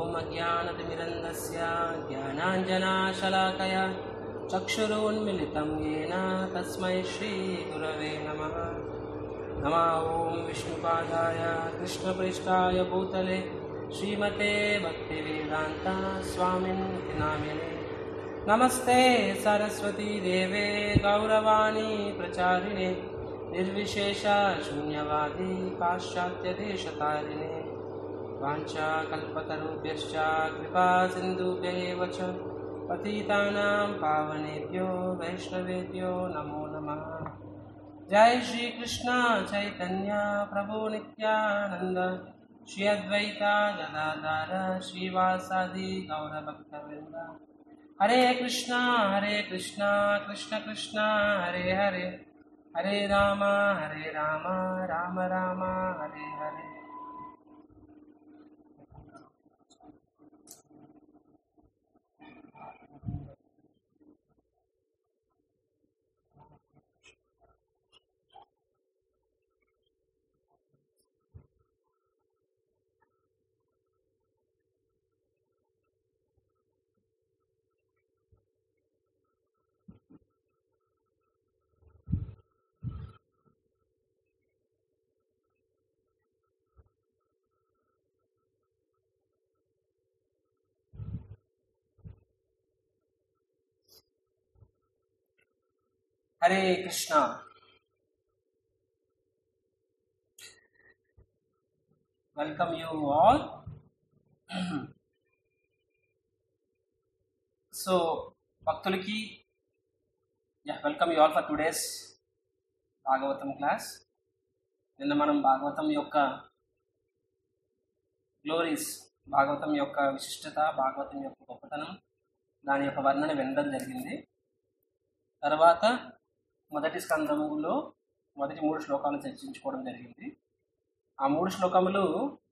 ॐ अज्ञानतिमिरन्दस्य ज्ञानाञ्जनाशलाकया चक्षुरोन्मिलितं येन तस्मै श्रीगुरवे नमः नमः ॐ विष्णुपादाय कृष्णपृष्ठाय भूतले श्रीमते भक्तिवेदान्ता स्वामिन्ति नामिने नमस्ते सरस्वती देवे गौरवाणी प्रचारिणे निर्विशेषशून्यवादी पाश्चात्यदेशतारिणे वाञ्छाकल्पतरुभ्यश्च कृपा सिन्धुभ्य एव च पतितानां पावनेभ्यो वैष्णवेभ्यो नमो नमः जय श्री कृष्ण चैतन्य प्रभु नित्यानंद श्री अद्वैता गदाधर श्रीवासादि गौरभक्तवृंद Hare Krishna Hare Krishna Krishna Krishna Hare Hare Hare Rama Hare Rama Rama Rama Hare Hare Hare Krishna welcome you all so భక్తులకి yeah welcome you all for today's Bhagavatam class నిన్న మనం భాగవతం యొక్క గ్లోరీస్ భాగవతం యొక్క విశిష్టత భాగవతం యొక్క గొప్పతనం దాని యొక్క వర్ణన వినడం జరిగింది తర్వాత మొదటి స్కందములో మొదటి మూడు శ్లోకాలను చర్చించుకోవడం జరిగింది ఆ మూడు శ్లోకములు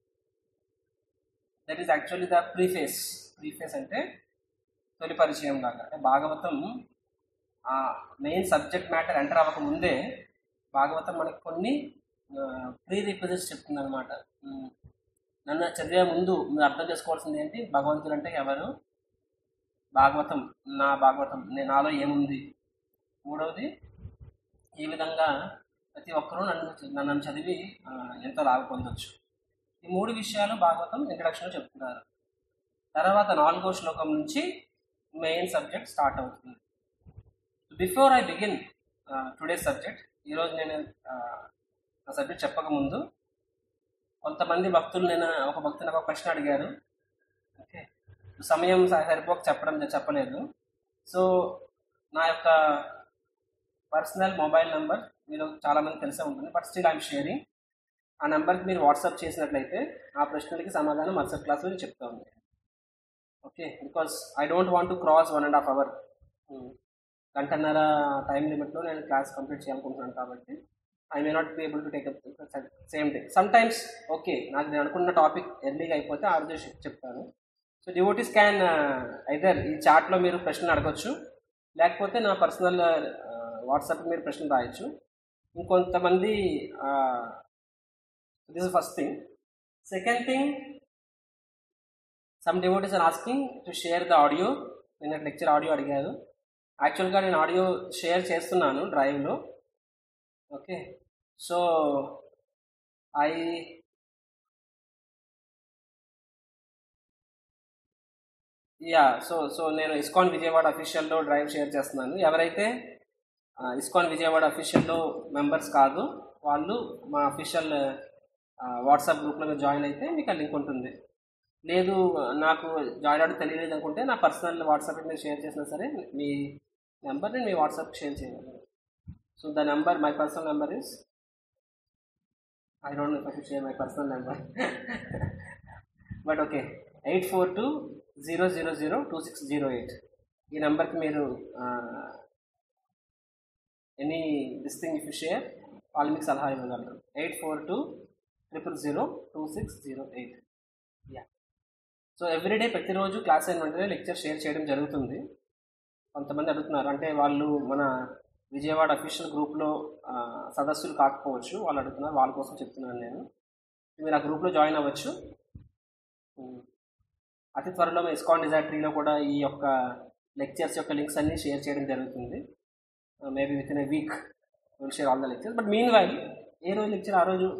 that is actually the preface preface అంటే తొలి పరిచయం లాగా అంటే భాగవతం ఆ మెయిన్ సబ్జెక్ట్ మ్యాటర్ ఎంటర్ అవ్వక ముందే భాగవతం మనకు కొన్ని ప్రీ రిక్వెజెస్ చెప్తుంది అనమాట నన్ను చదివే ముందు మీరు అర్థం చేసుకోవాల్సింది ఏంటి భగవంతుడు అంటే ఎవరు భాగవతం నా భాగవతం నేను నాలో ఏముంది మూడవది ఈ విధంగా ప్రతి ఒక్కరూ నన్ను నన్ను చదివి ఆ, ఎంతో లాభ పొందొచ్చు ఈ మూడు విషయాలు భాగవతం ఇంట్రడక్షన్లో చెప్తున్నారు తర్వాత నాలుగో శ్లోకం నుంచి మెయిన్ సబ్జెక్ట్ స్టార్ట్ అవుతుంది before I begin today subject ఈరోజు నేను ఆ, ఆ సబ్జెక్ట్ చెప్పకముందు కొంతమంది భక్తులు నేను ఒక భక్తులు నాకు ఒక ప్రశ్న అడిగారు ఓకే సమయం స- సరిపోక చెప్పడం చెప్పలేదు సో నా యొక్క పర్సనల్ మొబైల్ నెంబర్ మీరు చాలా మంది తెలిసే ఉంటుంది బట్ స్టిల్ ఐఎమ్ షేరింగ్ ఆ నెంబర్కి మీరు వాట్సాప్ చేసినట్లయితే ఆ ప్రశ్నలకి సమాధానం మరుసటి క్లాస్లో నేను చెప్తాను okay because I don't want to cross one and half hour గంటన్నర టైం లిమిట్లో నేను క్లాస్ కంప్లీట్ చేయాలనుకుంటున్నాను కాబట్టి I may not be able to take up same day some times okay నాకు నేను అనుకున్న టాపిక్ ఎర్లీగా అయిపోతే ఆ రోజు చెప్తాను సో డివోటీస్ క్యాన్ ఐదర్ ఈ చాట్లో మీరు ప్రశ్నలు అడగచ్చు లేకపోతే నా పర్సనల్ వాట్సాప్ మీరు ప్రశ్నలు రాయొచ్చు ఇంకొంతమంది this first thing second thing some devotees are asking to share the audio నిన్న లెక్చర్ ఆడియో అడిగారు యాక్చువల్గా నేను ఆడియో షేర్ చేస్తున్నాను డ్రైవ్లో okay so I yeah so so నేను ఇస్కాన్ విజయవాడ అఫీషియల్లో డ్రైవ్ షేర్ చేస్తున్నాను ఎవరైతే ఆ, ఇస్కాన్ విజయవాడ అఫీషియల్లో మెంబర్స్ కాదు వాళ్ళు మా అఫీషియల్ వాట్సాప్ గ్రూప్లో మీరు జాయిన్ అయితే మీకు ఆ లింక్ ఉంటుంది లేదు నాకు జాయిన్ అవ్వడం తెలియలేదు అనుకుంటే నా పర్సనల్ వాట్సాప్ మీరు షేర్ చేసినా సరే మీ నెంబర్ని మీ వాట్సాప్ షేర్ చేయాలి so the number my personal number is I don't know if share my personal number but okay eight four two zero zero zero two six zero eight ఈ నెంబర్కి మీరు any this thing if you share వాళ్ళు మీకు సలహా ఇవ్వగలరు eight four two triple zero two six zero eight yeah so everyday ప్రతిరోజు class అయిన వెంటనే లెక్చర్ షేర్ చేయడం జరుగుతుంది కొంతమంది అడుగుతున్నారు అంటే వాళ్ళు మన విజయవాడ అఫీషియల్ గ్రూప్లో ఆ, సదస్సులు కాకపోవచ్చు వాళ్ళు అడుగుతున్నారు వాళ్ళ కోసం చెప్తున్నాను నేను మీరు ఆ గ్రూప్లో జాయిన్ అవ్వచ్చు అతి త్వరలో ఇస్కాన్ డిజైట్రీలో కూడా ఈ యొక్క లెక్చర్స్ యొక్క లింక్స్ అన్ని షేర్ చేయడం జరుగుతుంది maybe with in a week will share all the lectures but meanwhile a రోజు లెక్చర్ ఆ రోజు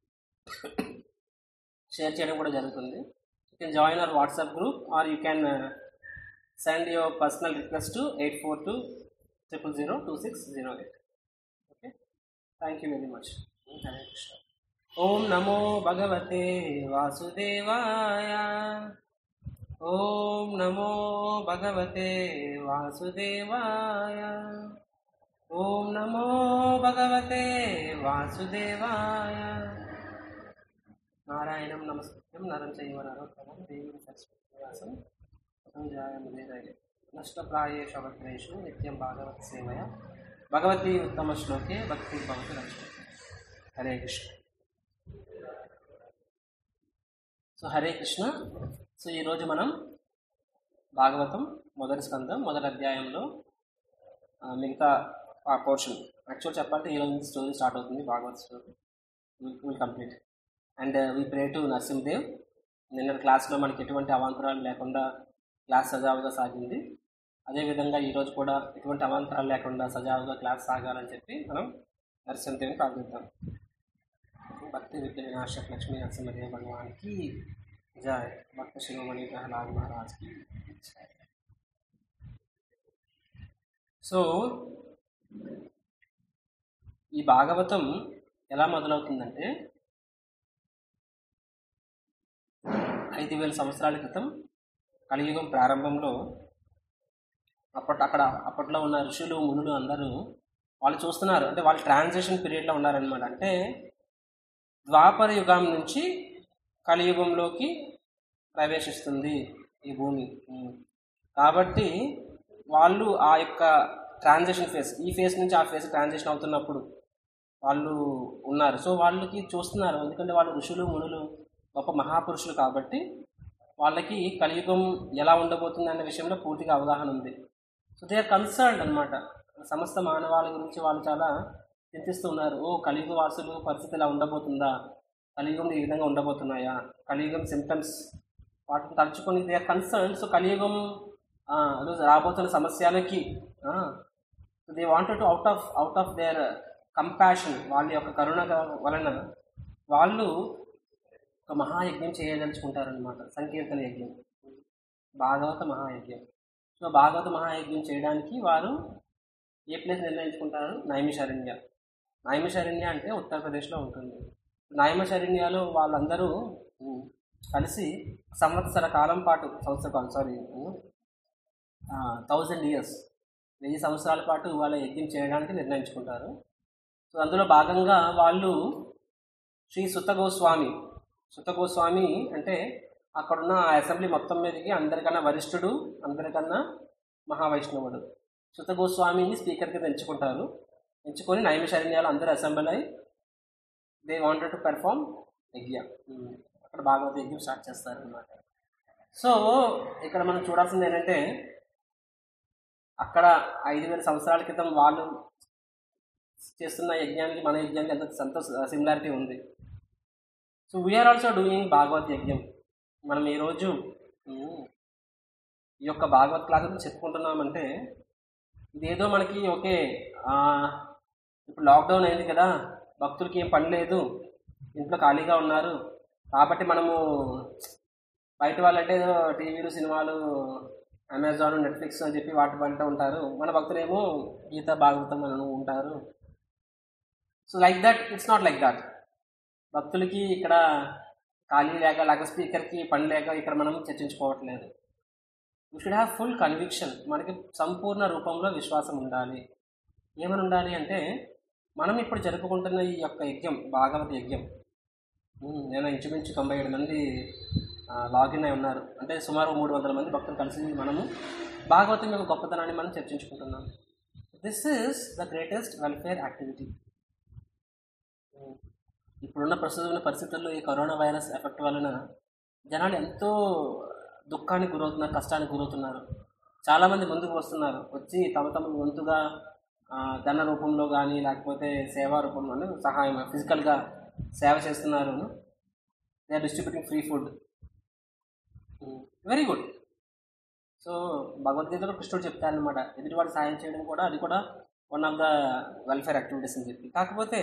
షేర్ చేయడం కూడా జరుగుతుంది you can join our WhatsApp group or you can send your personal request to eight four two triple zero two six zero eight okay thank you very much Hare Krishna ఓం నమో భగవతే వాసుదేవాయ ఓం నమో భగవతే వాసుదేవాయ ఓం నమో భగవతే వాసుదేవాయ నారాయణం నమస్కృత్యం నరం చైవ నరోత్తమం దేవి సరస్వత్యాసం సంజాయముదేరయ నష్టప్రాయేషు అవగ్రేషు నిత్యం భాగవత్ సేవయ భగవద్గీ ఉత్తమ శ్లోకే భక్తి భవతి లక్ష్మి హరే కృష్ణ సో హరే కృష్ణ సో ఈరోజు మనం భాగవతం మొదటి స్కందం మొదటి అధ్యాయంలో ఆ, మిగతా ఆ పోర్షన్ యాక్చువల్ చెప్పాలంటే ఈరోజు నుంచి స్టోరీ స్టార్ట్ అవుతుంది Bhagavat story will will complete and we pray to Narasimhadev నిన్న క్లాస్లో మనకి ఎటువంటి అవాంతరాలు లేకుండా క్లాస్ సజావుగా సాగింది అదేవిధంగా ఈరోజు కూడా ఎటువంటి అవాంతరాలు లేకుండా సజావుగా క్లాస్ సాగాలని చెప్పి మనం నరసింహదేవిని ప్రార్థిద్దాం భక్తి విద్య వినాశక్ లక్ష్మీ నరసింహదేవ భగవాన్కి జయ భక్త శిరోమణి ప్రహ్లాద్ మహారాజ్కి జయ సో ఈ భాగవతం ఎలా మొదలవుతుందంటే ఐదు వేల సంవత్సరాల క్రితం కలియుగం ప్రారంభంలో అప్పట్ అక్కడ అప్పట్లో ఉన్న ఋషులు మునులు అందరూ వాళ్ళు చూస్తున్నారు అంటే వాళ్ళు ట్రాన్సిషన్ పీరియడ్లో ఉన్నారనమాట అంటే ద్వాపర యుగం నుంచి కలియుగంలోకి ప్రవేశిస్తుంది ఈ భూమి ఉమ్. కాబట్టి వాళ్ళు ఆ యొక్క ట్రాన్సిషన్ ఫేస్ ఈ ఫేస్ నుంచి ఆ ఫేస్ ట్రాన్సిషన్ అవుతున్నప్పుడు వాళ్ళు ఉన్నారు సో వాళ్ళకి చూస్తున్నారు ఎందుకంటే వాళ్ళు ఋషులు మునులు గొప్ప మహాపురుషులు కాబట్టి వాళ్ళకి కలియుగం ఎలా ఉండబోతుంది అనే విషయంలో పూర్తిగా అవగాహన ఉంది సో దే ఆర్ కన్సర్న్డ్ అనమాట సమస్త మానవాళి గురించి వాళ్ళు చాలా చింతిస్తూ ఉన్నారు ఓ కలియుగ వాసులు పరిస్థితి ఇలా ఉండబోతుందా కలియుగం ఈ విధంగా ఉండబోతున్నాయా కలియుగం సిమ్టమ్స్ వాటిని తలుచుకొని దే ఆర్ కన్సర్న్ సో కలియుగం ఆ, అదో రాబోతున్న సమస్యలకి they wanted to out of out of their compassion వాళ్ళ యొక్క కరుణ వలన వాళ్ళు ఒక మహాయజ్ఞం చేయదలుచుకుంటారనమాట సంకీర్తన యజ్ఞం భాగవత మహాయజ్ఞం సో భాగవత మహాయజ్ఞం చేయడానికి వారు ఏ ప్లేస్ నిర్ణయించుకుంటారు నైమిషారణ్య నైమిషారణ్య అంటే ఉత్తరప్రదేశ్లో ఉంటుంది నైమిషారణ్యాలో వాళ్ళందరూ ఉమ్, కలిసి సంవత్సర కాలం పాటు సంవత్సర కాలం సారీ థౌజండ్ ఇయర్స్ వెయ్యి సంవత్సరాల పాటు వాళ్ళ యజ్ఞం చేయడానికి నిర్ణయించుకుంటారు సో అందులో భాగంగా వాళ్ళు శ్రీ సుత గోస్వామి సుత గోస్వామి అంటే అక్కడున్న ఆ అసెంబ్లీ మొత్తం మీదకి అందరికన్నా వరిష్ఠుడు అందరికన్నా మహావైష్ణవుడు సుత గోస్వామిని స్పీకర్ కింద ఎంచుకుంటారు ఎంచుకొని నైమిషారణ్యాలు అందరూ అసెంబ్లీ అయి దే వాంటెడ్ టు పెర్ఫామ్ యజ్ఞ ఉమ్, అక్కడ భాగవత యజ్ఞం స్టార్ట్ చేస్తారు అనమాట సో ఇక్కడ మనం చూడాల్సింది ఏంటంటే అక్కడ ఐదు వేల సంవత్సరాల క్రితం వాళ్ళు చేస్తున్న యజ్ఞానికి మన యజ్ఞానికి ఎంత సంతో సిమిలారిటీ ఉంది so we are also doing Bhagavat యజ్ఞం మనం ఈరోజు ఉమ్, ఈ యొక్క భాగవత్ క్లాస్ గురించి చెప్పుకుంటున్నామంటే ఇదేదో మనకి ఓకే ఆ, ఇప్పుడు లాక్డౌన్ అయింది కదా భక్తులకి ఏం పని లేదు ఇంట్లో ఖాళీగా ఉన్నారు కాబట్టి మనము బయట వాళ్ళంటే ఏదో టీవీలు సినిమాలు అమెజాన్ నెట్ఫ్లిక్స్ అని చెప్పి వాటి పంట ఉంటారు మన భక్తులేమో గీత భాగవతం అని ఉంటారు so like that it's not like that భక్తులకి ఇక్కడ ఖాళీ లేక లేక స్పీకర్కి పని లేక ఇక్కడ మనం చర్చించుకోవట్లేదు we should have full conviction మనకి సంపూర్ణ రూపంలో విశ్వాసం ఉండాలి ఏమని ఉండాలి అంటే మనం ఇప్పుడు జరుపుకుంటున్న ఈ యొక్క యజ్ఞం భాగవత యజ్ఞం ఉమ్, నేను ఇంచుమించు తొంభై ఏడు మంది ఆ, లాగిన్ అయి ఉన్నారు అంటే సుమారు మూడు వందల మంది భక్తులు కలిసి మనము భాగవతం యొక్క గొప్పతనాన్ని మనం చర్చించుకుంటున్నాం this is the greatest welfare activity ఇప్పుడున్న ప్రస్తుతం పరిస్థితుల్లో ఈ కరోనా వైరస్ ఎఫెక్ట్ వలన జనాలు ఎంతో దుఃఖానికి గురవుతున్నారు కష్టానికి గురవుతున్నారు చాలామంది ముందుకు వస్తున్నారు వచ్చి తమ తమ వంతుగా ఆ, ధన రూపంలో కానీ లేకపోతే సేవా రూపంలో అంటే సహాయం ఫిజికల్గా సేవ చేస్తున్నారు they are distributing free food very good so భగవద్గీతలో కృష్ణుడు చెప్తారనమాట ఎదుటివాడు సాయం చేయడం కూడా అది కూడా one of the welfare activities అని చెప్పి కాకపోతే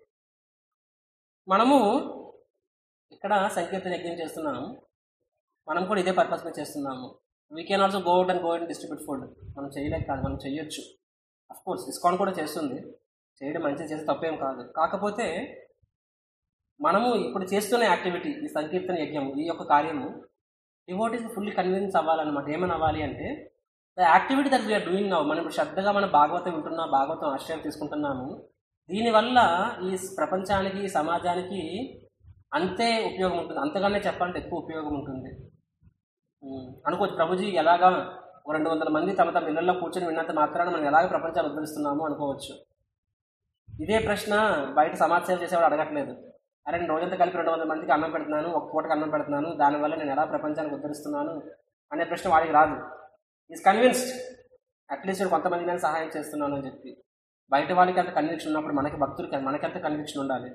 మనము ఇక్కడ సంకీర్తన యజ్ఞం చేస్తున్నాము మనం కూడా ఇదే పర్పస్ మీద చేస్తున్నాము we can also go out and go and distribute food మనం చేయలేక కాదు మనం చేయొచ్చు అఫ్ కోర్స్ ఇస్కాన్ కూడా చేస్తుంది చేయడం మంచిది చేస్తే తప్పేం కాదు కాకపోతే మనము ఇప్పుడు చేస్తున్న యాక్టివిటీ ఈ సంకీర్తన యజ్ఞం ఈ యొక్క కార్యము డివోటీస్ ఫుల్లీ కన్విన్స్ అవ్వాలన్నమాట ఏమని అవ్వాలి అంటే the activity that we are doing now మనం ఇప్పుడు శ్రద్ధగా మన భాగవతం వింటున్నాం భాగవతం ఆశ్రయం తీసుకుంటున్నాము దీనివల్ల ఈ ప్రపంచానికి ఈ సమాజానికి అంతే ఉపయోగం ఉంటుంది అంతగానే చెప్పాలంటే ఎక్కువ ఉపయోగం ఉంటుంది ఉమ్, అనుకోవచ్చు ప్రభుజీ ఎలాగా ఓ రెండు వందల మంది తమ తమ ఇళ్లలో కూర్చొని విన్నంత మాత్రాన మనం ఎలాగ ప్రపంచాన్ని ఉద్ధరిస్తున్నాము అనుకోవచ్చు ఇదే ప్రశ్న బయట సమాజ సేవ చేసేవాడు అడగట్లేదు అరే నేను రోజంతా కలిపి రెండు వందల మందికి అన్నం పెడుతున్నాను ఒక పూటకి అన్నం పెడుతున్నాను దానివల్ల నేను ఎలా ప్రపంచానికి ఉద్ధరిస్తున్నాను అనే ప్రశ్న వాడికి రాదు ఈజ్ కన్విన్స్డ్ అట్లీస్ట్ నేను కొంతమంది నేను సహాయం చేస్తున్నాను అని చెప్పి బయట వాళ్ళకి అంత కన్విక్షన్ ఉన్నప్పుడు మనకి భక్తులకి మనకంత కన్విక్షన్ ఉండాలి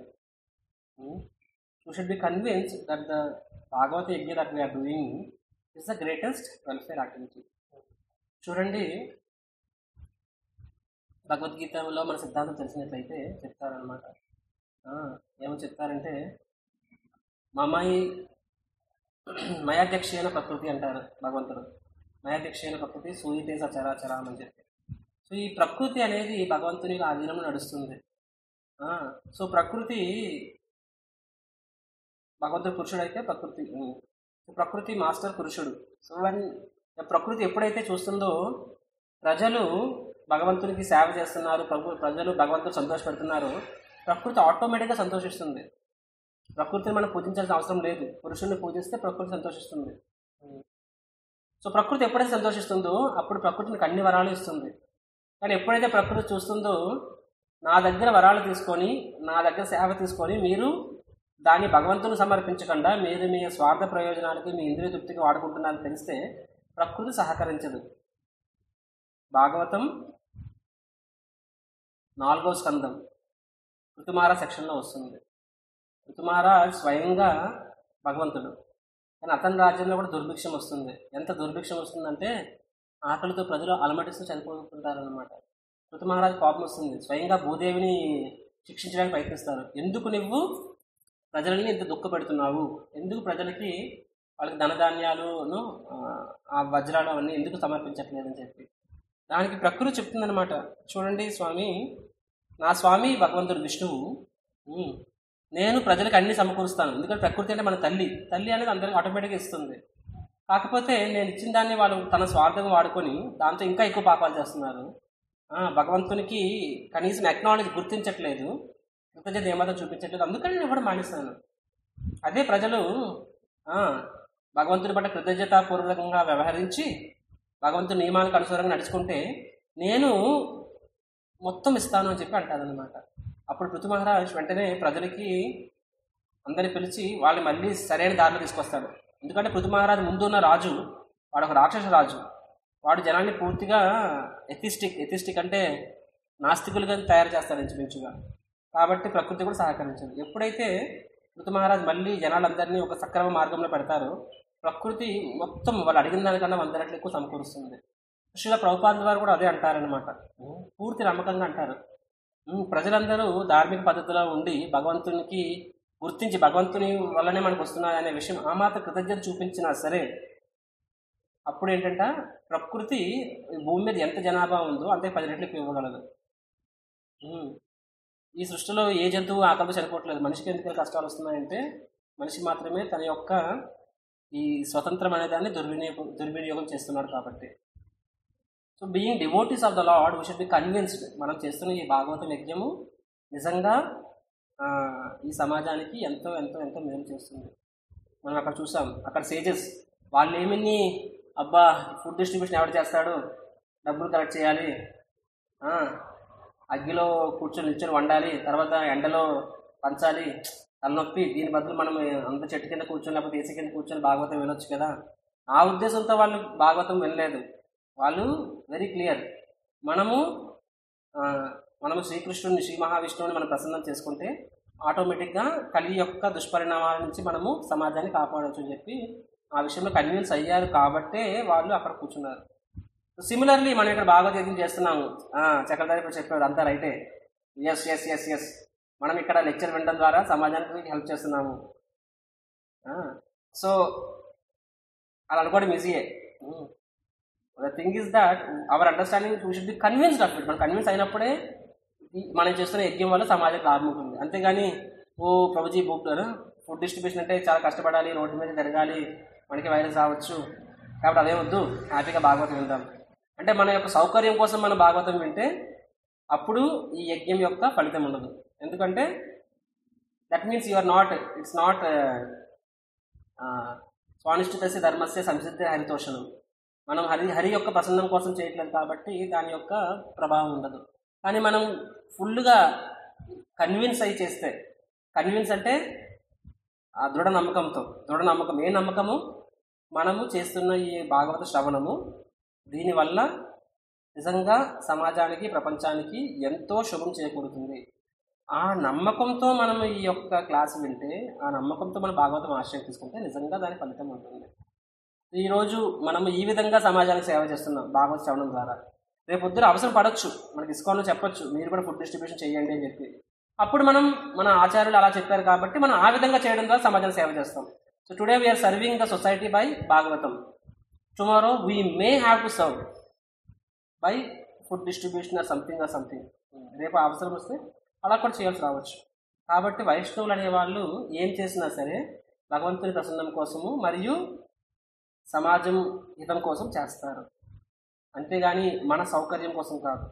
you should be convince that the Bhagavata yagna that we are doing is the greatest welfare activity చూడండి భగవద్గీతలో మన సిద్ధాంతం తెలిసినట్లయితే చెప్తారనమాట ఏమో చెప్తారంటే మమయి మయాధ్యక్షైన ప్రకృతి అంటారు భగవంతుడు మయాధ్యక్షైన ప్రకృతి సూర్యతేజ చరాచరం అని చెప్పి సో ఈ ప్రకృతి అనేది భగవంతుని ఆధీనంలో నడుస్తుంది ఆ, సో ప్రకృతి భగవంతుడు పురుషుడు అయితే ప్రకృతి ఉమ్. సో ప్రకృతి మాస్టర్ పురుషుడు సో వన్ ప్రకృతి ఎప్పుడైతే చూస్తుందో ప్రజలు భగవంతునికి సేవ చేస్తున్నారు ప్రభు ప్రజలు భగవంతుడు సంతోషపెడుతున్నారు ప్రకృతి ఆటోమేటిక్గా సంతోషిస్తుంది ప్రకృతిని మనం పూజించాల్సిన అవసరం లేదు పురుషుడిని పూజిస్తే ప్రకృతి సంతోషిస్తుంది సో ప్రకృతి ఎప్పుడైతే సంతోషిస్తుందో అప్పుడు ప్రకృతికి అన్ని వరాలు ఇస్తుంది కానీ ఎప్పుడైతే ప్రకృతి చూస్తుందో నా దగ్గర వరాలు తీసుకొని నా దగ్గర సేవ తీసుకొని మీరు దాన్ని భగవంతుని సమర్పించకుండా మీరు మీ స్వార్థ ప్రయోజనాలకి మీ ఇంద్రియ తృప్తికి వాడుకుంటున్నారని తెలిస్తే ప్రకృతి సహకరించదు భాగవతం నాలుగో స్కందం ఋతుమార సెక్షన్లో వస్తుంది ఋతుమార స్వయంగా భగవంతుడు కానీ అతని రాజ్యంలో కూడా దుర్భిక్షం వస్తుంది ఎంత దుర్భిక్షం వస్తుందంటే ఆకలితో ప్రజలు అలమటిస్తూ చనిపోతుంటారనమాట ఋతుమహారాజు కోపం వస్తుంది స్వయంగా భూదేవిని శిక్షించడానికి ప్రయత్నిస్తారు ఎందుకు నువ్వు ప్రజలని ఇంత దుఃఖ పెడుతున్నావు ఎందుకు ప్రజలకి వాళ్ళకి ధనధాన్యాలును ఆ, ఆ వజ్రాలు అవన్నీ ఎందుకు సమర్పించట్లేదని చెప్పి దానికి ప్రకృతి చెప్తుందనమాట చూడండి స్వామి నా స్వామి భగవంతుడు విష్ణువు ఉమ్, నేను ప్రజలకు అన్ని సమకూరుస్తాను ఎందుకంటే ప్రకృతి అంటే మన తల్లి తల్లి అనేది అందరికి ఆటోమేటిక్గా ఇస్తుంది కాకపోతే నేను ఇచ్చిన దాన్ని వాళ్ళు తన స్వార్థం వాడుకొని దాంతో ఇంకా ఎక్కువ పాపాలు చేస్తున్నారు ఆ, భగవంతునికి కనీసం అక్నాలెడ్జ్ గుర్తించట్లేదు కృతజ్ఞత ఏమాత్రం చూపించట్లేదు అందుకని నేను కూడా మానేస్తాను అదే ప్రజలు ఆ, భగవంతుడి పట్ల కృతజ్ఞతాపూర్వకంగా వ్యవహరించి భగవంతుడి నియమాలకు అనుసారంగా నడుచుకుంటే నేను మొత్తం ఇస్తాను అని చెప్పి అంటారనమాట అప్పుడు పృథు మహారాజ్ వెంటనే ప్రజలకి అందరిని పిలిచి వాళ్ళు మళ్ళీ సరైన దారిలో తీసుకొస్తాడు ఎందుకంటే పృథు మహారాజు ముందు ఉన్న రాజు వాడు ఒక రాక్షస రాజు వాడు జనాల్ని పూర్తిగా ఎథిస్టిక్ ఎథిస్టిక్ అంటే నాస్తికులుగా తయారు చేస్తాడు ఇంచుమించుగా కాబట్టి ప్రకృతి కూడా సహకరించదు ఎప్పుడైతే పృథు మహారాజు మళ్ళీ జనాలందరినీ ఒక సక్రమ మార్గంలో పెడతారో ప్రకృతి మొత్తం వాళ్ళు అడిగిన దానికన్నా వంద రెట్లు ఎక్కువ సమకూరుస్తుంది కృష్ణుల ప్రభుపాద వారు కూడా అదే అంటారనమాట పూర్తి నమ్మకంగా అంటారు ఉమ్, ప్రజలందరూ ధార్మిక పద్ధతిలో ఉండి భగవంతునికి గుర్తించి భగవంతుని వల్లనే మనకు వస్తున్నాయి అనే విషయం ఆ మాత్రం కృతజ్ఞత చూపించినా సరే అప్పుడు ఏంటంటే ప్రకృతి ఈ భూమి మీద ఎంత జనాభా ఉందో అంతే పది రెట్లు ఎక్కువ ఇవ్వగలదు ఉమ్. ఈ సృష్టిలో ఏ జంతువు ఆకలితో చనిపోవట్లేదు మనిషికి ఎందుకు కష్టాలు వస్తున్నాయంటే మనిషి మాత్రమే తన యొక్క ఈ స్వతంత్రం అనే దాన్ని దుర్వినియోగం దుర్వినియోగం చేస్తున్నాడు కాబట్టి so being devotees of the lord we should be convinced మనం చేస్తున్న ఈ భాగవతం యజ్ఞము నిజంగా ఆ, ఈ సమాజానికి ఎంతో ఎంతో ఎంతో మేలు చేస్తుంది మనం అక్కడ చూసాం అక్కడ సేజెస్ వాళ్ళు ఏమిని అబ్బా ఫుడ్ డిస్ట్రిబ్యూషన్ ఎవరు చేస్తాడు డబ్బులు కలెక్ట్ చేయాలి ఆ, అగ్గిలో కూర్చొని నిల్చొని వండాలి తర్వాత ఎండలో పంచాలి తలనొప్పి దీని బదులు మనం అంత చెట్టు కింద కూర్చొని లేకపోతే ఏసీ కింద కూర్చొని భాగవతం వినొచ్చు కదా ఆ ఉద్దేశంతో వాళ్ళు భాగవతం వినలేదు వాళ్ళు వెరీ క్లియర్ మనము ఆ, మనము శ్రీకృష్ణుని శ్రీ మహావిష్ణువుని మనం ప్రసన్నం చేసుకుంటే ఆటోమేటిక్గా కలి యొక్క దుష్పరిణామాల నుంచి మనము సమాజాన్ని కాపాడవచ్చు అని చెప్పి ఆ విషయంలో కన్విన్స్ అయ్యారు కాబట్టే వాళ్ళు అక్కడ కూర్చున్నారు సిమిలర్లీ మనం ఇక్కడ భాగవద్గీతం చేస్తున్నాము ఆ, చక్రధారి ఇప్పుడు చెప్పాడు అంతా రైటే ఎస్ ఎస్ ఎస్ ఎస్ మనం ఇక్కడ లెక్చర్ వినడం ద్వారా సమాజానికి హెల్ప్ చేస్తున్నాము సో అలా అనుకోవడం ఈజీయే the thing is that our understanding we should be convinced of it మనం కన్విన్స్ అయినప్పుడే ఈ మనం చేస్తున్న యజ్ఞం వల్ల సమాజానికి లాభం ఉంటుంది అంతేగాని ఓ ప్రభుజీ బుక్ ఫుడ్ డిస్ట్రిబ్యూషన్ అంటే చాలా కష్టపడాలి రోడ్డు మీద తిరగాలి మనకి వైరస్ రావచ్చు కాబట్టి అదే వద్దు హ్యాపీగా భాగవతం విందాం అంటే మన యొక్క సౌకర్యం కోసం మనం భాగవతం వింటే అప్పుడు ఈ యజ్ఞం యొక్క ఫలితం ఉండదు ఎందుకంటే that means you are not it's not స్వానిష్ఠితస్య ధర్మస్య సంసిద్ధి హరితోషణం మనం హరి హరి యొక్క ప్రసన్నం కోసం చేయట్లేదు కాబట్టి దాని యొక్క ప్రభావం ఉండదు కానీ మనం ఫుల్గా కన్విన్స్ అయి చేస్తే కన్విన్స్ అంటే ఆ దృఢ నమ్మకంతో దృఢ నమ్మకం ఏ నమ్మకము మనము చేస్తున్న ఈ భాగవత శ్రవణము దీనివల్ల నిజంగా సమాజానికి ప్రపంచానికి ఎంతో శుభం చేకూరుతుంది ఆ నమ్మకంతో మనం ఈ యొక్క క్లాస్ వింటే ఆ నమ్మకంతో మనం భాగవతం ఆశ్రయం తీసుకుంటే నిజంగా దాని ఫలితం ఉంటుంది ఈరోజు మనం ఈ విధంగా సమాజానికి సేవ చేస్తున్నాం భాగవత శ్రవణం ద్వారా రేపు పొద్దున అవసరం పడవచ్చు మనకి డిస్కౌంట్లో చెప్పొచ్చు మీరు కూడా ఫుడ్ డిస్ట్రిబ్యూషన్ చేయండి అని చెప్పి అప్పుడు మనం మన ఆచార్యులు అలా చెప్పారు కాబట్టి మనం ఆ విధంగా చేయడం ద్వారా సమాజానికి సేవ చేస్తాం so today we are serving the society by Bhagavatam tomorrow we may have to serve by food distribution or something or something రేపు అవసరం వస్తే అలా కూడా చేయాల్సి రావచ్చు కాబట్టి వైష్ణవులు అనేవాళ్ళు ఏం చేసినా సరే భగవంతుని ప్రసన్నం కోసము మరియు సమాజం హితం కోసం చేస్తారు అంతేగాని మన సౌకర్యం కోసం కాదు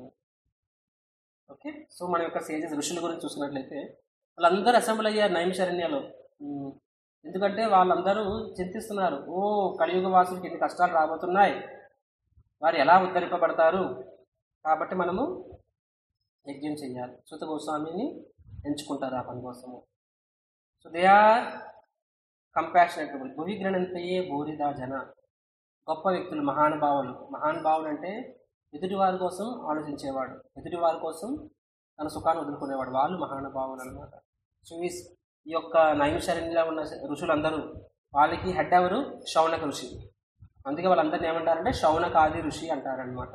ఓకే సో మన యొక్క సేజెస్ ఋషుల గురించి చూసుకున్నట్లయితే వాళ్ళందరూ అసెంబ్లీ అయ్యారు నైమిషరణ్యాలు ఉమ్, ఎందుకంటే వాళ్ళందరూ చింతిస్తున్నారు ఓ కలియుగ వాసులకి ఎన్ని కష్టాలు రాబోతున్నాయి వారు ఎలా ఉద్ధరింపబడతారు కాబట్టి మనము యజ్ఞం చేయాలి సుత గోస్వామిని ఎంచుకుంటారు ఆ పని కోసము సో దే ఆర్ కంపాషనెట్ భువిగ్రహణంతయే బోరిదా జన గొప్ప వ్యక్తులు మహానుభావులు మహానుభావులు అంటే ఎదుటివారి కోసం ఆలోచించేవాడు ఎదుటివారి కోసం తన సుఖాన్ని వదులుకునేవాడు వాళ్ళు మహానుభావులు అనమాట సో ఈ ఈ యొక్క నైమిషారణ్యంలో ఉన్న ఋషులందరూ వాళ్ళకి హెడ్ ఎవరు శౌనక ఋషి అందుకే వాళ్ళందరినీ ఏమంటారంటే శౌనకాది ఋషి అంటారనమాట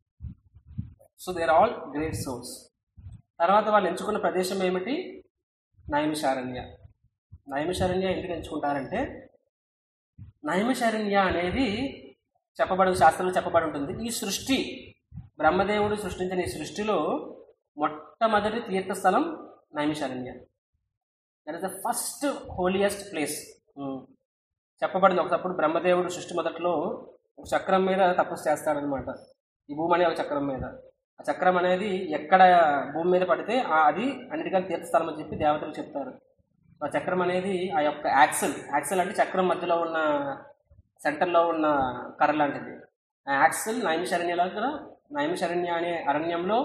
so there all great souls తర్వాత వాళ్ళు ఎంచుకున్న ప్రదేశం ఏమిటి నైమిషారణ్య నైమిషారణ్య ఎందుకు ఎంచుకుంటారంటే నైమిషారణ్య అనేది చెప్పబడి శాస్త్రంలో చెప్పబడి ఉంటుంది ఈ సృష్టి బ్రహ్మదేవుడు సృష్టించిన ఈ సృష్టిలో మొట్టమొదటి తీర్థస్థలం Naimisharanya that is the first holiest place చెప్పబడింది ఒకప్పుడు బ్రహ్మదేవుడు సృష్టి మొదట్లో ఒక చక్రం మీద తపస్సు చేస్తాడనమాట ఈ భూమి అనే ఒక చక్రం మీద ఆ చక్రం అనేది ఎక్కడ భూమి మీద పడితే ఆ అది అన్నిటికన్నా తీర్థస్థలం అని చెప్పి దేవతలు చెప్తారు ఆ చక్రం అనేది ఆ యొక్క యాక్సెల్ యాక్సెల్ అంటే చక్రం మధ్యలో ఉన్న సెంటర్లో ఉన్న కర్ర లాంటిది ఆ యాక్సెల్ నైమిషరణ్య దగ్గర నైమిషరణ్య అనే అరణ్యంలో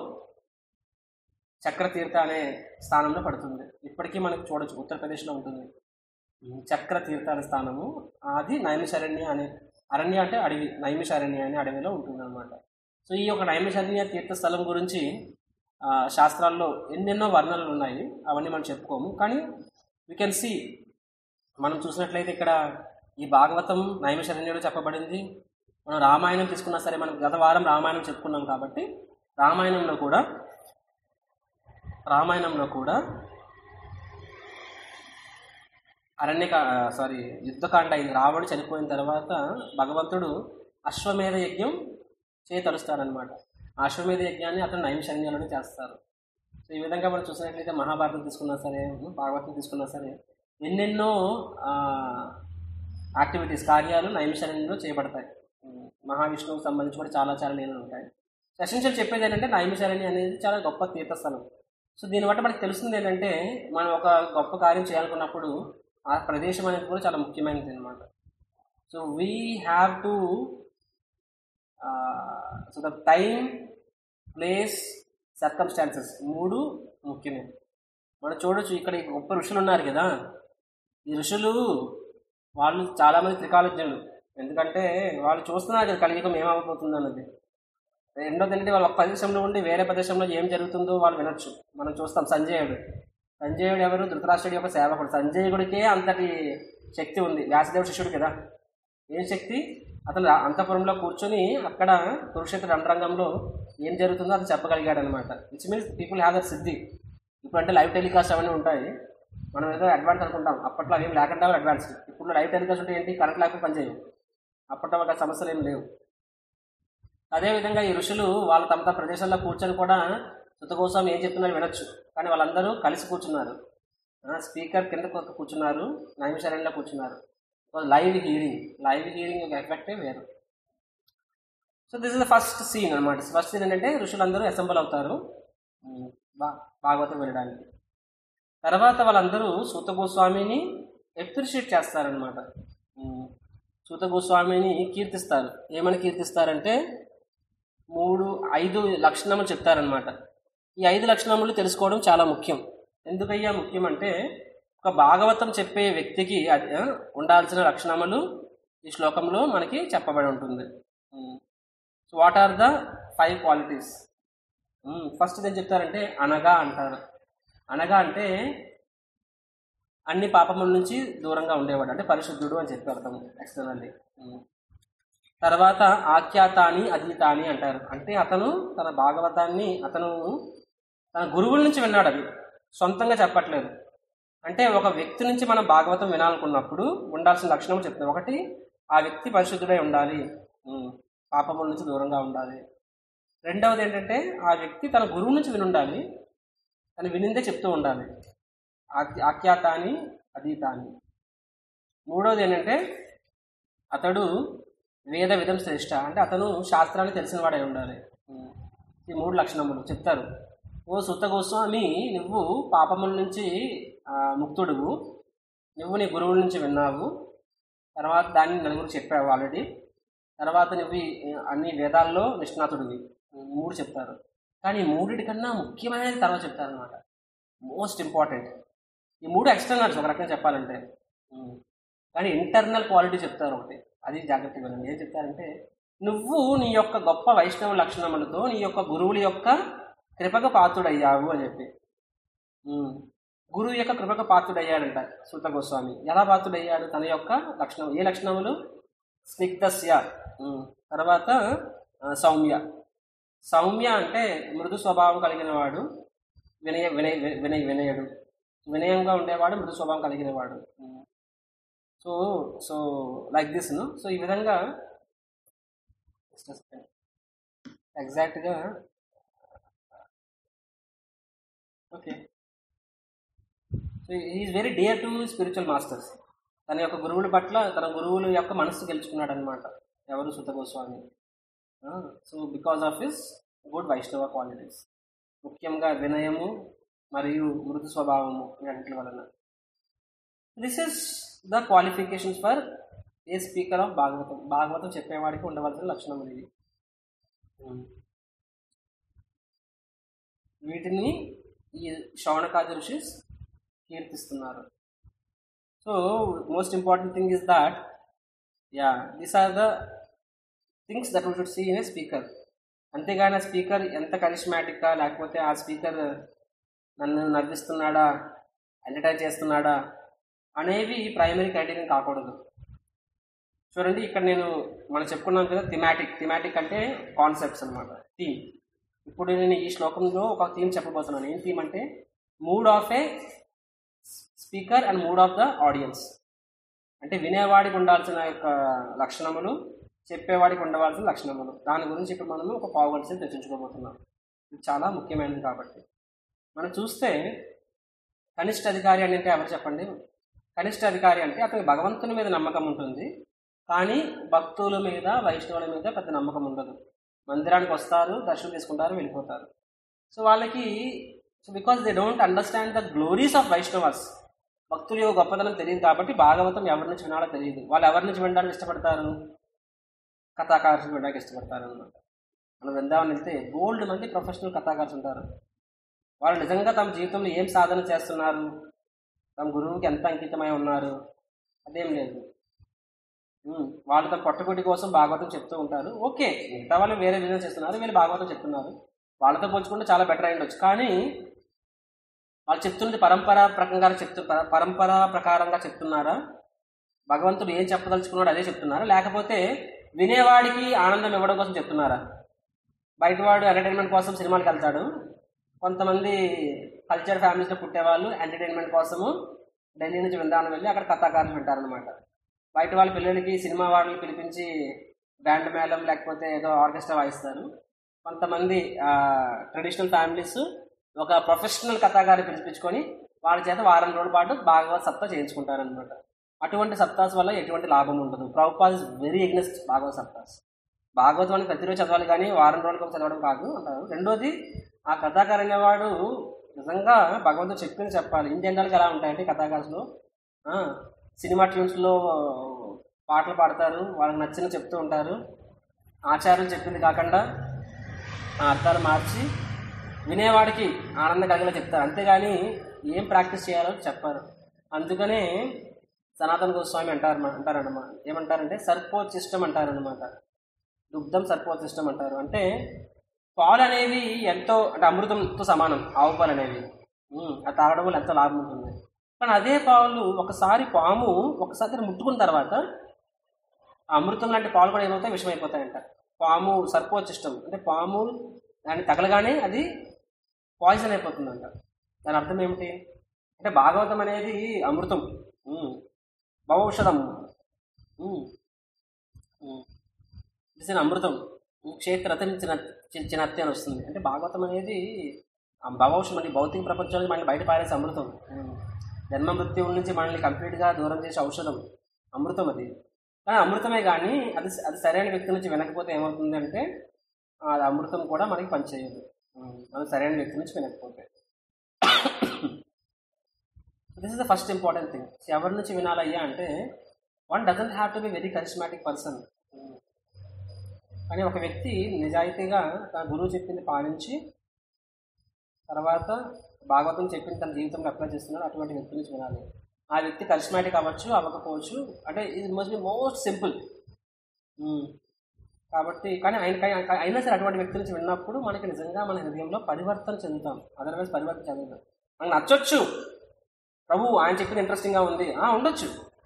చక్రతీర్థ అనే స్థానంలో పడుతుంది ఇప్పటికీ మనకు చూడొచ్చు ఉత్తరప్రదేశ్లో ఉంటుంది చక్రతీర్థ అనే స్థానము అది నైమిషారణ్య అనే అరణ్య అంటే అడవి నైమిషారణ్య అనే అడవిలో ఉంటుంది అనమాట సో ఈ యొక్క నైమిషారణ్య తీర్థస్థలం గురించి ఆ, శాస్త్రాల్లో ఎన్నెన్నో వర్ణనలు ఉన్నాయి అవన్నీ మనం చెప్పుకోము కానీ వీ కెన్ సీ మనం చూసినట్లయితే ఇక్కడ ఈ భాగవతం నైమిషారణ్యంలో చెప్పబడింది మనం రామాయణం తీసుకున్నా సరే మనం గత వారం రామాయణం చెప్పుకున్నాం కాబట్టి రామాయణంలో కూడా రామాయణంలో కూడా అరణ్యక సారీ యుద్ధకాండ అయింది రావణుడు చనిపోయిన తర్వాత భగవంతుడు అశ్వమేధ యజ్ఞం చేయతలుస్తాడనమాట ఆ అశ్వమేధ యజ్ఞాన్ని అతను నైమిషరణ్యాలను చేస్తారు సో ఈ విధంగా మనం చూసినట్లయితే మహాభారతం తీసుకున్నా సరే భాగవతం తీసుకున్నా సరే ఎన్నెన్నో యాక్టివిటీస్ కార్యాలు నైమిషరణ్యంలో చేయబడతాయి ఉమ్, మహావిష్ణువుకి సంబంధించి కూడా చాలా చాలా లీలలు ఉంటాయి ఎసెన్షియల్ చెప్పేది ఏంటంటే నైమిషారణ్యం అనేది చాలా గొప్ప తీర్థస్థలం సో దీన్ని బట్టి మనకి తెలుస్తుంది ఏంటంటే మనం ఒక గొప్ప కార్యం చేయాలనుకున్నప్పుడు ఆ ప్రదేశం అనేది కూడా చాలా ముఖ్యమైనది అనమాట so we have to so the time place circumstances మూడు ముఖ్యమే మనం చూడొచ్చు ఇక్కడ ఈ గొప్ప ఋషులు ఉన్నారు కదా ఈ ఋషులు వాళ్ళు చాలామంది త్రికాలజ్ఞులు ఎందుకంటే వాళ్ళు చూస్తున్నారు కదా కలియుగం ఏమవబోతుంది అన్నది రెండోది ఏంటంటే వాళ్ళు ఒక ప్రదేశంలో ఉండి వేరే ప్రదేశంలో ఏం జరుగుతుందో వాళ్ళు వినొచ్చు మనం చూస్తాం సంజయుడు సంజయుడు ఎవరు ధృతరాష్ట్రుడి యొక్క సేవకుడు సంజయుడికే అంతటి శక్తి ఉంది వ్యాసదేవుడు శిష్యుడు కదా ఏం శక్తి అతను రా- అంతఃపురంలో కూర్చొని అక్కడ కురుక్షేత్ర రణరంగంలో ఏం జరుగుతుందో అది చెప్పగలిగాడు అనమాట which means people have their సిద్ధి ఇప్పుడు అంటే లైవ్ టెలికాస్ట్ అవన్నీ ఉంటాయి మనం ఏదో అడ్వాన్స్ అనుకుంటాం అప్పట్లో అవేం లేకుండా అడ్వాన్స్ ఇప్పుడు లైవ్ టెలికాస్ట్ ఉంటే ఏంటి కరెంట్ లేకపోతే పనిచేయవు అప్పట్లో ఒక సమస్యలు ఏం లేవు అదేవిధంగా ఈ ఋషులు వాళ్ళు తమ తమ ప్రదేశాల్లో కూర్చొని కూడా సుత కోసం ఏం చెప్తున్నారు వినొచ్చు కానీ వాళ్ళందరూ కలిసి కూర్చున్నారు స్పీకర్ కింద కొ- కూర్చున్నారు నైమిషారణ్యంలో కూర్చున్నారు లైవ్ హీరింగ్ లైవ్ హీరింగ్ యొక్క ఎఫెక్టే వేరు so this is the first scene అనమాట ఫస్ట్ సీన్ ఏంటంటే ఋషులందరూ అసెంబుల్ అవుతారు ఉమ్, బా భాగవతం వినడానికి తర్వాత వాళ్ళందరూ సూత గోస్వామిని ఎప్రిషియేట్ చేస్తారనమాట ఉమ్, సూత గోస్వామిని కీర్తిస్తారు ఏమని కీర్తిస్తారంటే మూడు ఐదు లక్షణములు చెప్తారనమాట ఈ ఐదు లక్షణములు తెలుసుకోవడం చాలా ముఖ్యం ఎందుకయ్యా ముఖ్యం అంటే ఒక భాగవతం చెప్పే వ్యక్తికి అది ఆ, ఉండాల్సిన లక్షణములు ఈ శ్లోకంలో మనకి చెప్పబడి ఉంటుంది so what are the five qualities first ఏం చెప్తారంటే అనగా అంటారు అనగా అంటే అన్ని పాపముల నుంచి దూరంగా ఉండేవాడు అంటే పరిశుద్ధుడు అని చెప్పి అర్థం ఎక్స్టర్నల్లీ తర్వాత ఆఖ్యాతాని అధీతాని అంటారు అంటే అతను తన భాగవతాన్ని అతను తన గురువుల నుంచి విన్నాడు అది సొంతంగా చెప్పట్లేదు అంటే ఒక వ్యక్తి నుంచి మనం భాగవతం వినాలనుకున్నప్పుడు ఉండాల్సిన లక్షణం చెప్తాం ఒకటి ఆ వ్యక్తి పరిశుద్ధుడై ఉండాలి ఉమ్, పాపముల నుంచి దూరంగా ఉండాలి రెండవది ఏంటంటే ఆ వ్యక్తి తన గురువు నుంచి విని ఉండాలి తను వినిందే చెప్తూ ఉండాలి ఆఖ్య- ఆఖ్యాతాని అధీతాని మూడవది ఏంటంటే అతడు వేద విధం శ్రేష్ట అంటే అతను శాస్త్రాన్ని తెలిసిన వాడై ఉండాలి ఉమ్. ఈ మూడు లక్షణములు చెప్తారు ఓ సుత గోస్వామి నువ్వు పాపముల నుంచి ఆ, ముక్తుడువు నువ్వు నీ గురువుల నుంచి విన్నావు తర్వాత దాన్ని నలుగురు చెప్పావు ఆల్రెడీ తర్వాత నువ్వు ఈ అన్ని వేదాల్లో నిష్ణాతుడివి ఈ మూడు చెప్తారు కానీ ఈ మూడిటి కన్నా ముఖ్యమైనది తర్వాత చెప్తారనమాట మోస్ట్ ఇంపార్టెంట్ ఈ మూడు ఎక్స్టర్నల్స్ ఒక రకంగా చెప్పాలంటే ఉమ్. కానీ ఇంటర్నల్ క్వాలిటీ చెప్తారు ఒకటి అది జాగ్రత్తగా వినండి ఏం చెప్తారంటే నువ్వు నీ యొక్క గొప్ప వైష్ణవ లక్షణములతో నీ యొక్క గురువుల యొక్క కృపకు పాత్రుడయ్యావు అని చెప్పి ఉమ్. గురువు యొక్క కృపకు పాత్రుడయ్యాడంట సూత గోస్వామి ఎలా పాత్రుడయ్యాడు తన యొక్క లక్షణం ఏ లక్షణములు స్నిగ్ధస్య ఉమ్. తర్వాత ఆ, సౌమ్య సౌమ్య అంటే మృదు స్వభావం కలిగిన వాడు వినయ వినయ వినయ వినయుడు వినయంగా ఉండేవాడు మృదు స్వభావం కలిగిన వాడు సో సో లైక్ దిస్ ను సో ఈ విధంగా ఎగ్జాక్ట్గా okay so is very dear to spiritual masters తన యొక్క గురువుల పట్ల తన గురువుల యొక్క మనస్సు గెలుచుకున్నాడు అనమాట ఎవరు Suta Goswami so because of his good Vaishnava qualities ముఖ్యంగా వినయము మరియు మృదు స్వభావము వీటి వలన this is the qualifications for a speaker of Bhagavatam Bhagavatam చెప్పేవాడికి ఉండవలసిన లక్షణం ఇది Hmm. వీటిని ఈ శౌనకాది ఋషిస్ కీర్తిస్తున్నారు so most important thing is that yeah these are the things that we should see in a speaker అంతేగాని ఆ స్పీకర్ ఎంత కరిష్మాటిక్గా లేకపోతే ఆ స్పీకర్ నన్ను నవ్విస్తున్నాడా ఎంటర్టైన్ చేస్తున్నాడా అనేవి ప్రైమరీ క్రైటీరియన్ కాకూడదు చూడండి ఇక్కడ నేను మనం చెప్పుకున్నాం కదా థిమాటిక్ థిమాటిక్ అంటే కాన్సెప్ట్స్ అనమాట థీమ్ ఇప్పుడు నేను ఈ శ్లోకంలో ఒక థీమ్ చెప్పబోతున్నాను ఏం థీమ్ అంటే mood of a speaker and mood of the audience అంటే వినేవాడికి ఉండాల్సిన యొక్క లక్షణములు చెప్పేవాడికి ఉండవలసిన లక్షణములు దాని గురించి ఇప్పుడు మనము ఒక పావు గంట సేపు చర్చించుకోబోతున్నాం ఇది చాలా ముఖ్యమైనది కాబట్టి మనం చూస్తే కనిష్ట అధికారి అని అంటే ఎవరు చెప్పండి కనిష్ట అధికారి అంటే అతనికి భగవంతుని మీద నమ్మకం ఉంటుంది కానీ భక్తుల మీద వైష్ణవుల మీద పెద్ద నమ్మకం ఉండదు మందిరానికి వస్తారు దర్శనం తీసుకుంటారు వెళ్ళిపోతారు సో వాళ్ళకి so because they don't understand the glories of వైష్ణవర్స్ భక్తుల యొక్క గొప్పతనం తెలియదు కాబట్టి భాగవతం ఎవరి నుంచి వినాలో తెలియదు వాళ్ళు ఎవరి నుంచి వినడానికి ఇష్టపడతారు కథాకారులు వినడానికి ఇష్టపడతారు అనమాట మనం వెళ్దామని వెళ్తే గోల్డ్ మంది ప్రొఫెషనల్ కథాకారులు ఉంటారు వాళ్ళు నిజంగా తమ జీవితంలో ఏం సాధన చేస్తున్నారు తమ గురువుకి ఎంత అంకితమై ఉన్నారు అదేం లేదు ఉమ్, వాళ్ళు తమ పొట్టకొట్టి కోసం భాగవతం చెప్తూ ఉంటారు ఓకే మిగతా వాళ్ళు వేరే బిజినెస్ చేస్తున్నారు వీళ్ళు భాగవతం చెప్తున్నారు వాళ్ళతో పోల్చుకుంటే చాలా బెటర్ అయి ఉండొచ్చు కానీ వాళ్ళు చెప్తున్నది పరంపర ప్రకారంగా చెప్తు ప- పరంపర ప్రకారంగా చెప్తున్నారా భగవంతుడు ఏం చెప్పదలుచుకున్నాడు అదే చెప్తున్నారా లేకపోతే వినేవాడికి ఆనందం ఇవ్వడం కోసం చెప్తున్నారా బయటవాడు ఎంటర్టైన్మెంట్ కోసం సినిమాలకు వెళ్తాడు కొంతమంది కల్చర్ ఫ్యామిలీస్లో పుట్టేవాళ్ళు ఎంటర్టైన్మెంట్ కోసము ఢిల్లీ నుంచి బృందావనం వెళ్ళి అక్కడ కథాకారులు వింటారనమాట బయట వాళ్ళ పిల్లలకి సినిమా వాళ్ళని పిలిపించి బ్యాండ్ మేళం లేకపోతే ఏదో ఆర్కెస్ట్రా వాయిస్తారు కొంతమంది ట్రెడిషనల్ ఫ్యామిలీస్ ఒక ప్రొఫెషనల్ కథాకారి పిలిపించుకొని వాళ్ళ చేత వారం రోజుల పాటు భాగవత సప్తా చేయించుకుంటారనమాట అటువంటి సప్తాస్ వల్ల ఎటువంటి లాభం ఉండదు Prabhupada is very earnest Bhagavata సప్తాస్ భాగవతం అని ప్రతిరోజు చదవాలి కానీ వారం రోజులకు ఒకసారి చదవడం కాదు అంటారు రెండోది ఆ కథాకారు అనేవాడు నిజంగా భగవంతుడు చెప్పింది చెప్పాలి ఇన్ జనరల్గా ఎలా ఉంటాయంటే కథాకారులు ఆ, సినిమా ట్యూన్స్లో పాటలు పాడతారు వాళ్ళకి నచ్చిన చెప్తూ ఉంటారు ఆచార్యులు చెప్పింది కాకుండా ఆ అర్థాలు మార్చి వినేవాడికి ఆనందం కలిగేలా చెప్తారు అంతేగాని ఏం ప్రాక్టీస్ చేయాలో చెప్పారు అందుకనే సనాతన గోస్వామి అంటారు అంటారన్నమాట ఏమంటారంటే సర్పోచిష్టం అంటారనమాట దుగ్ధం సర్పోచిష్టం అంటారు అంటే పాలు అనేవి ఎంతో అంటే అమృతంతో సమానం ఆవు పాలు అనేవి ఉమ్, అది తాగడం వల్ల ఎంతో లాభం ఉంటుంది కానీ అదే పాలు ఒకసారి పాము ఒకసారి దాన్ని ముట్టుకున్న తర్వాత ఆ అమృతం లాంటి పాలు కూడా ఏమవుతాయి విషమైపోతాయంట పాము సర్పోచిష్టం అంటే పాము దాన్ని తగలగానే అది పాయిజన్ అయిపోతుందంట దాని అర్థం ఏమిటి అంటే భాగవతం అనేది అమృతం ఉమ్. భవౌషధం ఉమ్. ఉమ్. ఇట్స్ అన్ అమృతం క్షేత్రతం చిన్న చిన్నత్తి అని వస్తుంది అంటే భాగవతం అనేది ఆ భవౌషధం అంటే భౌతిక ప్రపంచానికి మనల్ని బయట పారేసే అమృతం ఉమ్. జన్మ మృత్యువుల నుంచి మనల్ని కంప్లీట్గా దూరం చేసే ఔషధం అమృతం అది కానీ అమృతమే కానీ అది అది సరైన వ్యక్తి నుంచి వినకపోతే ఏమవుతుంది అంటే అది అమృతం కూడా మనకి పనిచేయదు ఉమ్, మనం సరైన వ్యక్తి నుంచి వినకపోతే this is the first important thing ఎవరి నుంచి వినాలయ్యా అంటే one doesn't have to be very charismatic person కానీ ఒక వ్యక్తి నిజాయితీగా తన గురువు చెప్పింది పాటించి తర్వాత భాగవతం చెప్పింది తన జీవితంలో అప్లై చేస్తున్నాడు అటువంటి వ్యక్తి నుంచి వినాలి ఆ వ్యక్తి కరిస్మాటిక్ అవ్వచ్చు అవ్వకపోవచ్చు అంటే ఇది మోస్ట్ బి మోస్ట్ సింపుల్ కాబట్టి కానీ ఆయన కానీ- అయినా సరే అటువంటి వ్యక్తి నుంచి విన్నప్పుడు మనకి నిజంగా మన హృదయంలో పరివర్తన చెందుతాం అదర్వైజ్ పరివర్తన చెందుతాం మనకు నచ్చొచ్చు ప్రభు ఆయన చెప్పింది ఇంట్రెస్టింగ్గా ఉంది ఆ, ఉండొచ్చు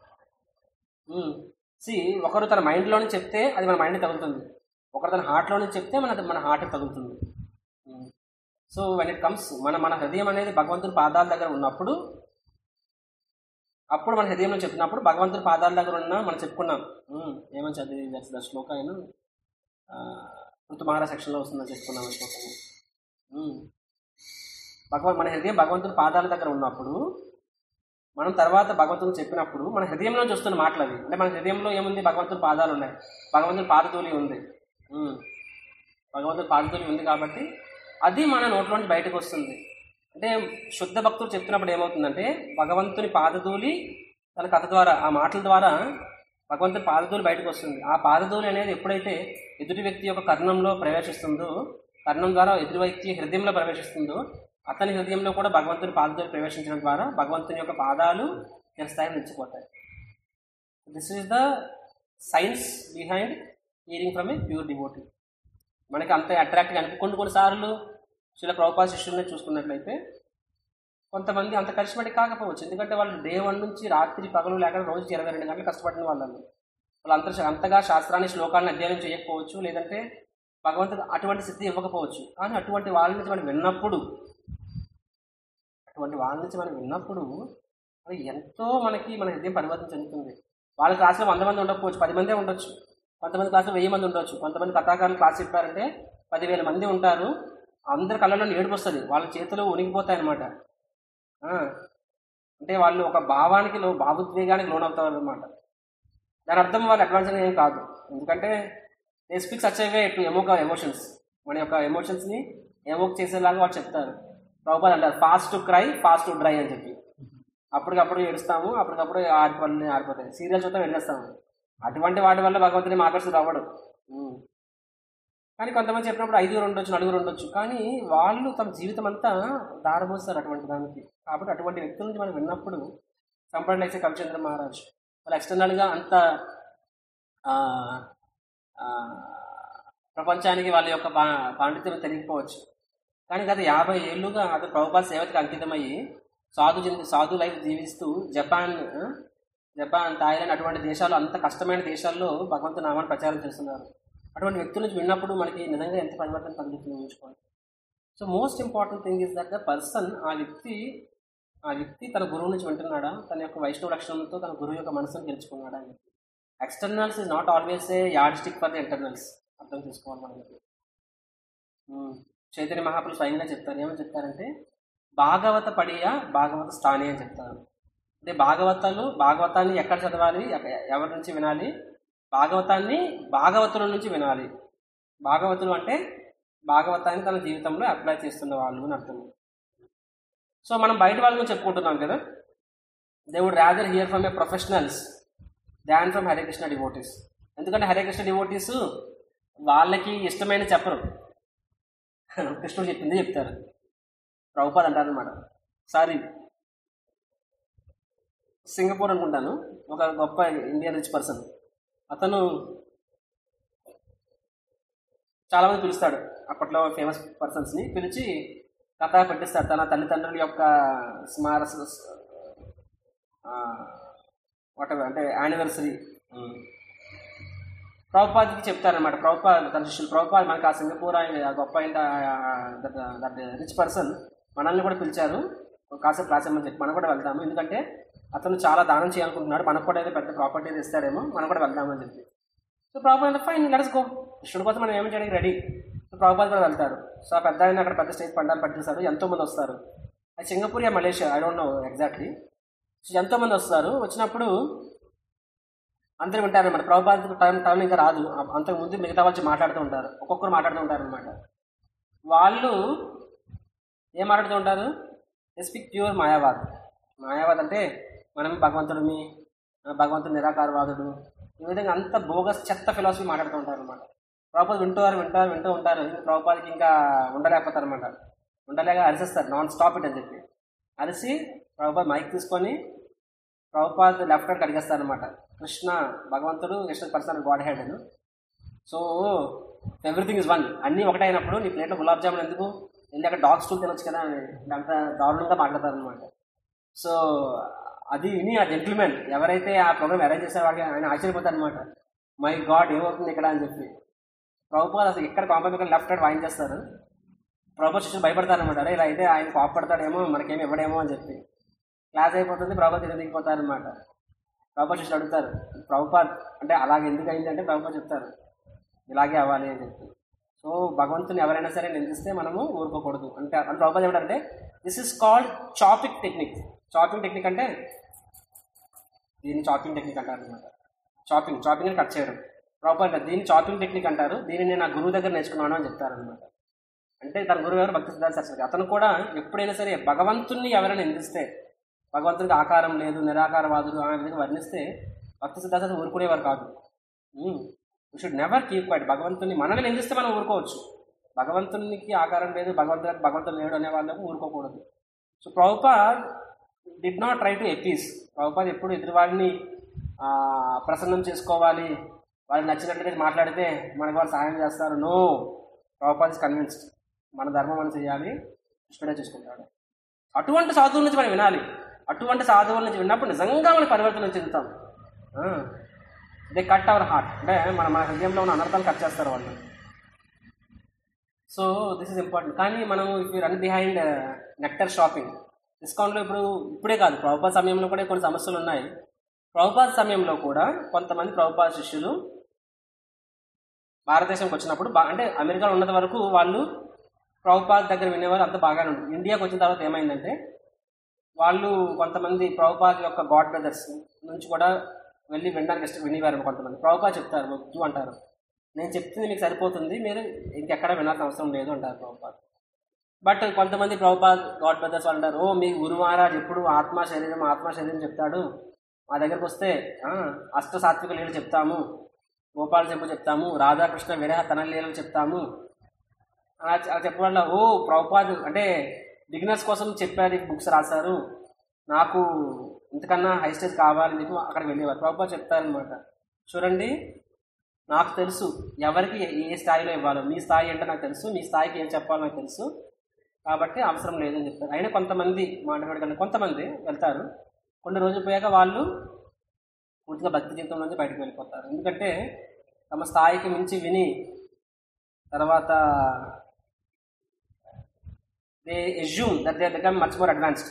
సి ఒకరు తన మైండ్లోనే చెప్తే అది మన మైండ్ తగులుతుంది ఒకరు తన హార్ట్లోనే చెప్తే మన మన హార్ట్ తగులుతుంది సో వెన్ ఇట్ కమ్స్ మన మన హృదయం అనేది భగవంతుని పాదాల దగ్గర ఉన్నప్పుడు అప్పుడు మన హృదయంలో చెప్పినప్పుడు భగవంతుని పాదాల దగ్గర ఉన్న మనం చెప్పుకున్నాం ఉమ్, ఏమని చదివి దట్స్ ద శ్లోక అయిన ఋతుమహార సెక్షన్లో వస్తుందని చెప్పుకున్నాం ఆ శ్లోకం ఉమ్. భగవన్ మన హృదయం భగవంతుని పాదాల దగ్గర ఉన్నప్పుడు మనం తర్వాత భగవంతుని చెప్పినప్పుడు మన హృదయంలో చూస్తున్న మాటలు అవి అంటే మన హృదయంలో ఏముంది భగవంతుని పాదాలు ఉన్నాయి భగవంతుని పాదతూలి ఉంది ఉమ్. భగవంతుని పాదతూలి ఉంది కాబట్టి అది మన నోట్లో నుంచి బయటకు వస్తుంది అంటే శుద్ధ భక్తులు చెప్తున్నప్పుడు ఏమవుతుందంటే భగవంతుని పాదధూలి తన కథ ద్వారా ఆ మాటల ద్వారా భగవంతుని పాదధూలి బయటకు వస్తుంది ఆ పాదధూలి అనేది ఎప్పుడైతే ఎదుటి వ్యక్తి యొక్క కర్ణంలో ప్రవేశిస్తుందో కర్ణం ద్వారా ఎదుటి వ్యక్తి హృదయంలో ప్రవేశిస్తుందో అతని హృదయంలో కూడా భగవంతుని పాదధూలి ప్రవేశించడం ద్వారా భగవంతుని యొక్క పాదాలు చిరస్థాయిని నిలిచిపోతాయి this is the science behind hearing from a pure devotee మనకి అంత అట్రాక్ట్గా అనిపి కొన్ని కొన్నిసార్లు శిల ప్రభుపాద శిష్యుల్ని చూసుకున్నట్లయితే కొంతమంది అంత కరిష్మటిక్ కాకపోవచ్చు ఎందుకంటే వాళ్ళు డే వన్ నుంచి రాత్రి పగలు లేకుండా రోజుకి ఇరవై రెండు గంటలు కష్టపడిన వాళ్ళు వాళ్ళు అంత అంతగా శాస్త్రాన్ని శ్లోకాలను అధ్యయనం చేయకపోవచ్చు లేదంటే భగవంతుడు అటువంటి స్థితి ఇవ్వకపోవచ్చు కానీ అటువంటి వాళ్ళ నుంచి మనం విన్నప్పుడు అటువంటి వాళ్ళ నుంచి మనం విన్నప్పుడు అది ఎంతో మనకి మన హృదయం పరివర్తన చెందుతుంది వాళ్ళ క్లాస్లో వంద మంది ఉండకపోవచ్చు పది మందే ఉండొచ్చు కొంతమంది క్లాసులో వెయ్యి మంది ఉండొచ్చు కొంతమంది కథాకారులు క్లాస్ చెప్పారంటే పదివేల మంది ఉంటారు అందరి కళ్ళలో ఏడుపు వస్తుంది వాళ్ళ చేతులు ఉనికిపోతాయి అనమాట అంటే వాళ్ళు ఒక భావానికి లో భావోద్వేగానికి లోనవుతారు అనమాట దాని అర్థం వాళ్ళు అడ్వాన్స్ ఏం కాదు ఎందుకంటే they speak such a way to evoke emotions మన యొక్క ఎమోషన్స్ని ఎమోక్ చేసేలాగా వాళ్ళు చెప్తారు ప్రభుపాలు అంటారు fast to cry fast to dry అని చెప్పి అప్పటికప్పుడు ఏడుస్తాము అప్పటికప్పుడు ఆడిపోయి ఆడిపోతాయి సీరియల్ చూద్దాం వెళ్ళేస్తాము అటువంటి వాటి వల్ల భగవంతుని ఆకర్షితుడు అవ్వడు ఉమ్. కానీ కొంతమంది చెప్పినప్పుడు ఐదుగురు ఉండొచ్చు నలుగురు ఉండొచ్చు కానీ వాళ్ళు తమ జీవితం అంతా దారబోస్తారు అటువంటి దానికి కాబట్టి అటువంటి వ్యక్తుల నుంచి మనం విన్నప్పుడు సంపన్న అయితే కవిచంద్ర మహారాజ్ వాళ్ళు ఎక్స్టర్నల్గా అంత ఆ, ఆ, ప్రపంచానికి వాళ్ళ యొక్క పా పాండిత్యం తెలియకపోవచ్చు కానీ గత యాభై ఏళ్ళుగా అతను ప్రభుపాద సేవకి అంకితమయ్యి సాధు జీ- సాధు లైఫ్ జీవిస్తూ జపాన్ ఆ, జపాన్ థాయిలాండ్ అటువంటి దేశాలు అంత కష్టమైన దేశాల్లో భగవంతు నామాన్ని ప్రచారం చేస్తున్నారు అటువంటి వ్యక్తుల నుంచి విన్నప్పుడు మనకి నిజంగా ఎంత పరివర్తన కలుగుతుంది ఊహించుకోండి so most important thing is that the person ఆ వ్యక్తి ఆ వ్యక్తి తన గురువు నుంచి వింటున్నాడా తన యొక్క వైష్ణవ లక్షణంతో తన గురువు యొక్క మనసును గెలుచుకున్నాడా అని చెప్పి externals is not always a yardstick for the internals అర్థం చేసుకోవాలి మనకి ఉమ్. చైతన్య మహాపురుషు స్వయంగా చెప్తారు ఏమని చెప్తారంటే భాగవత పడియ భాగవత స్థాని అని చెప్తారు అంటే భాగవతాలు భాగవతాన్ని ఎక్కడ చదవాలి ఎక్క- ఎవరి నుంచి వినాలి భాగవతాన్ని భాగవతుల నుంచి వినాలి భాగవతులు అంటే భాగవతాన్ని తన జీవితంలో అప్లై చేస్తున్న వాళ్ళు అని అర్థం సో మనం బయట వాళ్ళ గురించి చెప్పుకుంటున్నాం కదా they would rather hear from a professionals than from Hare Krishna devotees ఎందుకంటే హరే కృష్ణ డివోటీస్ వాళ్ళకి ఇష్టమైన చెప్పరు కృష్ణుడు చెప్పింది చెప్తారు ప్రభుపాద్ అంటారు అనమాట సారీ సింగపూర్ అనుకుంటాను ఒక గొప్ప ఇండియన్ రిచ్ పర్సన్ అతను చాలామంది పిలుస్తాడు అప్పట్లో ఫేమస్ పర్సన్స్ని పిలిచి కథ పెట్టిస్తాడు తన తల్లిదండ్రుల యొక్క స్మార వాట్ అంటే యానివర్సరీ ప్రభుపాదికి చెప్తారనమాట ప్రభుపాద్ తన శిష్యులు ప్రభుపాద్ మనకి ఆ సింగపూర్ ఆయన ఆ గొప్ప దట్ రిచ్ పర్సన్ మనల్ని కూడా పిలిచారు కాసేపు రాసామని చెప్పి మనం కూడా వెళ్దాము ఎందుకంటే అతను చాలా దానం చేయాలనుకుంటున్నాడు మనకు కూడా ఏదో పెద్ద ప్రాపర్టీ ఇస్తాడేమో మనం కూడా వెళ్దామని చెప్పి so Prabhupada fine let's go కృష్ణుడి కోసం మనం ఏమి చేయడానికి రెడీ సో ప్రభుపాద్ కూడా వెళ్తారు సో ఆ పెద్ద ఆయన అక్కడ పెద్ద స్టేజ్ పండాలు పట్టిస్తారు ఎంతో మంది వస్తారు అది సింగపూర్ యా Malaysia I don't know exactly so ఎంతో మంది వస్తారు వచ్చినప్పుడు అందరూ వింటారు అనమాట ప్రభుపాద టైం టైం ఇంకా రాదు అ- అంతకు ముందు మిగతా వాళ్ళు మాట్లాడుతూ ఉంటారు ఒక్కొక్కరు మాట్లాడుతూ ఉంటారు అనమాట వాళ్ళు ఏం మాట్లాడుతూ ఉంటారు స్పీక్ ప్యూర్ మాయావాద్ మాయావాద్ అంటే మనం భగవంతుడిని ఆ, భగవంతుడు నిరాకారవాదుడు ఈ విధంగా అంత బోగస్ చెత్త ఫిలాసఫీ మాట్లాడుతూ ఉంటారు అనమాట ప్రభుపాద వింటారు వింటారు వింటూ ఉంటారు ఇంకా ప్రభుపాదకి ఇంకా ఉండలేకపోతారు అనమాట ఉండలేక అరిసేస్తారు నాన్ స్టాప్ ఇట్ అని చెప్పి అరిసి ప్రభుపాద్ మైక్ తీసుకొని ప్రభుపాద్ లెఫ్ట్ హ్యాండ్ కడిగేస్తారు అనమాట కృష్ణ భగవంతుడు కృష్ణ పర్సనల్ గాడ్ హెడ్ అని సో ఎవ్రీథింగ్ ఇస్ వన్ అన్నీ ఒకటే అయినప్పుడు నీ ప్లేట్లో గులాబ్ జామున్ ఎందుకు వెళ్ళి అక్కడ డాగ్ స్టూల్ తినొచ్చు కదా అని అంత దారుణంగా మాట్లాడతారు అనమాట సో అది విని ఆ జెంటిల్మెన్ ఎవరైతే ఆ ప్రోగ్రామ్ అరేంజ్ చేశారో వాళ్ళకి ఆయన ఆశ్చర్యపోతారు అనమాట మై గాడ్ ఏమవుతుంది ఇక్కడ అని చెప్పి ప్రభుపాద్ అసలు ఎక్కడ కాంపౌండ్ ఇక్కడ లెఫ్ట్ హ్యాండ్ వాయించేస్తారు ప్రభుత్వ శిష్యులు భయపడతారు అనమాట అరే ఇలా అయితే ఆయన కోపడతాడేమో మనకేమి ఇవ్వడేమో అని చెప్పి క్లాస్ అయిపోతుంది ప్రభుత్వ తిరిగి దిగిపోతారు అనమాట ప్రభుత్వ శిష్యులు అడుగుతారు ప్రభుపాద్ అంటే అలాగే ఎందుకు అయింది అంటే ప్రభుపాద్ చెప్తారు ఇలాగే అవ్వాలి అని చెప్పి సో భగవంతుని ఎవరైనా సరే నిందిస్తే మనము ఊరుకోకూడదు అంటే అంటే ప్రభుపాద్ ఏమంటారంటే this is called chopping technique chopping technique అంటే దీన్ని చాపింగ్ టెక్నిక్ అంటారు అనమాట చాపింగ్ చాపింగ్ అని కట్ చేయడం ప్రాపర్గా దీన్ని చాపింగ్ టెక్నిక్ అంటారు దీన్ని నేను నా గురువు దగ్గర నేర్చుకున్నాను అని చెప్తారు అనమాట అంటే తన గురువు ఎవరు భక్తి సిద్ధార్థ సరస్వతి అతను కూడా ఎప్పుడైనా సరే భగవంతుణ్ణి ఎవరైనా నిందిస్తే భగవంతుడికి ఆకారం లేదు నిరాకారవాదుడు ఆ విధంగా వర్ణిస్తే భక్తి సిద్ధార్థ ఊరుకునేవారు కాదు we should never keep quiet భగవంతుని మనల్ని నిందిస్తే మనం ఊరుకోవచ్చు భగవంతునికి ఆకారం లేదు భగవంతుడికి భగవంతుడు లేడు అనే వాళ్ళకు ఊరుకోకూడదు so Prabhupada did not try to appease Prabhupada ఎప్పుడు ఎదురువాడిని ఆ, ప్రసన్నం చేసుకోవాలి వాళ్ళకి నచ్చినట్లుగా మాట్లాడితే మనకి వాళ్ళు సహాయం చేస్తారు నో ప్రభుపాద్ ఇస్ కన్విన్స్డ్ మన ధర్మం మనం చేయాలి కృష్ణుడే చూసుకుంటాడు అటువంటి సాధువుల నుంచి మనం వినాలి అటువంటి సాధువుల నుంచి విన్నప్పుడు నిజంగా మనం పరివర్తన చెందుతాం దే కట్ అవర్ హార్ట్ అంటే మన మన హృదయంలో ఉన్న అనర్థాలు కట్ చేస్తారు వాళ్ళు సో దిస్ ఇస్ ఇంపార్టెంట్ కానీ మనం if you run behind nectar shopping డిస్కౌంట్లో ఇప్పుడు ఇప్పుడే కాదు ప్రభుపాద సమయంలో కూడా కొన్ని సమస్యలు ఉన్నాయి ప్రభుపాద సమయంలో కూడా కొంతమంది ప్రభుపాద శిష్యులు భారతదేశంకి వచ్చినప్పుడు బా అంటే అమెరికాలో ఉన్నంత వరకు వాళ్ళు ప్రభుపాద్ దగ్గర వినేవారు అంత బాగానే ఉంటుంది ఇండియాకి వచ్చిన తర్వాత ఏమైందంటే వాళ్ళు కొంతమంది ప్రభుపాద్ యొక్క గాడ్ బ్రదర్స్ నుంచి కూడా వెళ్ళి వినడానికి ఇష్టం వినేవారు కొంతమంది ప్రభుపాద్ చెప్తారు వద్దు అంటారు నేను చెప్తుంది మీకు సరిపోతుంది మీరు ఇంకెక్కడ వినాల్సిన అవసరం లేదు అంటారు ప్రభుపాద్ బట్ కొంతమంది ప్రభుపాద్ గాడ్ బ్రదర్స్ వాళ్ళు అంటారు ఓ మీ గురు మహారాజ్ ఎప్పుడు ఆత్మ శరీరం ఆత్మ శరీరం చెప్తాడు మా దగ్గరకు వస్తే ఆ, అష్ట సాత్విక లీలలు చెప్తాము గోపాల చెప్పు చెప్తాము రాధాకృష్ణ విరహ తన లీలలు చెప్తాము అలా అలా చెప్పడం వల్ల ఓ ప్రభుపాద్ అంటే బిగినర్స్ కోసం చెప్పారు బుక్స్ రాశారు నాకు ఇంతకన్నా హై స్టేజ్ కావాలని చెప్పి అక్కడికి వెళ్ళేవారు ప్రభుపాద్ చెప్తారనమాట చూడండి నాకు తెలుసు ఎవరికి ఏ- ఏ స్థాయిలో ఇవ్వాలో మీ స్థాయి ఏంటో నాకు తెలుసు మీ స్థాయికి ఏం చెప్పాలో నాకు తెలుసు కాబట్టి అవసరం లేదని చెప్తారు అయినా కొంతమంది మాట్లాడగల కొంతమంది వెళ్తారు కొన్ని రోజులు పోయాక వాళ్ళు పూర్తిగా భక్తి జీవితం నుంచి బయటకు వెళ్ళిపోతారు ఎందుకంటే తమ స్థాయికి మించి విని తర్వాత they assume that they become much more advanced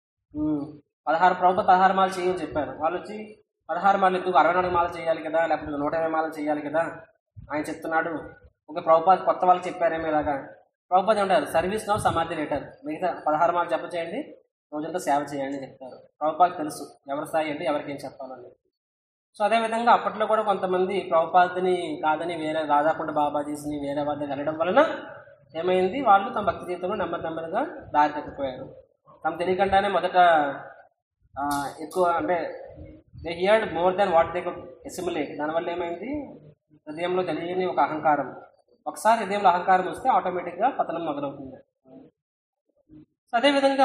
పదహారు ప్రభుత్వ పదహారు మాలు చేయమని చెప్పారు వాళ్ళు వచ్చి పదహారు మాలు ఎందుకు అరవై నాలుగు మాలు చేయాలి కదా లేకపోతే నూట ఇరవై మాలు చేయాలి కదా ఆయన చెప్తున్నాడు ఒక ప్రభుపాద కొత్త వాళ్ళు చెప్పారేమో ఇలాగా ప్రభుపాద ఉంటారు సర్వీస్ నో సమాధి లేటర్ మిగతా పదహారు మాలు జప చేయండి రోజంతా సేవ చేయండి అని చెప్తారు ప్రభుపాద తెలుసు ఎవరి స్థాయి అంటే ఎవరికి ఏం చెప్పాలని సో అదేవిధంగా అప్పట్లో కూడా కొంతమంది ప్రభుపాదని కాదని వేరే రాధాకుండ బాబాజీస్ని వేరే వాళ్ళ దగ్గర వెళ్ళడం వలన ఏమైంది వాళ్ళు తమ భక్తి జీవితంలో నెమ్మది నెమ్మదిగా దారి తప్పిపోయారు తమ తెలియకుండానే మొదట ఆ, ఎక్కువ అంటే they heard more than what they assimilate దానివల్ల ఏమైంది హృదయంలో తెలియని ఒక అహంకారం ఒకసారి హృదయంలో అహంకారం వస్తే ఆటోమేటిక్గా పతనం మొదలవుతుంది సో అదేవిధంగా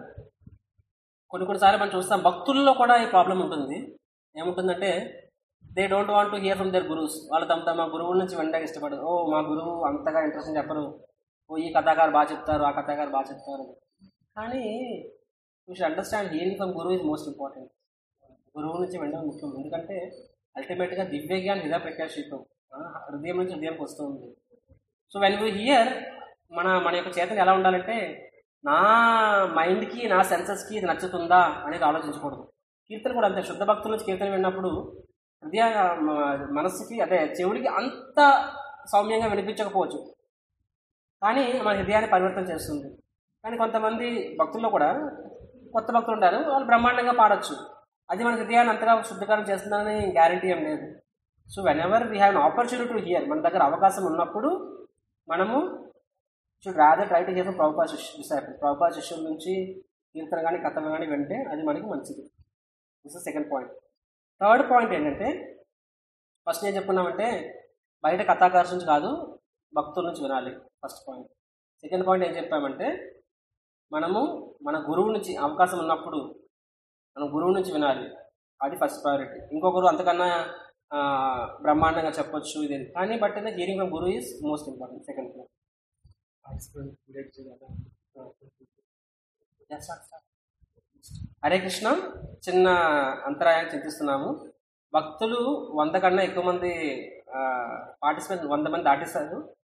కొన్ని కొన్నిసార్లు మనం చూస్తాం భక్తుల్లో కూడా ఈ ప్రాబ్లం ఉంటుంది ఏముంటుందంటే they don't want to hear from their గురువుస్ వాళ్ళు తమ తమ గురువుల నుంచి వినడానికి ఇష్టపడరు ఓ మా గురువు అంతగా ఇంట్రెస్ట్ చెప్పరు ఓ ఈ కథాకారు బాగా చెప్తారు ఆ కథాకారు బాగా చెప్తారు కానీ you should understand hearing from గురువు ఇస్ మోస్ట్ ఇంపార్టెంట్ గురువు నుంచి వినడం ముఖ్యం ఎందుకంటే అల్టిమేట్గా దివ్య జ్ఞాన్ హృదయ ప్రకాశితం ఆ, హృదయం నుంచి హృదయంకి వస్తుంది సో వెన్ వీ హియర్ మన మన యొక్క చేతన ఎలా ఉండాలంటే నా మైండ్కి నా సెన్సెస్కి ఇది నచ్చుతుందా అనేది ఆలోచించకూడదు కీర్తన కూడా అంతే శుద్ధ భక్తుల నుంచి కీర్తన విన్నప్పుడు హృదయ మ- మనస్సుకి అదే చెవుడికి అంత సౌమ్యంగా వినిపించకపోవచ్చు కానీ మన హృదయాన్ని పరివర్తన చేస్తుంది కానీ కొంతమంది భక్తుల్లో కూడా కొత్త భక్తులు ఉంటారు వాళ్ళు బ్రహ్మాండంగా పాడొచ్చు అది మన హృదయాన్ని అంతగా శుద్ధకరం చేస్తుందని గ్యారంటీ ఏం లేదు so whenever we have an opportunity to hear మన దగ్గర అవకాశం ఉన్నప్పుడు మనము should rather try to hear ప్రభుపా శిష్యు డిసైపుల్ ప్రభుపా శిష్యుల నుంచి కీర్తన కానీ కథలు కానీ వింటే అది మనకి మంచిది this is second point third point ఏంటంటే ఫస్ట్ ఏం చెప్పుకున్నామంటే బయట కథాకారు నుంచి కాదు భక్తుల నుంచి వినాలి ఫస్ట్ పాయింట్ సెకండ్ పాయింట్ ఏం చెప్పామంటే మనము మన గురువు నుంచి అవకాశం ఉన్నప్పుడు మనం గురువు నుంచి వినాలి అది ఫస్ట్ ప్రయారిటీ ఇంకొకరు అంతకన్నా ఆ, బ్రహ్మాండంగా చెప్పొచ్చు ఇది కానీ but hearing from guru is most important second Hare Krishna చిన్న అంతరాయాన్ని చింతిస్తున్నాము భక్తులు వంద కన్నా ఎక్కువ మంది పార్టిసిపెంట్ వంద మంది దాటిస్తారు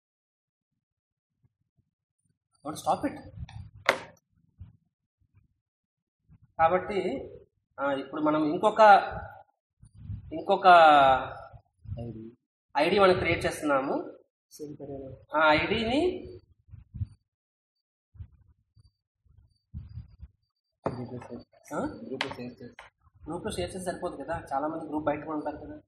స్టాప్ ఇట్ కాబట్టి ఆ, ఇప్పుడు మనం ఇంకొక ఇంకొక ఐడి మనం క్రియేట్ చేస్తున్నాము ఆ ఐడిని గ్రూప్లో షేర్ చేస్తే సరిపోదు కదా చాలా మంది గ్రూప్ బయట కూడా ఉంటారు కదా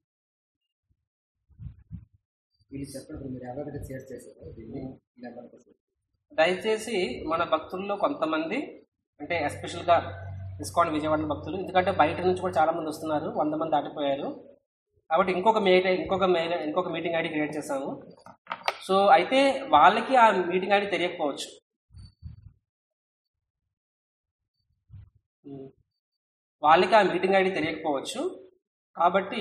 వీళ్ళు చెప్పండి మీరు ఎవరికి షేర్ చేశారు దీన్ని ఇలా ఎవరికి దయచేసి మన భక్తుల్లో కొంతమంది అంటే ఎస్పెషల్గా ఇస్కాన్ విజయవాడ భక్తులు ఎందుకంటే బయట నుంచి కూడా చాలా మంది వస్తున్నారు వంద మంది దాటిపోయారు కాబట్టి ఇంకొక మెయిల్ ఇంకొక మెయిల్ ఇంకొక మీటింగ్ ఐడి క్రియేట్ చేసాము సో అయితే వాళ్ళకి ఆ మీటింగ్ ఐడి తెలియకపోవచ్చు ఉమ్. వాళ్ళకి ఆ మీటింగ్ ఐడి తెలియకపోవచ్చు కాబట్టి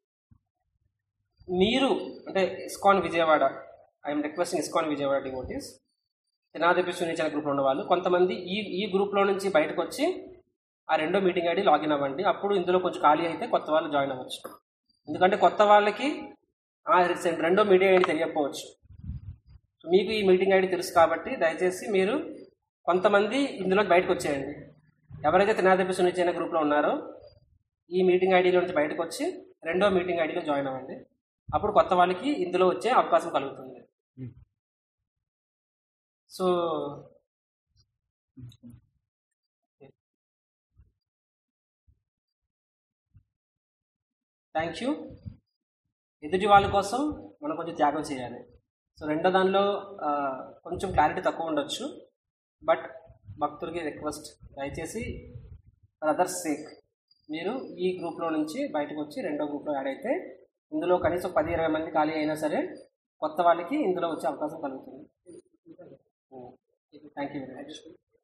మీరు అంటే ISKCON Vijayawada I'm requesting ISKCON Vijayawada devotees తినాదిపి సునీచన గ్రూప్లో ఉన్న వాళ్ళు కొంతమంది ఈ ఈ గ్రూప్లో నుంచి బయటకు వచ్చి ఆ రెండో మీటింగ్ ఐడి లాగిన్ అవ్వండి అప్పుడు ఇందులో కొంచెం ఖాళీ అయితే కొత్త వాళ్ళు జాయిన్ అవ్వచ్చు ఎందుకంటే కొత్త వాళ్ళకి ఆ రెండో మీటింగ్ ఐడి తెలియకపోవచ్చు సో మీకు ఈ మీటింగ్ ఐడి తెలుసు కాబట్టి దయచేసి మీరు కొంతమంది ఇందులో బయటకు వచ్చేయండి ఎవరైతే తినాదిపి సునిచైన గ్రూప్లో ఉన్నారో ఈ మీటింగ్ ఐడిలో నుంచి బయటకు వచ్చి రెండో మీటింగ్ ఐడిలో జాయిన్ అవ్వండి అప్పుడు కొత్త వాళ్ళకి ఇందులో వచ్చే అవకాశం కలుగుతుంది సో థ్యాంక్ యూ ఎదుటి వాళ్ళ కోసం మనం కొంచెం త్యాగం చేయాలి సో రెండో దానిలో ఆ, కొంచెం క్లారిటీ తక్కువ ఉండొచ్చు బట్ భక్తులకి రిక్వెస్ట్ దయచేసి ఫర్ అదర్స్ సేక్ మీరు ఈ గ్రూప్లో నుంచి బయటకు వచ్చి రెండో గ్రూప్లో యాడ్ అయితే ఇందులో కనీసం పది ఇరవై మంది ఖాళీ అయినా సరే కొత్త వాళ్ళకి ఇందులో వచ్చే అవకాశం కలుగుతుంది థ్యాంక్ యూ వెరీ మచ్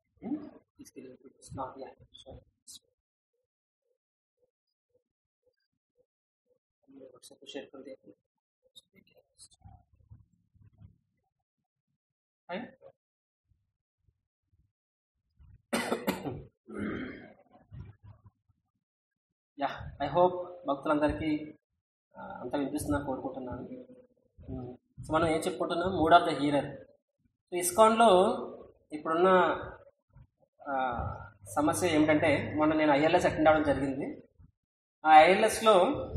शेयर कर दिया ఐ హోప్ భక్తులందరికీ ఆ, అంత వినిపిస్తుందని కోరుకుంటున్నాను ఉమ్. సో మనం ఏం చెప్పుకుంటున్నాం mood of the hearer so ఇస్కాన్లో ఇప్పుడున్న ఆ, సమస్య ఏమిటంటే మొన్న నేను ఐఎల్ఎస్ అటెండ్ అవ్వడం జరిగింది ఆ ఐఎల్ఎస్లో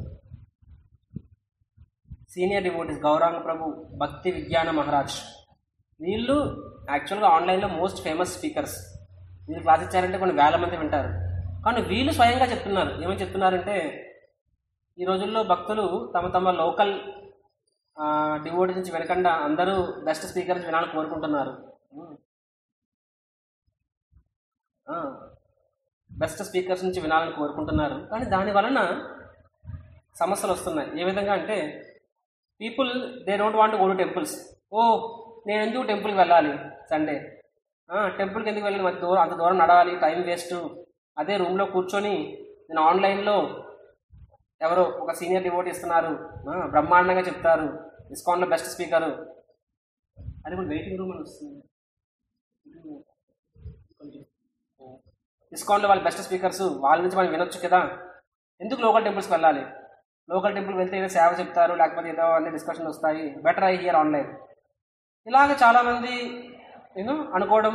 సీనియర్ డివోటీస్ గౌరాంగ ప్రభు భక్తి విజ్ఞాన మహారాజ్ వీళ్ళు యాక్చువల్గా ఆన్లైన్లో మోస్ట్ ఫేమస్ స్పీకర్స్ వీళ్ళు క్లాస్ ఇచ్చారంటే కొన్ని వేల మంది వింటారు కానీ వీళ్ళు స్వయంగా చెప్తున్నారు ఏమని చెప్తున్నారంటే ఈ రోజుల్లో భక్తులు తమ తమ లోకల్ డివోటీ నుంచి వెనకుండా అందరూ బెస్ట్ స్పీకర్స్ వినాలని కోరుకుంటున్నారు బెస్ట్ స్పీకర్స్ నుంచి వినాలని కోరుకుంటున్నారు కానీ దాని వలన సమస్యలు వస్తున్నాయి ఏ విధంగా అంటే people they don't want go to temples ఓ నేను ఎందుకు టెంపుల్కి వెళ్ళాలి సండే టెంపుల్కి ఎందుకు వెళ్ళాలి మరి దూరం అంత దూరం నడవాలి టైం వేస్ట్ అదే రూమ్లో కూర్చొని నేను ఆన్లైన్లో ఎవరో ఒక సీనియర్ డివోట్ ఇస్తున్నారు ఆ, బ్రహ్మాండంగా చెప్తారు ఇస్కాన్లో బెస్ట్ స్పీకరు అది ఇప్పుడు వెయిటింగ్ రూమ్ అని వస్తుంది ఇస్కాన్లో వాళ్ళు బెస్ట్ స్పీకర్స్ వాళ్ళ నుంచి మనం వినొచ్చు కదా ఎందుకు లోకల్ టెంపుల్స్కి వెళ్ళాలి లోకల్ టెంపుల్ వెళ్తే ఏదో సేవ చెప్తారు లేకపోతే ఏదో అన్ని డిస్కషన్ వస్తాయి బెటర్ ఐ హియర్ ఆన్లైన్ ఇలాగ చాలామంది నేను అనుకోవడం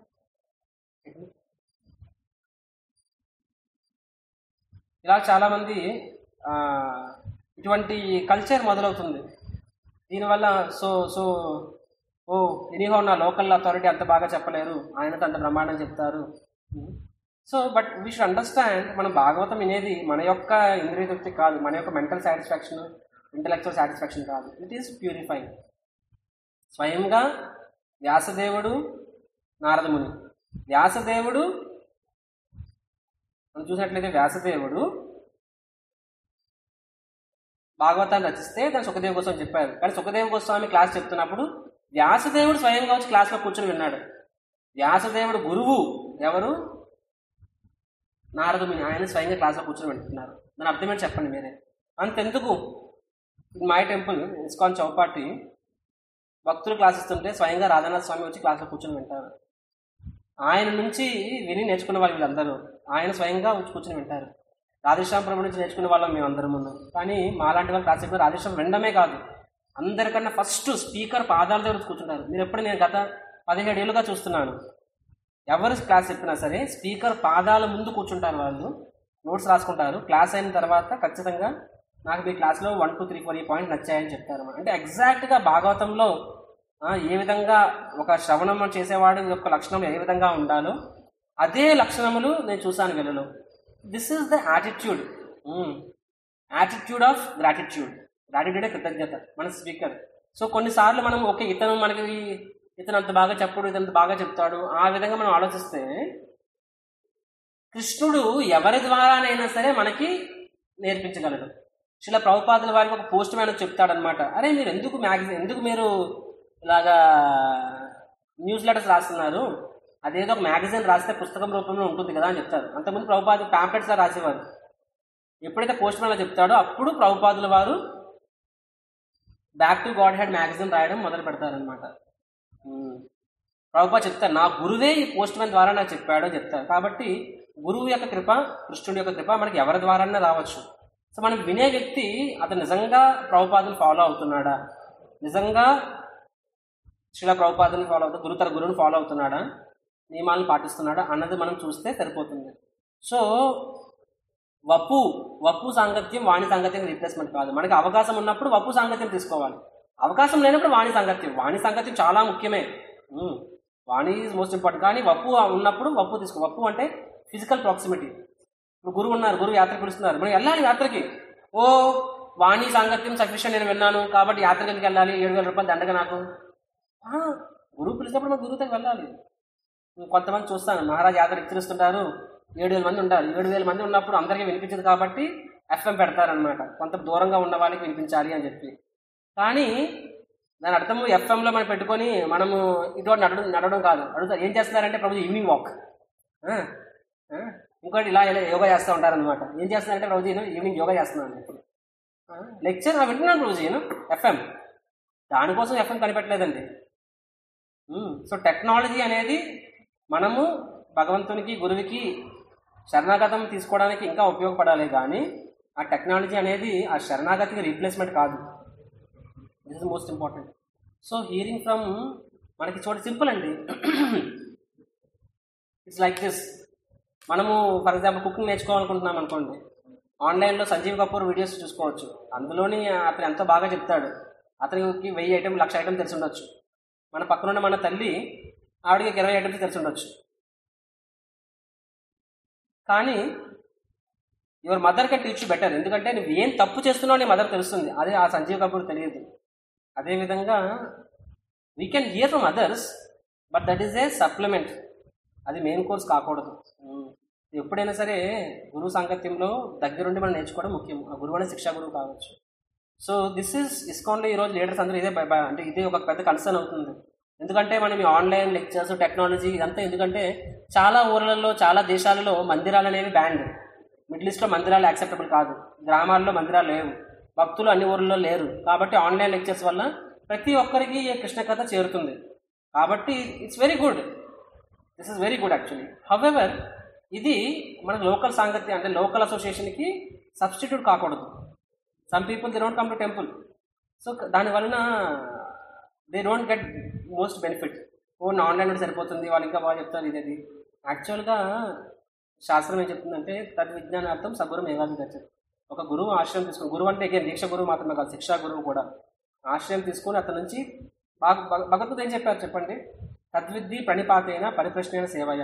ఇలా చాలామంది ఆ, ఇటువంటి కల్చర్ మొదలవుతుంది దీనివల్ల సో సో ఓ ఎనీహో నా లోకల్ అథారిటీ అంత బాగా చెప్పలేరు ఆయనతో అంత బ్రహ్మాండం చెప్తారు so but we should understand మనం భాగవతం వినేది మన యొక్క ఇంద్రియ తృప్తి కాదు మన యొక్క మెంటల్ సాటిస్ఫాక్షన్ ఇంటలెక్చువల్ సాటిస్ఫాక్షన్ కాదు ఇట్ ఈస్ ప్యూరిఫైంగ్ స్వయంగా వ్యాసదేవుడు నారదముని వ్యాసదేవుడు మనం చూసినట్లయితే వ్యాసదేవుడు భాగవతాన్ని రచిస్తే దాన్ని సుఖదేవ గోస్వామి చెప్పారు కానీ సుఖదేవ గోస్వామి క్లాస్ చెప్తున్నప్పుడు వ్యాసదేవుడు స్వయంగా వచ్చి క్లాస్లో కూర్చొని విన్నాడు వ్యాసదేవుడు గురువు ఎవరు నారదుని ఆయన స్వయంగా క్లాస్లో కూర్చొని వింటున్నారు దాని అర్థం ఏంటి చెప్పండి మీరే అంతెందుకు in my temple ISKCON Chowpatty భక్తులు క్లాస్ ఇస్తుంటే స్వయంగా రాధానాథ స్వామి వచ్చి క్లాస్లో కూర్చొని వింటారు ఆయన నుంచి విని నేర్చుకున్న వాళ్ళు వీళ్ళందరూ ఆయన స్వయంగా వచ్చి కూర్చొని వింటారు రాధేశ్యామ ప్రభు నుంచి నేర్చుకునే వాళ్ళం మేము అందరం ముందు కానీ మాలాంటి వాళ్ళు క్లాస్ చెప్పిన రాధేశ్యామ వినడమే కాదు అందరికన్నా ఫస్ట్ స్పీకర్ పాదాల దగ్గర వచ్చి కూర్చుంటారు మీరు ఎప్పుడు నేను గత పదిహేడు ఏళ్ళుగా చూస్తున్నాను ఎవరు క్లాస్ చెప్పినా సరే స్పీకర్ పాదాల ముందు కూర్చుంటారు వాళ్ళు నోట్స్ రాసుకుంటారు క్లాస్ అయిన తర్వాత ఖచ్చితంగా నాకు మీ క్లాస్లో వన్ టూ త్రీ ఫోర్ ఈ పాయింట్ నచ్చాయని చెప్తారు అంటే ఎగ్జాక్ట్గా భాగవతంలో ఆ, ఏ విధంగా ఒక శ్రవణం చేసేవాడు యొక్క లక్షణం ఏ విధంగా ఉండాలో అదే లక్షణములు నేను చూశాను వీళ్ళలో this is the attitude attitude of gratitude గ్రాటిట్యూడే కృతజ్ఞత మన స్పీకర్ సో కొన్నిసార్లు మనం ఓకే ఇతను మనకి ఇతను అంత బాగా చెప్పడు ఇతను అంత బాగా చెప్తాడు ఆ విధంగా మనం ఆలోచిస్తే కృష్ణుడు ఎవరి ద్వారానైనా సరే మనకి నేర్పించగలడు శిల ప్రభుపాదుల వారికి ఒక పోస్ట్ మ్యాన్ చెప్తాడనమాట అరే మీరు ఎందుకు మ్యాగజైన్ ఎందుకు మీరు ఇలాగా న్యూస్ లెటర్స్ రాస్తున్నారు అదేదో ఒక మ్యాగజైన్ రాస్తే పుస్తకం రూపంలో ఉంటుంది కదా అని చెప్తారు అంతకుముందు ప్రభుపాదు ప్యాంప్లెట్స్ రాసేవారు ఎప్పుడైతే పోస్ట్ మ్యాన్ చెప్తాడో అప్పుడు ప్రభుపాదుల వారు back to Godhead magazine రాయడం మొదలు పెడతారనమాట ప్రభుపా చెప్తారు నా గురువే ఈ పోస్ట్ మ్యాన్ ద్వారా నాకు చెప్పాడు అని చెప్తారు కాబట్టి గురువు యొక్క కృప కృష్ణుడి యొక్క కృప మనకి ఎవరి ద్వారానే రావచ్చు సో మనం వినే వ్యక్తి అతను నిజంగా ప్రభుపాదులు ఫాలో అవుతున్నాడా నిజంగా శిల ప్రభుపాదుని ఫాలో అవుతా గురుతర గురువుని ఫాలో అవుతున్నాడా నియమాలను పాటిస్తున్నాడా అన్నది మనం చూస్తే సరిపోతుంది సో వపు వపు సాంగత్యం వాణి సాంగత్యం రీప్లేస్మెంట్ కాదు మనకి అవకాశం ఉన్నప్పుడు వపు సాంగత్యం తీసుకోవాలి అవకాశం లేనప్పుడు వాణి సాంగత్యం వాణి సాంగత్యం చాలా ముఖ్యమే ఉమ్, వాణి ఈజ్ మోస్ట్ ఇంపార్టెంట్ కానీ వప్పు ఉన్నప్పుడు వప్పు తీసుకో వప్పు అంటే ఫిజికల్ ప్రాక్సిమిటీ ఇప్పుడు గురువు ఉన్నారు గురువు యాత్ర పిలుస్తున్నారు మనం వెళ్ళాలి యాత్రకి ఓ వాణి సాంగత్యం సఫిషియెంట్ నేను విన్నాను కాబట్టి యాత్రకి ఎందుకు వెళ్ళాలి ఏడు వేల రూపాయలు దండగా నాకు ఆ, గురువు పిలిచినప్పుడు మనం గురువుతో వెళ్ళాలి కొంతమంది చూస్తాను మహారాజ్ యాత్ర హెచ్చరిస్తుంటారు ఏడు వేల మంది ఉంటారు ఏడు వేల మంది ఉన్నప్పుడు అందరికీ వినిపించదు కాబట్టి ఎఫ్ఎం పెడతారనమాట కొంత దూరంగా ఉన్న వాళ్ళకి వినిపించాలి అని చెప్పి కానీ దాని అర్థము ఎఫ్ఎంలో మనం పెట్టుకొని మనము ఇటువంటి నడడం నడవడం కాదు అడుగుతారు ఏం చేస్తున్నారంటే ప్రభు ఈవినింగ్ వాక్ ఇంకోటి ఇలా ఇలా యోగా చేస్తూ ఉంటారనమాట ఏం చేస్తున్నారంటే ప్రభుజీ నేను ఈవినింగ్ యోగా చేస్తున్నాను అని చెప్పి లెక్చర్ వింటున్నాను ప్రభుజీ నేను ఎఫ్ఎం దానికోసం ఎఫ్ఎం కనిపెట్టలేదండి సో టెక్నాలజీ అనేది మనము భగవంతునికి గురువుకి శరణాగతం తీసుకోవడానికి ఇంకా ఉపయోగపడాలి కానీ ఆ టెక్నాలజీ అనేది ఆ శరణాగతికి రీప్లేస్మెంట్ కాదు this is most important so hearing from మనకి చూడ సింపుల్ అండి ఇట్స్ లైక్ దిస్ మనము ఫర్ ఎగ్జాంపుల్ కుకింగ్ నేర్చుకోవాలనుకుంటున్నాం అనుకోండి ఆన్లైన్లో సంజీవ్ కపూర్ వీడియోస్ చూసుకోవచ్చు అందులోని అతను ఎంతో బాగా చెప్తాడు అతనికి వెయ్యి ఐటెం లక్ష ఐటెం తెలిసి ఉండొచ్చు మన పక్కనున్న మన తల్లి ఆవిడకి ఇరవై ఐటమ్స్ తెలిసి ఉండొచ్చు కానీ your mother can teach better ఎందుకంటే నువ్వు ఏం తప్పు చేస్తున్నావు నీ మదర్ తెలుస్తుంది అదే ఆ సంజీవ్ కపూర్ తెలియదు అదేవిధంగా we can hear from others but that is a supplement అది మెయిన్ కోర్స్ కాకూడదు ఉమ్. ఎప్పుడైనా సరే గురువు సాంగత్యంలో దగ్గరుండి మనం నేర్చుకోవడం ముఖ్యం ఆ గురువు అనే శిక్షా గురువు కావచ్చు సో దిస్ ఇస్ ఇస్కాన్లో ఈరోజు లీడర్స్ అందరూ ఇదే భయ- భయ- అంటే ఇదే ఒక పెద్ద కన్సర్న్ అవుతుంది ఎందుకంటే మనం ఈ ఆన్లైన్ లెక్చర్స్ టెక్నాలజీ ఇదంతా ఎందుకంటే చాలా ఊర్లలో చాలా దేశాలలో మందిరాలు అనేవి బ్యాండ్ మిడిల్ ఈస్ట్లో మందిరాలు యాక్సెప్టబుల్ కాదు గ్రామాల్లో మందిరాలు లేవు భక్తులు అన్ని ఊర్లలో లేరు కాబట్టి ఆన్లైన్ లెక్చర్స్ వల్ల ప్రతి ఒక్కరికి ఈ కృష్ణ కథ చేరుతుంది కాబట్టి it's very good this is very good actually however ఇది మనకు లోకల్ సాంగత్యం అంటే లోకల్ అసోసియేషన్కి సబ్స్టిట్యూట్ కాకూడదు some people they don't come to temple so దాని వలన they don't get most benefit own online ఉంటే సరిపోతుంది వాళ్ళు ఇంకా బాగా చెప్తారు ఇది అది యాక్చువల్గా శాస్త్రం ఏం చెప్తుందంటే తద్ విజ్ఞానార్థం సగురం ఏవాది గచ్చతి ఒక గురువు ఆశ్రయం తీసుకుని గురువు అంటే again దీక్ష గురువు మాత్రమే కాదు శిక్షా గురువు కూడా ఆశ్రయం తీసుకుని అతని నుంచి బాగా భగ- భగవద్గీత ఏం చెప్పారు చెప్పండి తద్విద్ది ప్రణిపాతైన పరిప్రశ్నైన సేవయ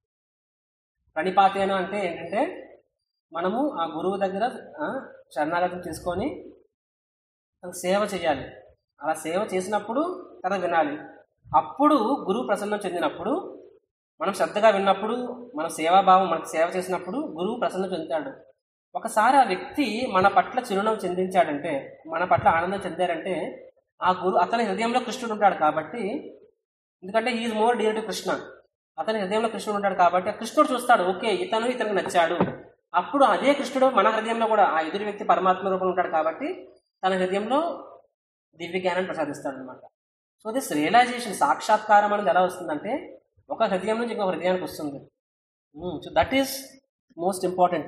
ప్రణిపాతేన అంటే ఏంటంటే మనము ఆ గురువు దగ్గర ఆ, శరణాగతి తీసుకొని తనకు సేవ చేయాలి అలా సేవ చేసినప్పుడు కథ వినాలి అప్పుడు గురువు ప్రసన్నం చెందినప్పుడు మనం శ్రద్ధగా విన్నప్పుడు మన సేవాభావం మనకు సేవ చేసినప్పుడు గురువు ప్రసన్నం చెందుతాడు ఒకసారి ఆ వ్యక్తి మన పట్ల చిరునవ్వు చెందించాడంటే మన పట్ల ఆనందం చెందారంటే ఆ గురు అతని హృదయంలో కృష్ణుడు ఉంటాడు కాబట్టి ఎందుకంటే is more dear to Krishna అతని హృదయంలో కృష్ణుడు ఉంటాడు కాబట్టి ఆ కృష్ణుడు చూస్తాడు ఓకే ఇతను ఇతనికి నచ్చాడు అప్పుడు అదే కృష్ణుడు మన హృదయంలో కూడా ఆ ఎదురు వ్యక్తి పరమాత్మ రూపంలో ఉంటాడు కాబట్టి తన హృదయంలో దివ్య జ్ఞానాన్ని ప్రసాదిస్తాడు అనమాట సో దిస్ రియలైజేషన్ సాక్షాత్కారం అనేది ఎలా వస్తుందంటే ఒక హృదయం నుంచి ఇంకొక హృదయానికి వస్తుంది so that is most important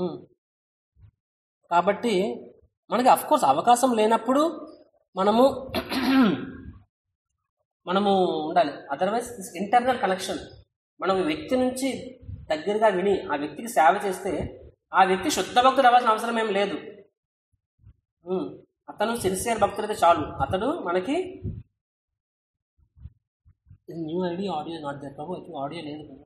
కాబట్టి మనకి కోర్స్ అవకాశం లేనప్పుడు మనము మనము ఉండాలి అదర్వైజ్ ఇంటర్నల్ కనెక్షన్ మనం ఈ వ్యక్తి నుంచి దగ్గరగా విని ఆ వ్యక్తికి సేవ చేస్తే ఆ వ్యక్తి శుద్ధ భక్తుడు అవ్వాల్సిన అవసరం ఏం లేదు ఉమ్, అతను సిన్సియర్ భక్తుడైతే చాలు అతడు మనకి new ID audio not there బాబు ఆడియో లేదు బాబు.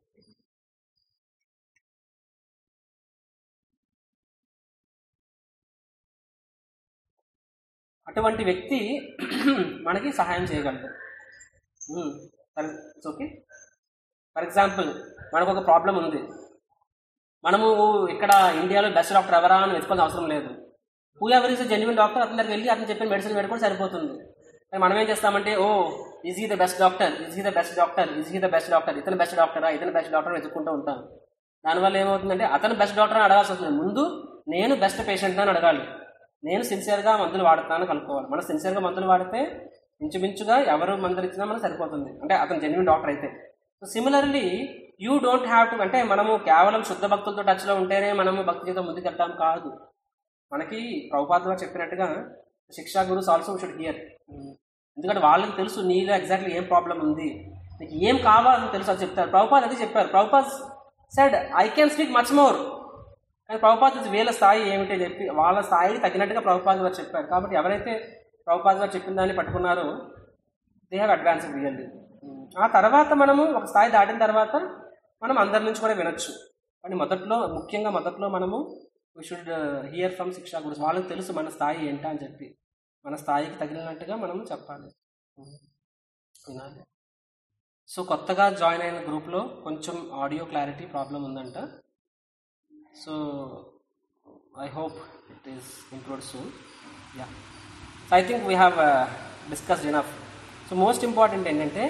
అటువంటి వ్యక్తి మనకి సహాయం చేయగలడు ఇట్స్ ఓకే ఫర్ ఎగ్జాంపుల్ మనకు ఒక ప్రాబ్లం ఉంది మనము ఇక్కడ ఇండియాలో బెస్ట్ డాక్టర్ ఎవరా అని వెతుకోవాల్సిన అవసరం లేదు whoever is genuine doctor అతని దగ్గరికి వెళ్ళి అతను చెప్పిన మెడిసిన్ పెట్టుకుంటే సరిపోతుంది కానీ మనం ఏం చేస్తామంటే oh is he the best doctor is he the best doctor is he the best doctor ఇతను బెస్ట్ డాక్టరా ఇతను బెస్ట్ డాక్టర్ వెతుక్కుంటూ ఉంటాం దానివల్ల ఏమవుతుందంటే అతను బెస్ట్ డాక్టర్ అని అడగాల్సి వస్తుంది ముందు నేను బెస్ట్ పేషెంట్ అని అడగాలి నేను సిన్సియర్గా మందులు వాడుతున్నాను కనుక్కోవాలి మనం సిన్సియర్గా మందులు వాడితే ఇంచుమించుగా ఎవరు మందులు ఇచ్చినా మనకు సరిపోతుంది అంటే అతను జెన్యున్ డాక్టర్ అయితే so similarly you don't have to అంటే మనము కేవలం శుద్ధ భక్తులతో టచ్లో ఉంటేనే మనము భక్తి జీవితం ముందుకెళ్తాం కాదు మనకి ప్రభుపాద గారు చెప్పినట్టుగా శిక్షా గురుస్ ఆల్సో షుడ్ హియర్ ఎందుకంటే వాళ్ళకి తెలుసు నీలో ఎగ్జాక్ట్లీ ఏం ప్రాబ్లం ఉంది నీకు ఏం కావాలని తెలుసు అది చెప్తారు ప్రభుపాద్ అది చెప్పారు Prabhupada said I can speak much more కానీ ప్రభుపాద్ నుంచి వీళ్ళ స్థాయి ఏమిటి చెప్పి వాళ్ళ స్థాయికి తగినట్టుగా ప్రభుపాద్ గారు చెప్పారు కాబట్టి ఎవరైతే ప్రభుపాద్ గారు చెప్పిన దాన్ని పట్టుకున్నారో దే హ్యావ్ అడ్వాన్స్ రియల్లీ ఆ తర్వాత మనము ఒక స్థాయి దాటిన తర్వాత మనం అందరి నుంచి కూడా వినొచ్చు కానీ మొదట్లో ముఖ్యంగా మొదట్లో మనము వీ షుడ్ హియర్ ఫ్రమ్ శిక్షా గురించి వాళ్ళకి తెలుసు మన స్థాయి ఏంటా అని చెప్పి మన స్థాయికి తగిలినట్టుగా మనం చెప్పాలి వినాలి సో కొత్తగా జాయిన్ అయిన గ్రూప్లో కొంచెం ఆడియో క్లారిటీ ప్రాబ్లం ఉందంట so I hope it is improved soon yeah so I think we have discussed enough so most important ఏంటంటే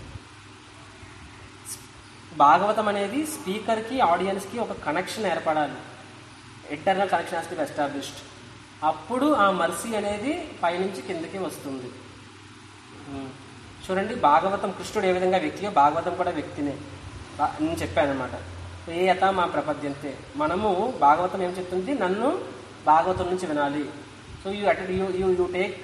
భాగవతం అనేది స్పీకర్కి ఆడియన్స్కి ఒక కనెక్షన్ ఏర్పడాలి internal connection has to established అప్పుడు ఆ మర్సీ అనేది పైనుంచి కిందకి వస్తుంది ఉమ్. చూడండి భాగవతం కృష్ణుడు ఏ విధంగా వ్యక్తియో భాగవతం కూడా వ్యక్తినే బా- నేను చెప్పాను అనమాట ఏ యథ మా ప్రపద్యంతే మనము భాగవతం ఏం చెప్తుంది నన్ను భాగవతం నుంచి వినాలి so you attend you you you take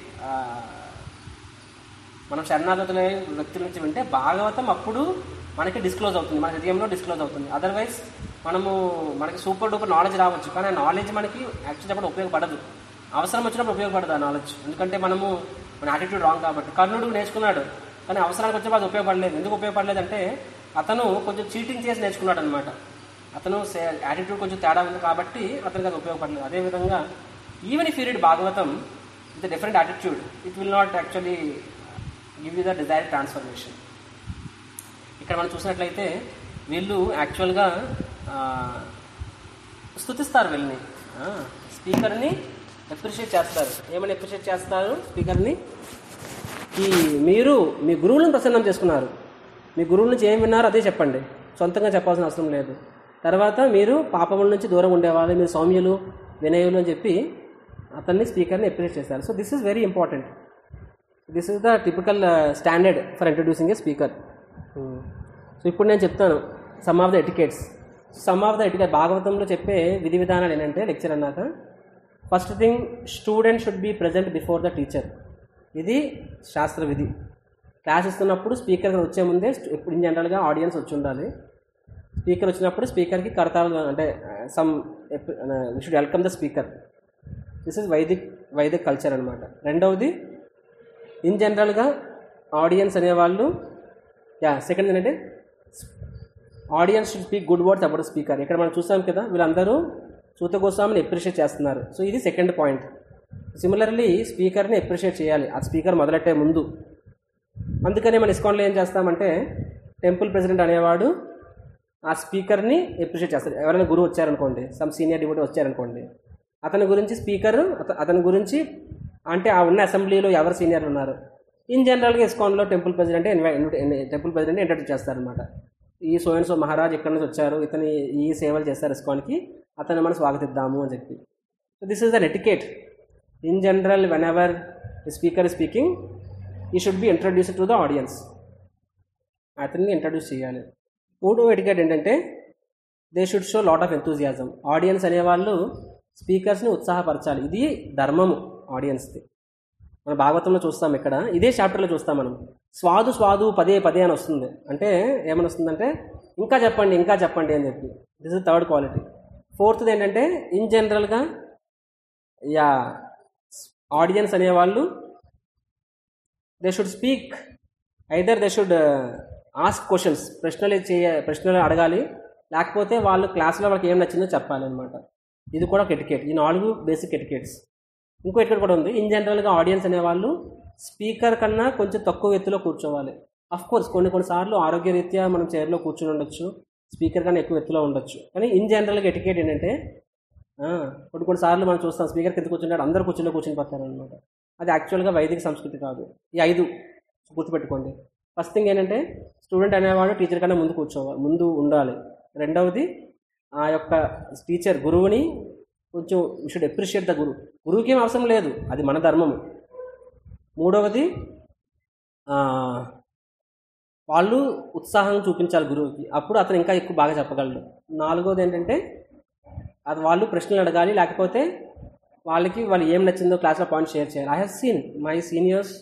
మనం శరణాగతుల వ్యక్తుల నుంచి వింటే భాగవతం అప్పుడు మనకి డిస్క్లోజ్ అవుతుంది మన హృదయంలో డిస్క్లోజ్ అవుతుంది అదర్వైజ్ మనము మనకి సూపర్ డూపర్ నాలెడ్జ్ రావచ్చు కానీ ఆ నాలెడ్జ్ మనకి యాక్చువల్లీ అప్పుడు ఉపయోగపడదు అవసరం వచ్చినప్పుడు ఉపయోగపడదు ఆ నాలెడ్జ్ ఎందుకంటే మనము మన యాటిట్యూడ్ రాంగ్ కాబట్టి కర్ణుడు నేర్చుకున్నాడు కానీ అవసరానికి వచ్చినప్పుడు అది ఉపయోగపడలేదు ఎందుకు ఉపయోగపడలేదు అంటే అతను కొంచెం చీటింగ్ చేసి నేర్చుకున్నాడు అనమాట అతను యాటిట్యూడ్ కొంచెం తేడా ఉంది కాబట్టి అతనికి అది ఉపయోగపడలేదు అదేవిధంగా even if read Bhagavatam with different attitude it will not actually give you the desire transformation ఇక్కడ మనం చూసినట్లయితే వీళ్ళు యాక్చువల్గా ఆ, స్తుతిస్తారు వీళ్ళని ఆ, స్పీకర్ని అప్రిషియేట్ చేస్తారు ఏమని అప్రిషియేట్ చేస్తారు స్పీకర్ని ఈ మీరు మీ గురువులను ప్రసన్నం చేసుకున్నారు మీ గురువుల నుంచి ఏం విన్నారో అదే చెప్పండి సొంతంగా చెప్పాల్సిన అవసరం లేదు తర్వాత మీరు పాపముల నుంచి దూరం ఉండేవాళ్ళు మీరు సౌమ్యులు వినయులు అని చెప్పి అతన్ని స్పీకర్ని అప్రిషియేట్ చేశారు so this is very important this is the typical standard for introducing a speaker so ఇప్పుడు నేను చెప్తాను some of the etiquettes some of the etiquette భాగవతంలో చెప్పే విధి విధానాలు ఏంటంటే లెక్చర్ అన్నాక first thing student should be present before the teacher ఇది శాస్త్ర విధి క్లాస్ ఇస్తున్నప్పుడు స్పీకర్ వచ్చే ముందే ఇప్పుడు జనరల్గా ఆడియన్స్ వచ్చి ఉండాలి స్పీకర్ వచ్చినప్పుడు స్పీకర్కి కరతాలు అంటే some we should welcome the speaker this is Vaidik Vaidik culture అనమాట రెండవది ఇన్ జనరల్గా ఆడియన్స్ అనేవాళ్ళు యా సెకండ్ ఏంటంటే audience should speak good words about speaker ఇక్కడ మనం చూసాం కదా వీళ్ళందరూ సూత గోస్వామిని అప్రిషియేట్ చేస్తున్నారు సో ఇది సెకండ్ పాయింట్ సిమిలర్లీ స్పీకర్ని అప్రిషియేట్ చేయాలి ఆ స్పీకర్ మొదలెట్టే ముందు అందుకనే మన ఇస్కాన్లో ఏం చేస్తామంటే టెంపుల్ ప్రెసిడెంట్ అనేవాడు ఆ స్పీకర్ని అప్రిషియేట్ చేస్తారు ఎవరైనా గురువు వచ్చారనుకోండి సమ్ సీనియర్ డివోటీ వచ్చారనుకోండి అతని గురించి స్పీకర్ అత- అతని గురించి అంటే ఆ ఉన్న అసెంబ్లీలో ఎవరు సీనియర్ ఉన్నారు ఇన్ జనరల్గా ఇస్కాన్లో temple president temple president introduce చేస్తారనమాట ఈ సో అండ్ సో మహారాజ్ ఎక్కడి నుంచి వచ్చారు ఇతని ఈ సేవలు చేస్తారు ఇస్కాన్కి అతన్ని మనం స్వాగతిద్దాము అని చెప్పి so this is the etiquette in general whenever speaker speaking he should be introduce to the audience అతన్ని ఇంట్రడ్యూస్ చేయాలి మూడో ఎటికేట్ ఏంటంటే they should show lot of enthusiasm audience అనేవాళ్ళు స్పీకర్స్ని ఉత్సాహపరచాలి ఇది ధర్మము ఆడియన్స్ది మన భాగవతంలో చూస్తాం ఇక్కడ ఇదే చాప్టర్లో చూస్తాం మనం స్వాదు స్వాదు పదే పదే అని వస్తుంది అంటే ఏమని వస్తుందంటే ఇంకా చెప్పండి ఇంకా చెప్పండి అని చెప్పి దిస్ ఇస్ థర్డ్ క్వాలిటీ ఫోర్త్ది ఏంటంటే ఇన్ జనరల్గా యా ఆడియన్స్ అనేవాళ్ళు they should speak either they should ask questions ప్రశ్నలు చేయ ప్రశ్నలు అడగాలి లేకపోతే వాళ్ళు క్లాస్లో వాళ్ళకి ఏం నచ్చిందో చెప్పాలి అనమాట ఇది కూడా ఒక ఎటికేట్ ఈ నాలుగు బేసిక్ ఎటికేట్స్ ఇంకో ఎటికేట్ కూడా ఉంది ఇన్ జనరల్గా ఆడియన్స్ అనేవాళ్ళు స్పీకర్ కన్నా కొంచెం తక్కువ ఎత్తులో కూర్చోవాలి అఫ్ కోర్స్ కొన్ని కొన్నిసార్లు ఆరోగ్యరీత్యా మనం చైర్లో కూర్చొని ఉండొచ్చు స్పీకర్ కన్నా ఎక్కువ ఎత్తులో ఉండొచ్చు కానీ ఇన్ జనరల్గా ఎటికేట్ ఏంటంటే ఆ, కొన్ని కొన్నిసార్లు మనం చూస్తాం స్పీకర్ కింద కూర్చుంటాడు అందరు కూర్చుని కూర్చుని పోతారు అనమాట అది యాక్చువల్గా వైదిక సంస్కృతి కాదు ఈ ఐదు గుర్తుపెట్టుకోండి ఫస్ట్ థింగ్ ఏంటంటే స్టూడెంట్ అనేవాడు టీచర్ కన్నా ముందు కూర్చోవాలి ముందు ఉండాలి రెండవది ఆ యొక్క టీచర్ గురువుని కొంచెం షుడ్ అప్రిషియేట్ ద గురువు గురువుకి ఏం అవసరం లేదు అది మన ధర్మము మూడవది ఆ, వాళ్ళు ఉత్సాహం చూపించాలి గురువుకి అప్పుడు అతను ఇంకా ఎక్కువ బాగా చెప్పగలడు నాలుగోది ఏంటంటే అది వాళ్ళు ప్రశ్నలు అడగాలి లేకపోతే వాళ్ళకి వాళ్ళు ఏం నచ్చిందో క్లాస్లో పాయింట్ షేర్ చేయాలి I have seen my seniors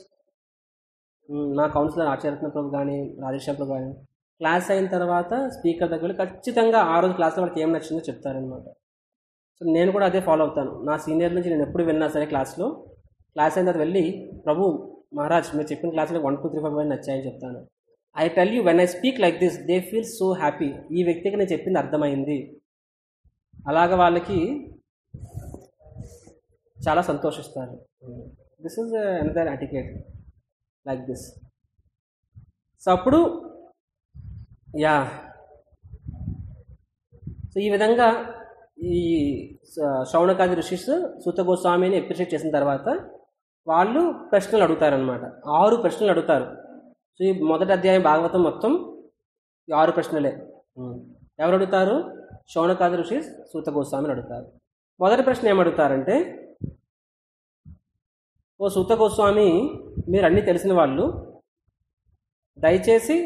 నా కౌన్సిలర్ ఆచార్యత్న ప్రభు కానీ రాజేశ్వర ప్రభు కానీ క్లాస్ అయిన తర్వాత స్పీకర్ దగ్గర వెళ్ళి ఖచ్చితంగా ఆ రోజు క్లాస్లో వాళ్ళకి ఏం నచ్చిందో చెప్తారనమాట సో నేను కూడా అదే ఫాలో అవుతాను నా సీనియర్ నుంచి నేను ఎప్పుడు విన్నా సరే క్లాస్లో క్లాస్ అయిన తర్వాత వెళ్ళి ప్రభు మహారాజ్ మీరు చెప్పిన క్లాస్లో వన్ టూ త్రీ ఫైవ్ అని నచ్చాయని చెప్తాను I tell you when I speak like this they feel so happy ఈ వ్యక్తికి నేను చెప్పింది అర్థమైంది అలాగ వాళ్ళకి చాలా సంతోషిస్తారు this is another etiquette like this so అప్పుడు యా సో ఈ విధంగా ఈ స- శౌనకాది ఋషిస్ సూత గోస్వామిని అప్రిషియేట్ చేసిన తర్వాత వాళ్ళు ప్రశ్నలు అడుగుతారనమాట ఆరు ప్రశ్నలు అడుగుతారు సో ఈ మొదటి అధ్యాయం భాగవతం మొత్తం ఈ ఆరు ప్రశ్నలే ఎవరు అడుగుతారు శౌనకాది ఋషి సూత గోస్వామిని అడుగుతారు మొదటి ప్రశ్న ఏమడుగుతారంటే ఓ సూత గోస్వామి మీరు అన్నీ తెలిసిన వాళ్ళు దయచేసి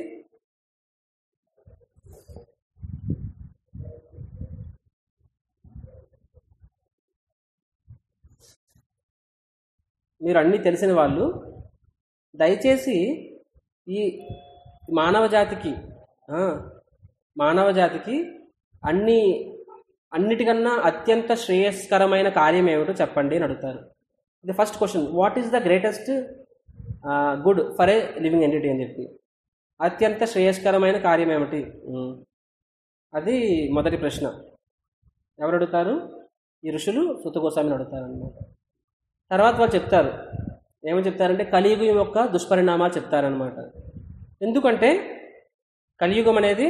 మీరు అన్నీ తెలిసిన వాళ్ళు దయచేసి ఈ మానవ జాతికి ఆ, మానవ జాతికి అన్ని అన్నిటికన్నా అత్యంత శ్రేయస్కరమైన కార్యం ఏమిటో చెప్పండి అని అడుగుతారు the first question what is the greatest good for a living entity అని చెప్పి అత్యంత శ్రేయస్కరమైన కార్యం ఏమిటి ఉమ్. అది మొదటి ప్రశ్న ఎవరు అడుగుతారు ఈ ఋషులు సుతగోస్వామిని అడుగుతారు అనమాట తర్వాత వాళ్ళు చెప్తారు ఏమని చెప్తారంటే కలియుగం యొక్క దుష్పరిణామాలు చెప్తారనమాట ఎందుకంటే కలియుగం అనేది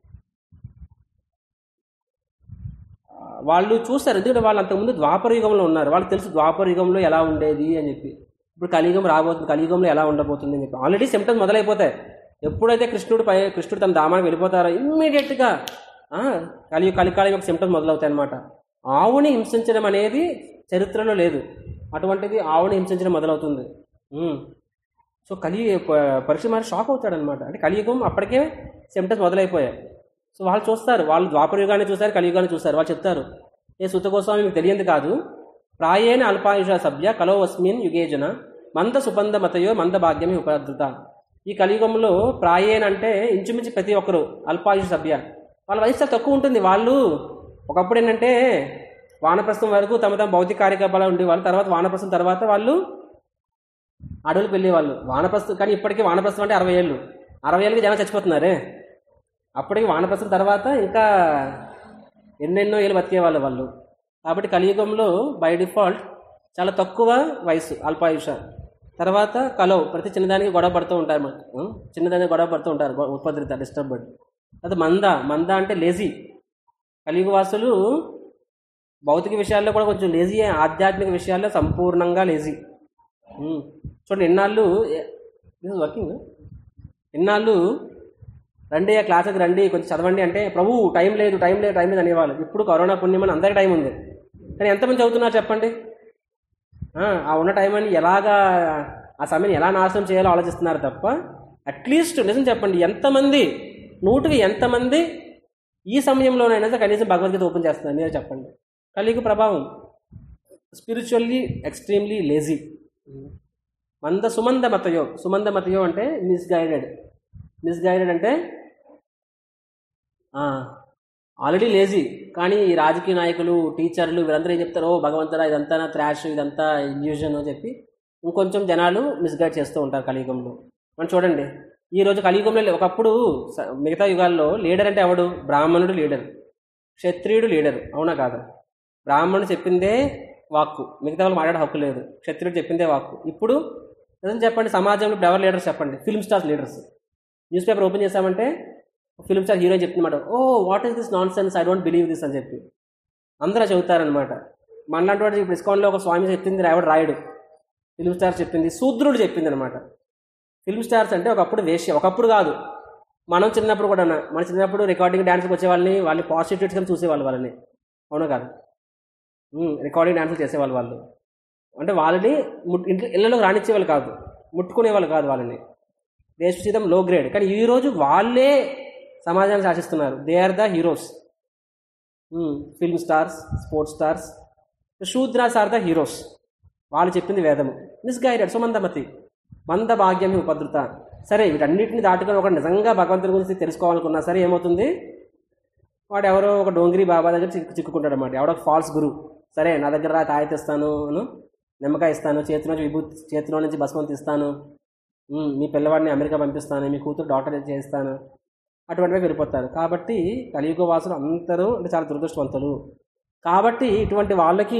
ఆ, వాళ్ళు చూస్తారు ఎందుకంటే వాళ్ళు అంతకుముందు ద్వాపర యుగంలో ఉన్నారు వాళ్ళకి తెలుసు ద్వాపర యుగంలో ఎలా ఉండేది అని చెప్పి ఇప్పుడు కలియుగం రాబోతుంది కలియుగంలో ఎలా ఉండబోతుంది అని చెప్పి ఆల్రెడీ సిమ్టమ్స్ మొదలైపోతాయి ఎప్పుడైతే కృష్ణుడు పై కృష్ణుడు తన దామానికి వెళ్ళిపోతారో ఇమ్మీడియట్గా కలియు కలికాలం యొక్క సిమ్టమ్స్ మొదలవుతాయి అనమాట ఆవుని హింసించడం అనేది చరిత్రలో లేదు అటువంటిది ఆవుని హింసించడం మొదలవుతుంది ఉమ్. సో కలి ప- పరీక్ష మరి షాక్ అవుతాడనమాట అంటే కలియుగం అప్పటికే సిమ్టమ్స్ మొదలైపోయాయి సో వాళ్ళు చూస్తారు వాళ్ళు ద్వాపర యుగాన్ని చూస్తారు కలియుగాన్ని చూస్తారు వాళ్ళు చెప్తారు ఏ సుత గోస్వామి మీకు తెలియంది కాదు ప్రాయేణ అల్పాయుష సభ్య కలో అస్మిన్ యుగేజన మంద సుబంధ మతయో మంద భాగ్యమే ఉపద్రుత ఈ కలియుగంలో ప్రాయేణ అంటే ఇంచుమించు ప్రతి ఒక్కరు అల్పాయుష సభ్య వాళ్ళ వయసు చాలా తక్కువ ఉంటుంది వాళ్ళు ఒకప్పుడు ఏంటంటే వానప్రస్థం వరకు తమ తమ భౌతిక కార్యకలాపాలు ఉండేవాళ్ళు తర్వాత వానప్రస్థం తర్వాత వాళ్ళు అడవులకు వెళ్ళేవాళ్ళు వానప్రస్థం కానీ ఇప్పటికీ వానప్రస్థం అంటే అరవై ఏళ్ళు అరవై ఏళ్ళకి జనం చచ్చిపోతున్నారే అప్పటికి వానప్రస్థం తర్వాత ఇంకా ఎన్నెన్నో ఏళ్ళు బతికేవాళ్ళు వాళ్ళు కాబట్టి కలియుగంలో బై డిఫాల్ట్ చాలా తక్కువ వయసు అల్పాయుష తర్వాత కలవ్ ప్రతి చిన్నదానికి గొడవ పడుతూ ఉంటారు మనకు ఉం? చిన్నదానికి గొడవ పడుతూ ఉంటారు గొ- ఉపద్రిత డిస్టర్బ్ అది మంద మంద అంటే లేజీ కలియుగ వాసులు భౌతిక విషయాల్లో కూడా కొంచెం లేజీ ఆధ్యాత్మిక విషయాల్లో సంపూర్ణంగా లేజీ ఉమ్. చూడండి ఎన్నాళ్ళు వర్కింగ్ ఎన్నాళ్ళు రండి ఆ క్లాసుకి రండి కొంచెం చదవండి అంటే ప్రభు టైం లేదు టైం లేదు టైం లేదు అనేవాళ్ళు ఇప్పుడు కరోనా పుణ్యమని అందరికీ టైం ఉంది కానీ ఎంతమంది చదువుతున్నారు చెప్పండి ఆ, ఆ ఉన్న టైం అని ఎలాగా ఆ సమయం ఎలా నాశనం చేయాలో ఆలోచిస్తున్నారు తప్ప అట్లీస్ట్ నిజం చెప్పండి ఎంతమంది నూటికి ఎంతమంది ఈ సమయంలోనైనా సరే కనీసం భగవద్గీత ఓపెన్ చేస్తున్నారు మీరే చెప్పండి కలియుగ ప్రభావం స్పిరిచువల్లీ ఎక్స్ట్రీమ్లీ లేజీ మంద సుమంద మతయో సుమంద మతయో అంటే మిస్గైడెడ్ మిస్గైడెడ్ అంటే ఆల్రెడీ లేజీ కానీ ఈ రాజకీయ నాయకులు టీచర్లు వీరందరూ ఏం చెప్తారు ఓ భగవంతుడా ఇదంతా నా త్రాష్ ఇదంతా ఇల్యూజన్ అని చెప్పి ఇంకొంచెం జనాలు మిస్గైడ్ చేస్తూ ఉంటారు కలియుగంలో మనం చూడండి ఈ రోజు కలియుగంలో లే- ఒకప్పుడు స- మిగతా యుగాల్లో లీడర్ అంటే ఎవడు బ్రాహ్మణుడు లీడర్ క్షత్రియుడు లీడర్ అవునా కాదా బ్రాహ్మణుడు చెప్పిందే వాక్కు మిగతా వాళ్ళు మాట్లాడే హక్కు లేదు క్షత్రియుడు చెప్పిందే వాక్కు ఇప్పుడు నిజం చెప్పండి సమాజంలో ఇప్పుడు ఎవరు లీడర్స్ చెప్పండి film stars leaders news paper open చేసామంటే ఫిల్మ్ స్టార్ హీరోయిన్ చెప్తున్నమాట oh what is this nonsense I don't believe this అని చెప్పి అందరూ చెబుతారనమాట మనలాంటి వాడు ఇప్పుడు ఇస్కాన్లో ఒక స్వామి చెప్పింది ఎవడు రాయుడు ఫిల్మ్ స్టార్ చెప్పింది శూద్రుడు చెప్పింది అనమాట ఫిల్మ్ స్టార్స్ అంటే ఒకప్పుడు వేష్య ఒకప్పుడు కాదు మనం చిన్నప్పుడు కూడా మన చిన్నప్పుడు రికార్డింగ్ డ్యాన్స్కి వచ్చే వాళ్ళని వాళ్ళని పాజిటివ్స్ కింద చూసేవాళ్ళు వాళ్ళని అవునా కాదు రికార్డింగ్ డ్యాన్సులు చేసేవాళ్ళు వాళ్ళు అంటే వాళ్ళని ముట్ ఇంట్లో ఇళ్ళలోకి రానిచ్చేవాళ్ళు కాదు ముట్టుకునేవాళ్ళు కాదు వాళ్ళని దేశం లో గ్రేడ్ కానీ ఈరోజు వాళ్ళే సమాజాన్ని శాసిస్తున్నారు they are the heroes film stars sports stars Shudras are the heroes వాళ్ళు చెప్పింది వేదము మిస్గైడెడ్ సుమందమతి మంద భాగ్యమి ఉపద్రుత సరే వీటన్నిటిని దాటుకొని ఒక నిజంగా భగవంతుని గురించి తెలుసుకోవాలనుకున్నా సరే ఏమవుతుంది వాడు ఎవరో ఒక డోంగిరి బాబా దగ్గర చిక్కు చిక్కుకుంటాడు అనమాట ఎవడో ఫాల్స్ గురు సరే నా దగ్గర రా తాయితీ ఇస్తాను అను నిమ్మకాయ ఇస్తాను చేతిలో నుంచి విభూతి చేతిలో నుంచి భస్మం తీస్తాను ఉమ్, మీ పిల్లవాడిని అమెరికా పంపిస్తాను మీ కూతురు డాక్టర్ చేస్తాను అటువంటివి వెళ్ళిపోతారు కాబట్టి కలియుగ వాసులు అందరూ అంటే చాలా దురదృష్టవంతులు కాబట్టి ఇటువంటి వాళ్ళకి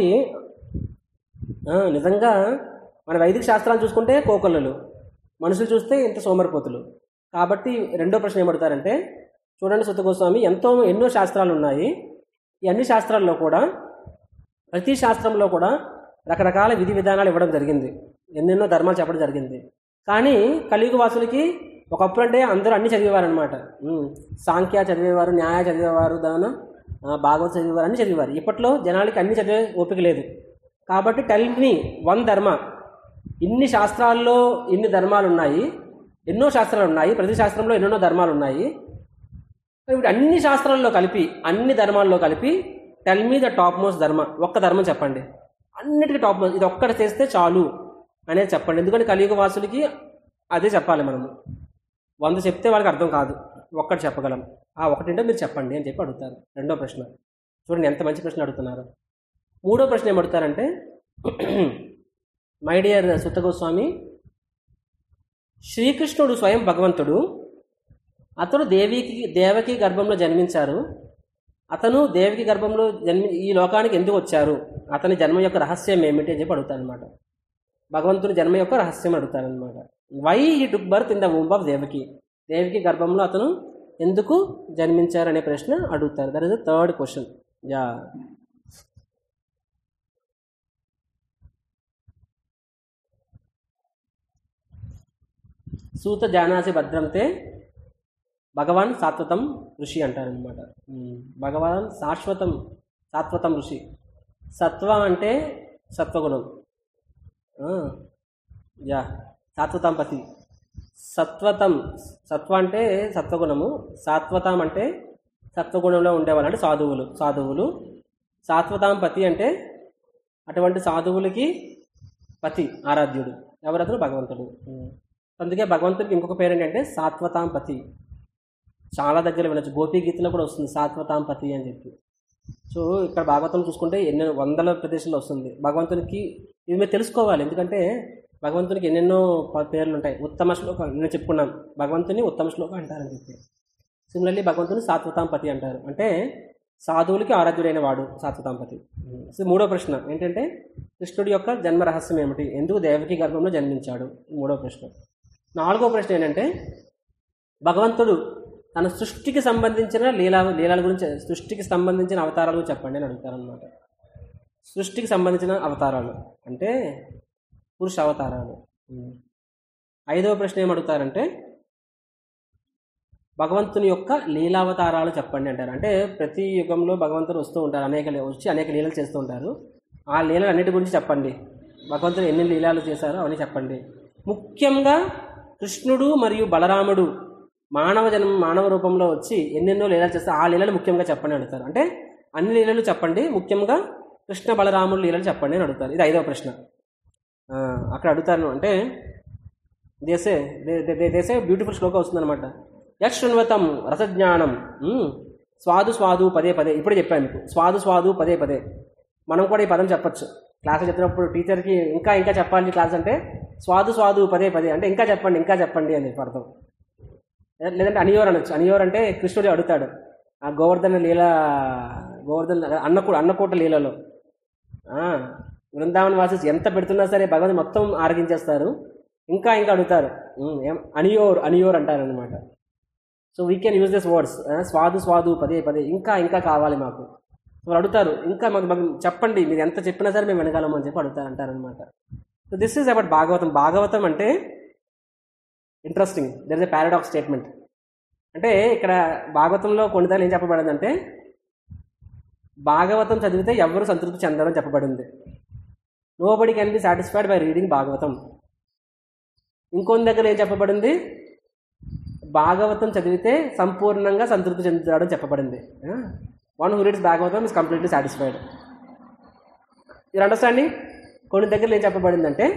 ఆ, నిజంగా మన వైదిక శాస్త్రాలు చూసుకుంటే కోకొల్లలు మనుషులు చూస్తే ఇంత సోమరిపోతులు కాబట్టి రెండో ప్రశ్న ఏమడతారంటే చూడండి సుత గోస్వామి ఎంతో ఎన్నో శాస్త్రాలు ఉన్నాయి ఈ అన్ని శాస్త్రాల్లో కూడా ప్రతి శాస్త్రంలో కూడా రకరకాల విధి విధానాలు ఇవ్వడం జరిగింది ఎన్నెన్నో ధర్మాలు చెప్పడం జరిగింది కానీ కలియుగ వాసులకి ఒకప్పుడు అంటే అందరూ అన్ని చదివేవారు అనమాట సాంఖ్య చదివేవారు న్యాయ చదివేవారు దాన ఆ, భాగవత చదివేవారు అన్ని చదివేవారు ఇప్పట్లో జనాలకి అన్ని చదివే ఓపిక లేదు కాబట్టి టెల్ మీ వన్ ధర్మ ఇన్ని శాస్త్రాల్లో ఇన్ని ధర్మాలు ఉన్నాయి ఎన్నో శాస్త్రాలు ఉన్నాయి ప్రతి శాస్త్రంలో ఎన్నెన్నో ధర్మాలు ఉన్నాయి ఇప్పుడు అన్ని శాస్త్రాల్లో కలిపి అన్ని ధర్మాల్లో కలిపి tell me the top topmost dharma ఒక్క ధర్మం చెప్పండి అన్నిటికీ టాప్ మోస్ట్ ఇది ఒక్కటి చేస్తే చాలు అనేది చెప్పండి ఎందుకంటే కలియుగ వాసులకి అదే చెప్పాలి మనము వంద చెప్తే వాళ్ళకి అర్థం కాదు ఒక్కటి చెప్పగలం ఆ ఒకటింటే మీరు చెప్పండి అని చెప్పి అడుగుతారు రెండో ప్రశ్న చూడండి ఎంత మంచి ప్రశ్న అడుగుతున్నారు మూడో ప్రశ్న ఏం అడుగుతారంటే మై డియర్ సుత్త గోస్వామి శ్రీకృష్ణుడు స్వయం భగవంతుడు అతడు దేవికి దేవకి గర్భంలో జన్మించారు అతను దేవికి గర్భంలో జన్మి ఈ లోకానికి ఎందుకు వచ్చారు అతని జన్మ యొక్క రహస్యం ఏమిటి అని చెప్పి అడుగుతారనమాట భగవంతుని జన్మ యొక్క రహస్యం అడుగుతారనమాట why he took birth in the womb of Devaki దేవికి గర్భంలో అతను ఎందుకు జన్మించారు అనే ప్రశ్న అడుగుతారు that is the third question యా సూత జానాసి భద్రంతే భగవాన్ సాత్వతం ఋషి అంటారనమాట భగవాన్ శాశ్వతం సాత్వతం ఋషి సత్వ అంటే సత్వగుణం ఆ, యా సాత్వతాంపతి సత్వతం సత్వ అంటే సత్వగుణము సాత్వతం అంటే సత్వగుణంలో ఉండేవాళ్ళు అంటే సాధువులు సాధువులు సాత్వతాంపతి అంటే అటువంటి సాధువులకి పతి ఆరాధ్యుడు ఎవరతను భగవంతుడు ఉం. అందుకే భగవంతుడికి ఇంకొక పేరు ఏంటంటే సాత్వతాంపతి చాలా దగ్గర వినొచ్చు గోపీ గీతలో కూడా వస్తుంది సాత్వతాంపతి అని చెప్పి సో ఇక్కడ భాగవతం చూసుకుంటే ఎన్నో వందల ప్రదేశాల్లో వస్తుంది భగవంతునికి ఇది మీరు తెలుసుకోవాలి ఎందుకంటే భగవంతునికి ఎన్నెన్నో ప- పేర్లు ఉంటాయి ఉత్తమ శ్లోకం నేను చెప్పుకున్నాను భగవంతుని ఉత్తమ శ్లోకం అంటారని చెప్పి సిమిలర్లీ భగవంతుని సాత్వతాంపతి అంటారు అంటే సాధువులకి ఆరాధ్యుడైన వాడు సాత్వతాంపతి సో మూడో ప్రశ్న ఏంటంటే కృష్ణుడి యొక్క జన్మ రహస్యం ఏమిటి ఎందుకు దేవకి గర్భంలో జన్మించాడు మూడో ప్రశ్న నాలుగో ప్రశ్న ఏంటంటే భగవంతుడు తన సృష్టికి సంబంధించిన లీలా లీలల గురించి సృష్టికి సంబంధించిన అవతారాల గురించి చెప్పండి అని అడుగుతారనమాట సృష్టికి సంబంధించిన అవతారాలు అంటే పురుష అవతారాలు ఉం. ఐదవ ప్రశ్న ఏం అడుగుతారంటే భగవంతుని యొక్క లీలావతారాలు చెప్పండి అంటారు అంటే ప్రతి యుగంలో భగవంతుడు వస్తూ ఉంటారు అనేక లీ- వచ్చి అనేక లీలలు చేస్తూ ఉంటారు ఆ లీలలు అన్నిటి గురించి చెప్పండి భగవంతుడు ఎన్ని లీలాలు చేశారో అవన్నీ చెప్పండి ముఖ్యంగా కృష్ణుడు మరియు బలరాముడు మానవ జన్మ మానవ రూపంలో వచ్చి ఎన్నెన్నో లీలలు చేస్తారు ఆ లీలలు ముఖ్యంగా చెప్పండి అడుగుతారు అంటే అన్ని లీలలు చెప్పండి ముఖ్యంగా కృష్ణ బలరాముడు లీలలు చెప్పండి అని అడుగుతారు ఇది ఐదవ ప్రశ్న ఆ, అక్కడ అడుగుతాను అంటే దేశే దే- దేశే బ్యూటిఫుల్ శ్లోకం వస్తుందన్నమాట యశృణ్వతం రసజ్ఞానం ఉమ్, స్వాదు స్వాదు పదే పదే ఇప్పుడే చెప్పాను మీకు స్వాదు స్వాదు పదే పదే మనం కూడా ఈ పదం చెప్పొచ్చు క్లాస్ చెప్పినప్పుడు టీచర్కి ఇంకా ఇంకా చెప్పాలి క్లాస్ అంటే స్వాదు స్వాదు పదే పదే అంటే ఇంకా చెప్పండి ఇంకా చెప్పండి అని చెప్పి అర్థం లేదంటే అనియోర్ అనొచ్చు అనియోర్ అంటే కృష్ణుడు అడుగుతాడు ఆ గోవర్ధన లీల గోవర్ధన అన్నకూట అన్నకూట లీలలో ఆ, బృందావన వాసెస్ ఎంత పెడుతున్నా సరే భగవంతు మొత్తం ఆరగించేస్తారు ఇంకా ఇంకా అడుగుతారు ఉమ్, ఏం అనియోర్ అనియోర్ అంటారనమాట so we can use this words స్వాదు స్వాదు పదే పదే ఇంకా ఇంకా కావాలి మాకు వాళ్ళు అడుగుతారు ఇంకా మాకు మాకు చెప్పండి మీరు ఎంత చెప్పినా సరే మేము వినగలము అని చెప్పి అడుగుతారు అంటారనమాట so this is about Bhagavatam Bhagavatam అంటే interesting there is a paradox statement అంటే ఇక్కడ భాగవతంలో కొన్నిసార్లు ఏం చెప్పబడిందంటే భాగవతం చదివితే ఎవరు సంతృప్తి చెందరని చెప్పబడింది nobody can be satisfied by reading Bhagavatam ఇంకొన్ని దగ్గర ఏం చెప్పబడింది భాగవతం చదివితే సంపూర్ణంగా సంతృప్తి చెందుతాడని చెప్పబడింది one who reads Bhagavatam is completely satisfied మీరు అండర్స్టాండింగ్ కొన్ని దగ్గరలో ఏం చెప్పబడిందంటే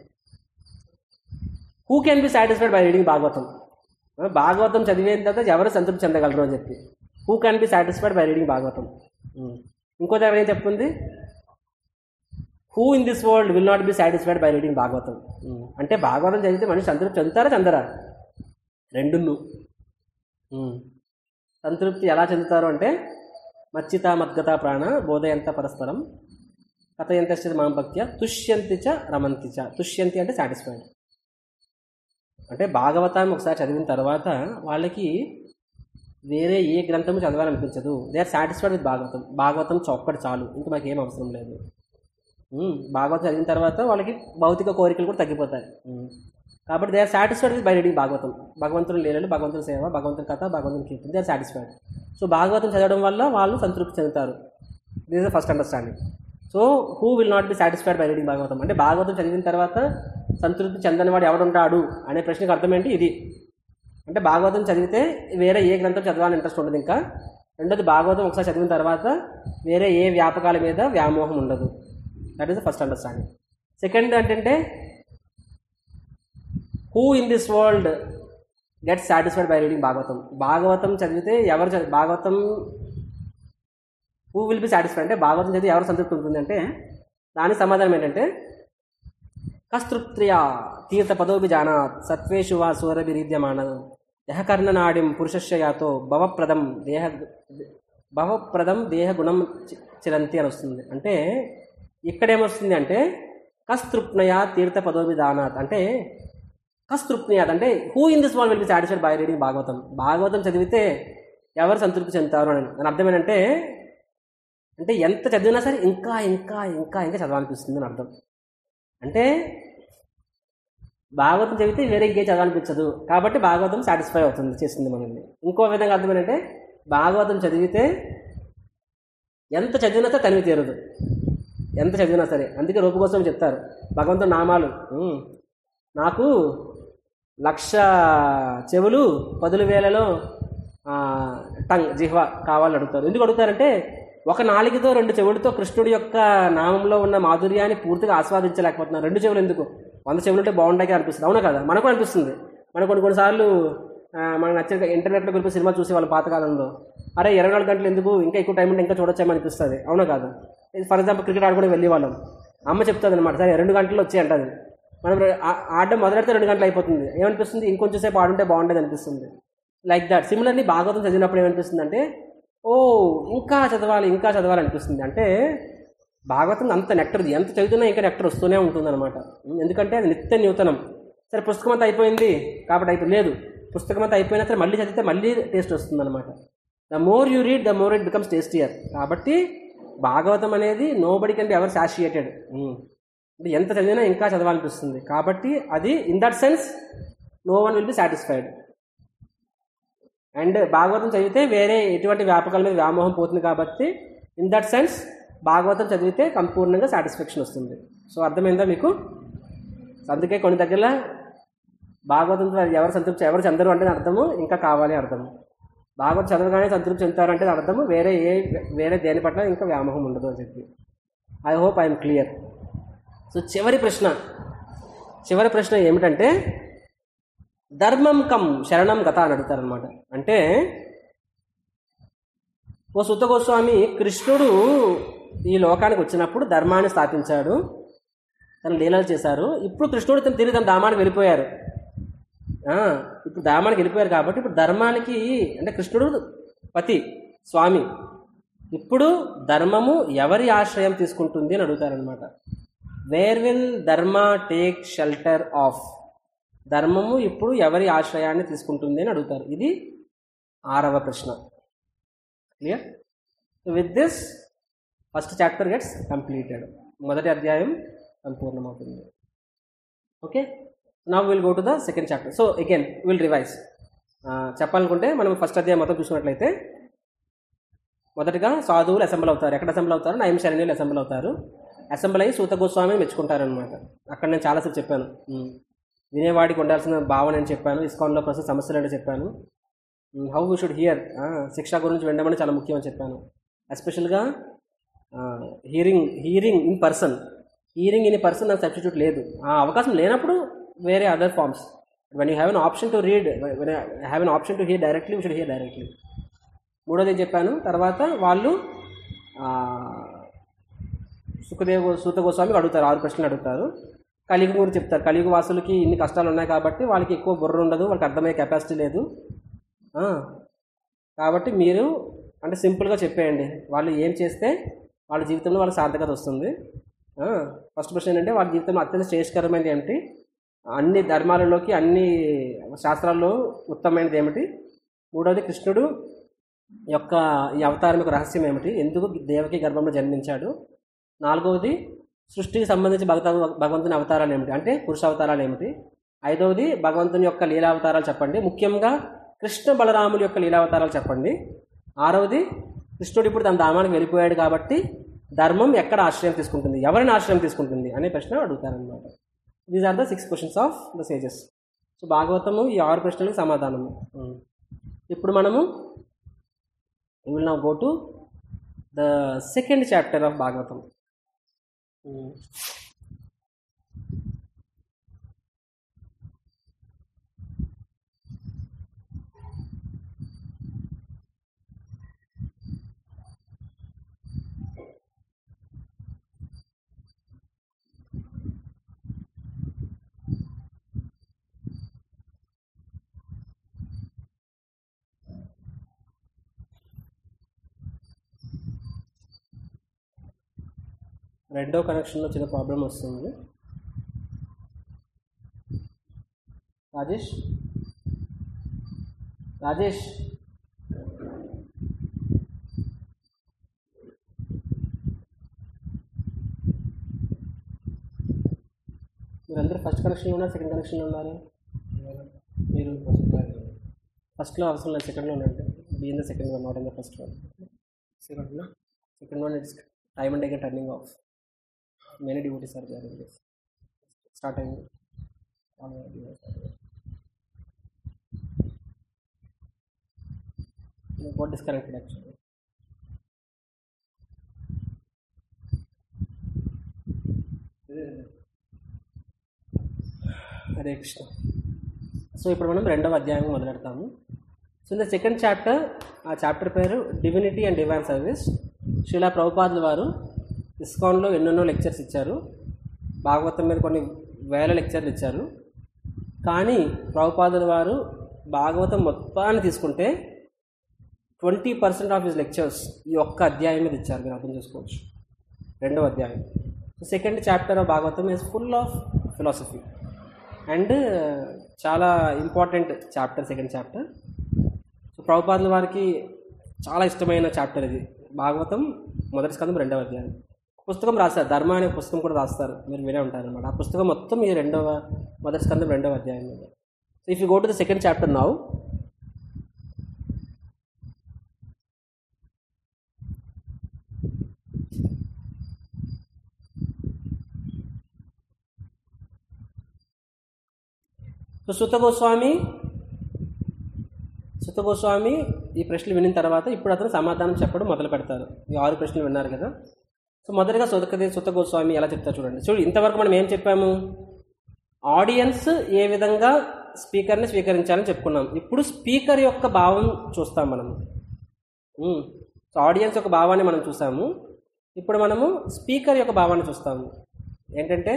who can be satisfied by reading Bhagavatam ఆ, భాగవతం చదివేన తర్వాత ఎవరు సంతృప్తి చెందగలరు అని చెప్పి who can be satisfied by reading Bhagavatam um. ఇంకో దగ్గర ఏం చెప్తుంది who in this world will not be satisfied by reading Bhagavatam um. అంటే భాగవతం చదివితే మనిషి సంతృప్తి చెందుతారా చెందరా రెండును ఉమ్. సంతృప్తి ఎలా చెందుతారు అంటే మచ్చిత మద్గత ప్రాణ బోధయంత పరస్పరం కథయంత మాం భక్త్య తుష్యంతి చ రమంతి చ తుష్యంతి అంటే సాటిస్ఫైడ్ అంటే భాగవతాన్ని ఒకసారి చదివిన తర్వాత వాళ్ళకి వేరే ఏ గ్రంథము చదవాలనిపించదు they are satisfied with Bhagavatam Bhagavatam చొక్కటి చాలు ఇంకా మాకు ఏం అవసరం లేదు ఉమ్, భాగవతం చదివిన తర్వాత వాళ్ళకి భౌతిక కోరికలు కూడా తగ్గిపోతాయి ఉమ్. కాబట్టి they are satisfied with by reading Bhagavatam భగవంతుని లీలలు భగవంతుని సేవ భగవంతుని కథ భగవంతుని కీర్తన they are satisfied so Bhagavatam చదవడం వల్ల వాళ్ళు సంతృప్తి చెందుతారు this is first understanding so who will not be satisfied by reading Bhagavatam అంటే భాగవతం చదివిన తర్వాత సంతృప్తి చెందని వాడు ఎవడుంటాడు అనే ప్రశ్నకు అర్థం ఏంటి ఇది అంటే భాగవతం చదివితే వేరే ఏ గ్రంథం చదవాలని ఇంట్రెస్ట్ ఉండదు ఇంకా రెండోది భాగవతం ఒకసారి చదివిన తర్వాత వేరే ఏ వ్యాపకాల మీద వ్యామోహం ఉండదు that is the first understanding second ఏంటంటే who in this world get satisfied by reading Bhagavatam Bhagavatam చదివితే ఎవరు చదివి Bhagavatam who will be satisfied అంటే భాగవతం చదివి ఎవరు సంతృప్తి ఉంటుంది అంటే దానికి సమాధానం ఏంటంటే కస్తృప్త్రియా తీర్థ పదోపి జానాత్ సత్వేషు వా సూరభిరీద్యమాన యహకర్ణనాడిం పురుషస్య యాతో భవప్రదం దేహ భవప్రదం దేహ గుణం చి- చిరంతి అని వస్తుంది అంటే ఇక్కడేమొస్తుంది అంటే కస్తృప్నయా తీర్థ పదోపి దానాత్ అంటే కస్తృప్నియాత్ అంటే who in this world will be satisfied by reading Bhagavatam Bhagavatam చదివితే ఎవరు సంతృప్తి చెందుతారు అని దాని అర్థం ఏంటంటే అంటే ఎంత చదివినా సరే ఇంకా ఇంకా ఇంకా ఇంకా చదవాలనిపిస్తుంది అని అర్థం అంటే భాగవతం చదివితే వేరే ఇంకేం చదవాలనిపించదు కాబట్టి భాగవతం సాటిస్ఫై అవుతుంది చేస్తుంది మనల్ని ఇంకో విధంగా అర్థం ఏంటంటే భాగవతం చదివితే ఎంత చదివినా సరే తనివి తీరదు ఎంత చదివినా సరే అందుకే రూపు కోసం చెప్తారు భగవంతుడు నామాలు ఉమ్, నాకు లక్ష చెవులు పదుల వేలలో ఆ, టంగ్ జిహ్వ కావాలని అడుగుతారు ఎందుకు అడుగుతారంటే ఒక నాలుగుతో రెండు చెవులతో కృష్ణుడి యొక్క నామంలో ఉన్న మాధుర్యాన్ని పూర్తిగా ఆస్వాదించలేకపోతున్నారు రెండు చెవులు ఎందుకు వంద చెవులు ఉంటే బాగుంటాయి అనిపిస్తుంది అవునా కదా మనకు అనిపిస్తుంది మనకు కొన్ని కొన్నిసార్లు ఆ, మనకు నచ్చిన ఇంటర్నెట్లో వెళ్ళి సినిమా చూసే వాళ్ళ పాతకాలంలో అరే ఇరవై నాలుగు గంటలు ఎందుకు ఇంకా ఎక్కువ టైం ఉంటే ఇంకా చూడొచ్చేమో అనిపిస్తుంది అవునా కాదు ఫర్ ఎగ్జాంపుల్ క్రికెట్ ఆడుకుని వెళ్ళే వాళ్ళం అమ్మ చెప్తుంది అనమాట సరే రెండు గంటలు వచ్చాయి అంటది మనం రె- ఆ- ఆడడం మొదలెడితే రెండు గంటలు అయిపోతుంది ఏమనిపిస్తుంది ఇంకొంచెం సేపు ఆడుంటే బాగుండేది అనిపిస్తుంది లైక్ దట్ సిమిలర్లీ భాగవతం చదివినప్పుడు ఏమనిపిస్తుంది అంటే ఓ ఇంకా చదవాలి ఇంకా చదవాలి అనిపిస్తుంది అంటే భాగవతం అంత నెక్టర్ ఎంత చదువుతున్నా ఇంకా నెక్టర్ వస్తూనే ఉంటుంది అనమాట ఎందుకంటే అది నిత్య నూతనం సరే పుస్తకం అంతా అయిపోయింది కాబట్టి అయిపోయింది లేదు పుస్తకం అంతా అయిపోయినా సరే మళ్ళీ చదివితే మళ్ళీ టేస్ట్ వస్తుంది అనమాట the more you read the more it becomes tastier కాబట్టి భాగవతం అనేది no nobody can be ever సాషియేటెడ్ అంటే ఎంత చదివినా ఇంకా చదవాలనిపిస్తుంది కాబట్టి అది in that sense no one will be satisfied and Bhagavatam చదివితే వేరే ఎటువంటి వ్యాపకాల మీద వ్యామోహం పోతుంది కాబట్టి ఇన్ దట్ సెన్స్ భాగవతం చదివితే సంపూర్ణంగా సాటిస్ఫాక్షన్ వస్తుంది సో అర్థమైందా మీకు అందుకే కొన్ని దగ్గర భాగవతం ఎవరు సంతృప్తి ఎవరు చెందరు అంటే అర్థము ఇంకా కావాలి అర్థము భాగవతం చదవగానే సంతృప్తి చెందుతారంటే అర్థము వేరే ఏ వేరే దేని పట్ల ఇంకా వ్యామోహం ఉండదు అని చెప్పి I hope I'm clear so చివరి ప్రశ్న చివరి ప్రశ్న ఏమిటంటే ధర్మం కం శరణం గత అని అడుగుతారనమాట అంటే ఓ సుత గోస్వామి కృష్ణుడు ఈ లోకానికి వచ్చినప్పుడు ధర్మాన్ని స్థాపించాడు తన లీలలు చేశారు ఇప్పుడు కృష్ణుడు తను తిరిగి తన ధామానికి వెళ్ళిపోయారు ఆ, ఇప్పుడు ధామానికి వెళ్ళిపోయారు కాబట్టి ఇప్పుడు ధర్మానికి అంటే కృష్ణుడు పతి స్వామి ఇప్పుడు ధర్మము ఎవరి ఆశ్రయం తీసుకుంటుంది అని అడుగుతారనమాట where will dharma take shelter of ధర్మము ఇప్పుడు ఎవరి ఆశ్రయాన్ని తీసుకుంటుంది అని అడుగుతారు ఇది ఆరవ ప్రశ్న clear with this first chapter gets completed మొదటి అధ్యాయం సంపూర్ణమవుతుంది okay now will go to the second chapter so again will revise చెప్పాలనుకుంటే మనం ఫస్ట్ అధ్యాయం మొత్తం చూసినట్లయితే మొదటగా సాధువులు అసెంబ్ల్ అవుతారు ఎక్కడ అసెంబ్ల్ అవుతారు నైమిషరణ్యులు అసెంబ్ల్ అవుతారు అసెంబ్ల్ అయ్యి సూత గోస్వామిని మెచ్చుకుంటారనమాట అక్కడ నేను చాలాసేపు చెప్పాను ఉమ్. వినేవాడికి ఉండాల్సిన భావన అని చెప్పాను ఇస్కాన్లో ప్రస్తుత సమస్యలు అంటే చెప్పాను హౌ వీ షుడ్ హియర్ శిక్ష గురించి వినడం చాలా ముఖ్యం అని చెప్పాను ఎస్పెషల్గా hearing hearing in person hearing in person నాకు సబ్స్టిట్యూట్ లేదు ఆ అవకాశం లేనప్పుడు వేరే other forms when you have an option to read when have an option to hear directly we should hear directly మూడోది ఏం చెప్పాను తర్వాత వాళ్ళు ఆ, సుఖదేవ్ సూత గోస్వామి అడుగుతారు ఆరు ప్రశ్నలు అడుగుతారు కలియుగ గురించి చెప్తారు కలియుగ వాసులకి ఇన్ని కష్టాలు ఉన్నాయి కాబట్టి వాళ్ళకి ఎక్కువ బుర్ర ఉండదు వాళ్ళకి అర్థమయ్యే కెపాసిటీ లేదు ఆ, కాబట్టి మీరు అంటే సింపుల్గా చెప్పేయండి వాళ్ళు ఏం చేస్తే వాళ్ళ జీవితంలో వాళ్ళకి సార్థకత వస్తుంది ఫస్ట్ క్వశ్చన్ ఏంటంటే వాళ్ళ జీవితంలో అత్యంత శ్రేయస్కరమైనది ఏమిటి అన్ని ధర్మాలలోకి అన్ని శాస్త్రాల్లో ఉత్తమమైనది ఏమిటి మూడవది కృష్ణుడు యొక్క ఈ అవతారం యొక్క రహస్యం ఏమిటి ఎందుకు దేవకి గర్భంలో జన్మించాడు నాలుగవది సృష్టికి సంబంధించి భగత భగవంతుని అవతారాలు ఏమిటి అంటే పురుష అవతారాలు ఏమిటి ఐదవది భగవంతుని యొక్క లీలావతారాలు చెప్పండి ముఖ్యంగా కృష్ణ బలరాముల యొక్క లీలావతారాలు చెప్పండి ఆరవది కృష్ణుడు ఇప్పుడు తన ధామానికి వెళ్ళిపోయాడు కాబట్టి ధర్మం ఎక్కడ ఆశ్రయం తీసుకుంటుంది ఎవరిని ఆశ్రయం తీసుకుంటుంది అనే ప్రశ్న అడుగుతారనమాట these are the six questions of the sages so భాగవతము ఈ ఆరు ప్రశ్నలకు సమాధానము ఉం. ఇప్పుడు మనము will now go to the second chapter of Bhagavatam um. రెండో కనెక్షన్లో చిన్న ప్రాబ్లం వస్తుంది రాజేష్ రాజేష్ మీరందరూ ఫస్ట్ కనెక్షన్లో ఉన్నారు సెకండ్ కనెక్షన్లో ఉన్నారు మీరు ఫస్ట్లో అవసరం లేదు సెకండ్లో ఉండండి be in the second one not in the first one second second one it's time and again turning off many duties are there in this start అయింది got disconnected actually Hare Krishna so ఇప్పుడు మనం రెండవ అధ్యాయం మొదలెడతాము so in the second chapter ఆ chapter పేరు divinity and divine service Srila ప్రభుపాదుల వారు ఇస్కాన్లో ఎన్నెన్నో లెక్చర్స్ ఇచ్చారు భాగవతం మీద కొన్ని వేల లెక్చర్లు ఇచ్చారు కానీ ప్రభుపాదుల వారు భాగవతం మొత్తాన్ని తీసుకుంటే twenty percent of his lectures ఈ ఒక్క అధ్యాయం మీద ఇచ్చారు మీరు అర్థం చేసుకోవచ్చు రెండవ అధ్యాయం second chapter of Bhagavatam is full of philosophy and చాలా important chapter second chapter so ప్రభుపాదుల వారికి చాలా ఇష్టమైన చాప్టర్ ఇది భాగవతం మొదటి స్కందం రెండవ అధ్యాయం పుస్తకం రాస్తారు ధర్మ అనే పుస్తకం కూడా రాస్తారు మీరు వినే ఉంటారు అనమాట ఆ పుస్తకం మొత్తం ఈ రెండవ మొదటి స్కందం రెండవ అధ్యాయం మీద so if you go to the second chapter now so Suta Goswami సుత గోస్వామి ఈ ప్రశ్నలు విన్న తర్వాత ఇప్పుడు అతను సమాధానం చెప్పడం మొదలు పెడతారు ఈ ఆరు ప్రశ్నలు విన్నారు కదా సో మొదటగా సుతకదే సుత గోస్వామి ఎలా చెప్తారు చూడండి చూడు ఇంతవరకు మనం ఏం చెప్పాము ఆడియన్స్ ఏ విధంగా స్పీకర్ని స్వీకరించాలని చెప్పుకున్నాం ఇప్పుడు స్పీకర్ యొక్క భావం చూస్తాం మనం ఉమ్. సో ఆడియన్స్ యొక్క భావాన్ని మనం చూసాము ఇప్పుడు మనము స్పీకర్ యొక్క భావాన్ని చూస్తాము ఏంటంటే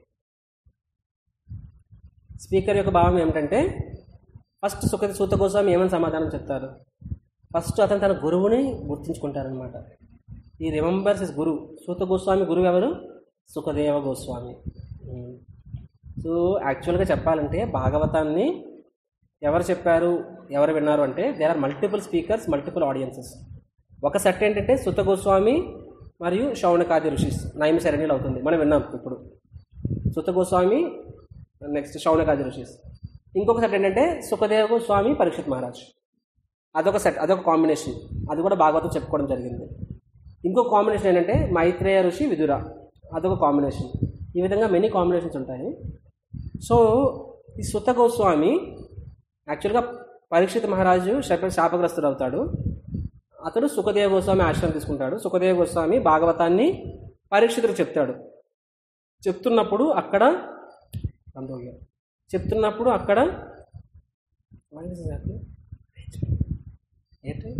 స్పీకర్ యొక్క భావం ఏమిటంటే ఫస్ట్ సుఖ సూత గోస్వామి ఏమని సమాధానం చెప్తారు ఫస్ట్ అతను తన గురువుని గుర్తించుకుంటారనమాట he remembers is guru Suta Goswami గురువు ఎవరు సుఖదేవ గోస్వామి ఉమ్. సో యాక్చువల్గా చెప్పాలంటే భాగవతాన్ని ఎవరు చెప్పారు ఎవరు విన్నారు అంటే there are multiple speakers multiple audiences ఒక సెట్ ఏంటంటే సుత గోస్వామి మరియు శౌనకాది ఋషిస్ నైమిశరణ్యులు అవుతుంది మనం విన్నాం ఇప్పుడు సుత గోస్వామి నెక్స్ట్ శౌనకాది ఋషిస్ ఇంకొక సెట్ ఏంటంటే సుఖదేవ గోస్వామి పరీక్షిత్ మహారాజ్ అదొక సెట్ అదొక కాంబినేషన్ అది కూడా భాగవతం చెప్పుకోవడం జరిగింది ఇంకొక కాంబినేషన్ ఏంటంటే మైత్రేయ ఋషి విదుర అదొక కాంబినేషన్ ఈ విధంగా మెనీ కాంబినేషన్స్ ఉంటాయి సో ఈ సుత గోస్వామి యాక్చువల్గా పరీక్షిత్ మహారాజు శాప శాపగ్రస్తుడు అవుతాడు అతడు సుఖదేవ గోస్వామి ఆశ్రమం తీసుకుంటాడు సుఖదేవ గోస్వామి భాగవతాన్ని పరీక్షితుడు చెప్తాడు చెప్తున్నప్పుడు అక్కడ సంతోషం చెప్తున్నప్పుడు అక్కడ what is exactly? Airtel?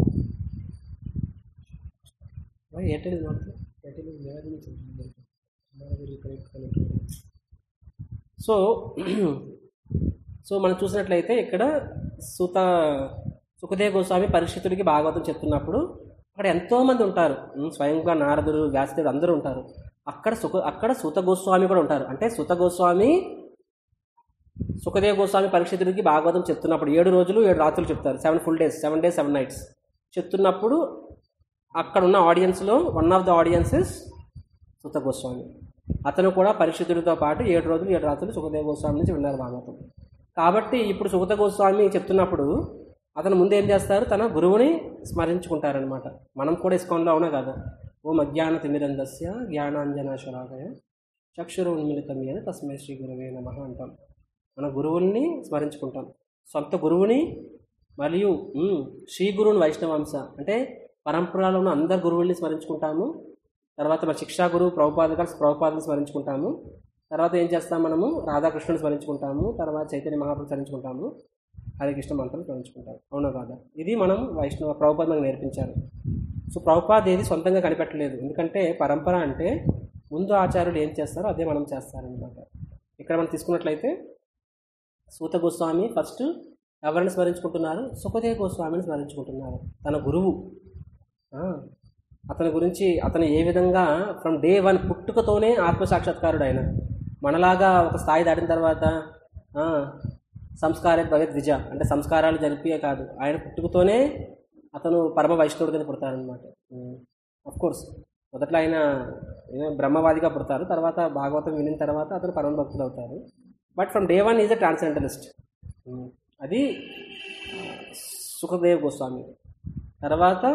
Why Airtel is not there? Airtel is never been something. Never will connect connect. So so మనం చూసినట్లయితే ఇక్కడ సుత సుఖదేవ గోస్వామి పరీక్షితుడికి భాగవతం చెప్తున్నప్పుడు అక్కడ ఎంతోమంది ఉంటారు ఉమ్, స్వయంగా నారదుడు వ్యాసదేవుడు అందరూ ఉంటారు అక్కడ సుఖ అక్కడ సుత గోస్వామి కూడా ఉంటారు అంటే సుత గోస్వామి సుఖదేవ గోస్వామి పరీక్షితుడికి భాగవతం చెప్తున్నప్పుడు ఏడు రోజులు ఏడు రాత్రులు చెప్తారు seven full days seven days seven nights చెప్తున్నప్పుడు అక్కడ ఉన్న ఆడియన్స్లో one of the audiences Suta Goswami అతను కూడా పరిశుద్ధుడితో పాటు ఏడు రోజులు ఏడు రాత్రులు సుఖదేవ గోస్వామి నుంచి విన్నారు భాగవతం కాబట్టి ఇప్పుడు సుఖత గోస్వామి చెప్తున్నప్పుడు అతను ముందు ఏం చేస్తారు తన గురువుని స్మరించుకుంటారనమాట మనం కూడా ఇస్కాన్లో అవునా కదా ఓ అజ్ఞాన తిమిరందస్య జ్ఞానాంజనాశరాగయ చక్షురు ఉన్మిళితం అని తస్మై శ్రీ గురువే నమ అంటాం మన గురువుల్ని స్మరించుకుంటాం సొంత గురువుని మరియు ఉమ్, శ్రీ గురువుని వైష్ణవాంశ అంటే పరంపరలో ఉన్న అందరు గురువుల్ని స్మరించుకుంటాము తర్వాత మన శిక్షా గురువు ప్రభుపాద ప్రభుపాదని స్మరించుకుంటాము తర్వాత ఏం చేస్తాం మనము రాధాకృష్ణుని స్మరించుకుంటాము తర్వాత చైతన్య మహాప్రభు స్మరించుకుంటాము హరికృష్ణ మంత్రం స్మరించుకుంటాము అవునా కాదా ఇది మనం వైష్ణవ ప్రభుపాద మనకు నేర్పించారు సో ప్రభుపాద ఏది సొంతంగా కనిపెట్టలేదు ఎందుకంటే పరంపర అంటే ముందు ఆచార్యులు ఏం చేస్తారో అదే మనం చేస్తారనమాట ఇక్కడ మనం తీసుకున్నట్లయితే సూత గోస్వామి ఫస్ట్ ఎవరిని స్మరించుకుంటున్నారు సుఖదేవ గోస్వామిని స్మరించుకుంటున్నారు తన గురువు ఆ, అతని గురించి అతను ఏ విధంగా ఫ్రమ్ డే వన్ పుట్టుకతోనే ఆత్మసాక్షాత్కారుడు ఆయన మనలాగా ఒక స్థాయి దాటిన తర్వాత ఆ, సంస్కారే భగత్ విజ అంటే సంస్కారాలు జరిపియే కాదు ఆయన పుట్టుకతోనే అతను పరమ వైష్ణవుడి కింద పుడతారనమాట అఫ్ కోర్స్ మొదట్లో ఆయన ఏమో బ్రహ్మవాదిగా పుడతారు తర్వాత భాగవతం వినిన తర్వాత అతను పరమ భక్తులు అవుతారు but from day one is a transcendentalist అది సుఖదేవ్ గోస్వామి తర్వాత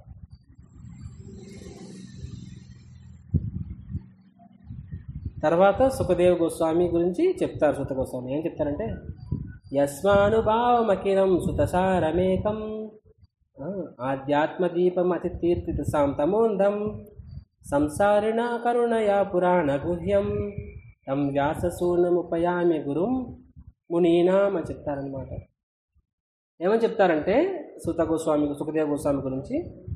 తర్వాత సుఖదేవ్ గోస్వామి గురించి చెప్తారు సుత గోస్వామి ఏం చెప్తారంటే యస్మానుభావమఖిలం సుతసారమేకం ఆ, ఆధ్యాత్మదీపం అతి తీర్థిత సాంతమోందం సంసారిణ కరుణయా పురాణ గుహ్యం తం వ్యాససూనముపయామి గురుం మునీనాం అని చెప్తారనమాట ఏమని చెప్తారంటే సుత గోస్వామి సుఖదేవ గోస్వామి గురించి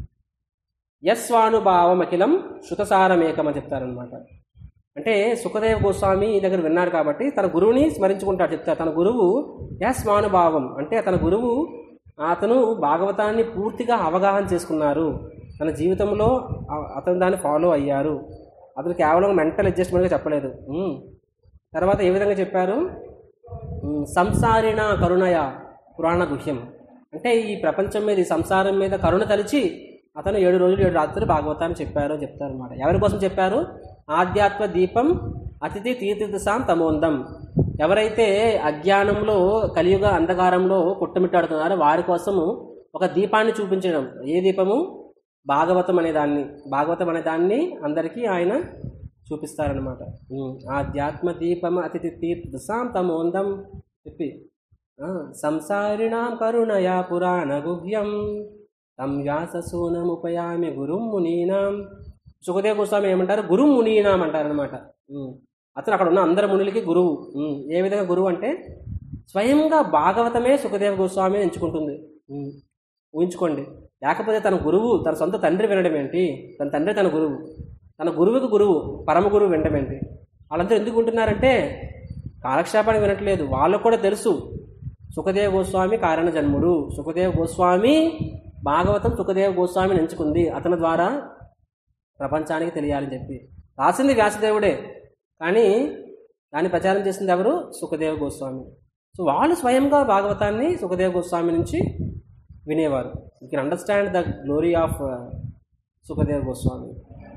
యస్వానుభావం అఖిలం శృతసారమేకం అని చెప్తారనమాట అంటే సుఖదేవ గోస్వామి ఈ దగ్గర విన్నాడు కాబట్టి తన గురువుని స్మరించుకుంటాడు చెప్తారు తన గురువు యస్మానుభావం అంటే తన గురువు అతను భాగవతాన్ని పూర్తిగా అవగాహన చేసుకున్నారు తన జీవితంలో అ- అతను దాన్ని ఫాలో అయ్యారు అతను కేవలం మెంటల్ అడ్జస్ట్మెంట్గా చెప్పలేదు ఉమ్. తర్వాత ఏ విధంగా చెప్పారు ఉమ్, సంసారిణ కరుణయ పురాణ గుహ్యం అంటే ఈ ప్రపంచం మీద ఈ సంసారం మీద కరుణ తలిచి అతను ఏడు రోజులు ఏడు రాత్రులు భాగవతాన్ని చెప్పారు అని చెప్తారు అనమాట ఎవరి కోసం చెప్పారు ఆధ్యాత్మ దీపం అతిథి తీర్థిసాం తమోందం ఎవరైతే అజ్ఞానంలో కలియుగ అంధకారంలో పుట్టమిట్టాడుతున్నారో వారి కోసము ఒక దీపాన్ని చూపించడం ఏ దీపము భాగవతం అనే దాన్ని భాగవతం అనే దాన్ని అందరికీ ఆయన చూపిస్తారనమాట ఆధ్యాత్మ దీపం అతిథి తీర్థసాం తమోందం చెప్పి ఆ, సంసారిణాం కరుణయా పురాణ గుహ్యం తం వ్యాససూనముపయామి గురుం మునీనాం సుఖదేవ గోస్వామి ఏమంటారు గురు మునీనాం అంటారనమాట అతను అక్కడ ఉన్న అందరి మునులకి గురువు ఉమ్, ఏ విధంగా గురువు అంటే స్వయంగా భాగవతమే సుఖదేవ గోస్వామిని ఎంచుకుంటుంది ఉమ్, ఊహించుకోండి లేకపోతే తన గురువు తన సొంత తండ్రి వినడం ఏంటి తన తండ్రి తన గురువు తన గురువుకి గురువు పరమ గురువు వినడం ఏంటి వాళ్ళంతా ఎందుకు వింటున్నారంటే కాలక్షేపానికి వినట్లేదు వాళ్ళకు కూడా తెలుసు సుఖదేవ గోస్వామి కారణ జన్ముడు సుఖదేవ గోస్వామి భాగవతం సుఖదేవ గోస్వామిని ఎంచుకుంది అతని ద్వారా ప్రపంచానికి తెలియాలని చెప్పి రాసింది వ్యాసదేవుడే కానీ దాన్ని ప్రచారం చేసింది ఎవరు సుఖదేవ గోస్వామి సో వాళ్ళు స్వయంగా భాగవతాన్ని సుఖదేవ గోస్వామి నుంచి వినేవారు you can understand the glory of Sukhdev Goswami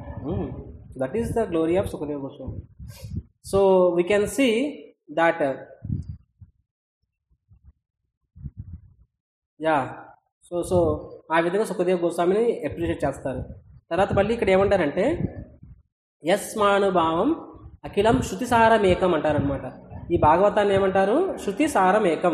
that is the glory of Sukhdev Goswami so we can see that yeah so so ఆ విధంగా సుఖదేవ్ గోస్వామిని అప్రిషియేట్ చేస్తారు తర్వాత మళ్ళీ ఇక్కడ ఏమంటారంటే యస్మానుభావం అఖిలం శృతిసారం ఏకం అంటారనమాట ఈ భాగవతాన్ని ఏమంటారు శృతిసారం ఏకం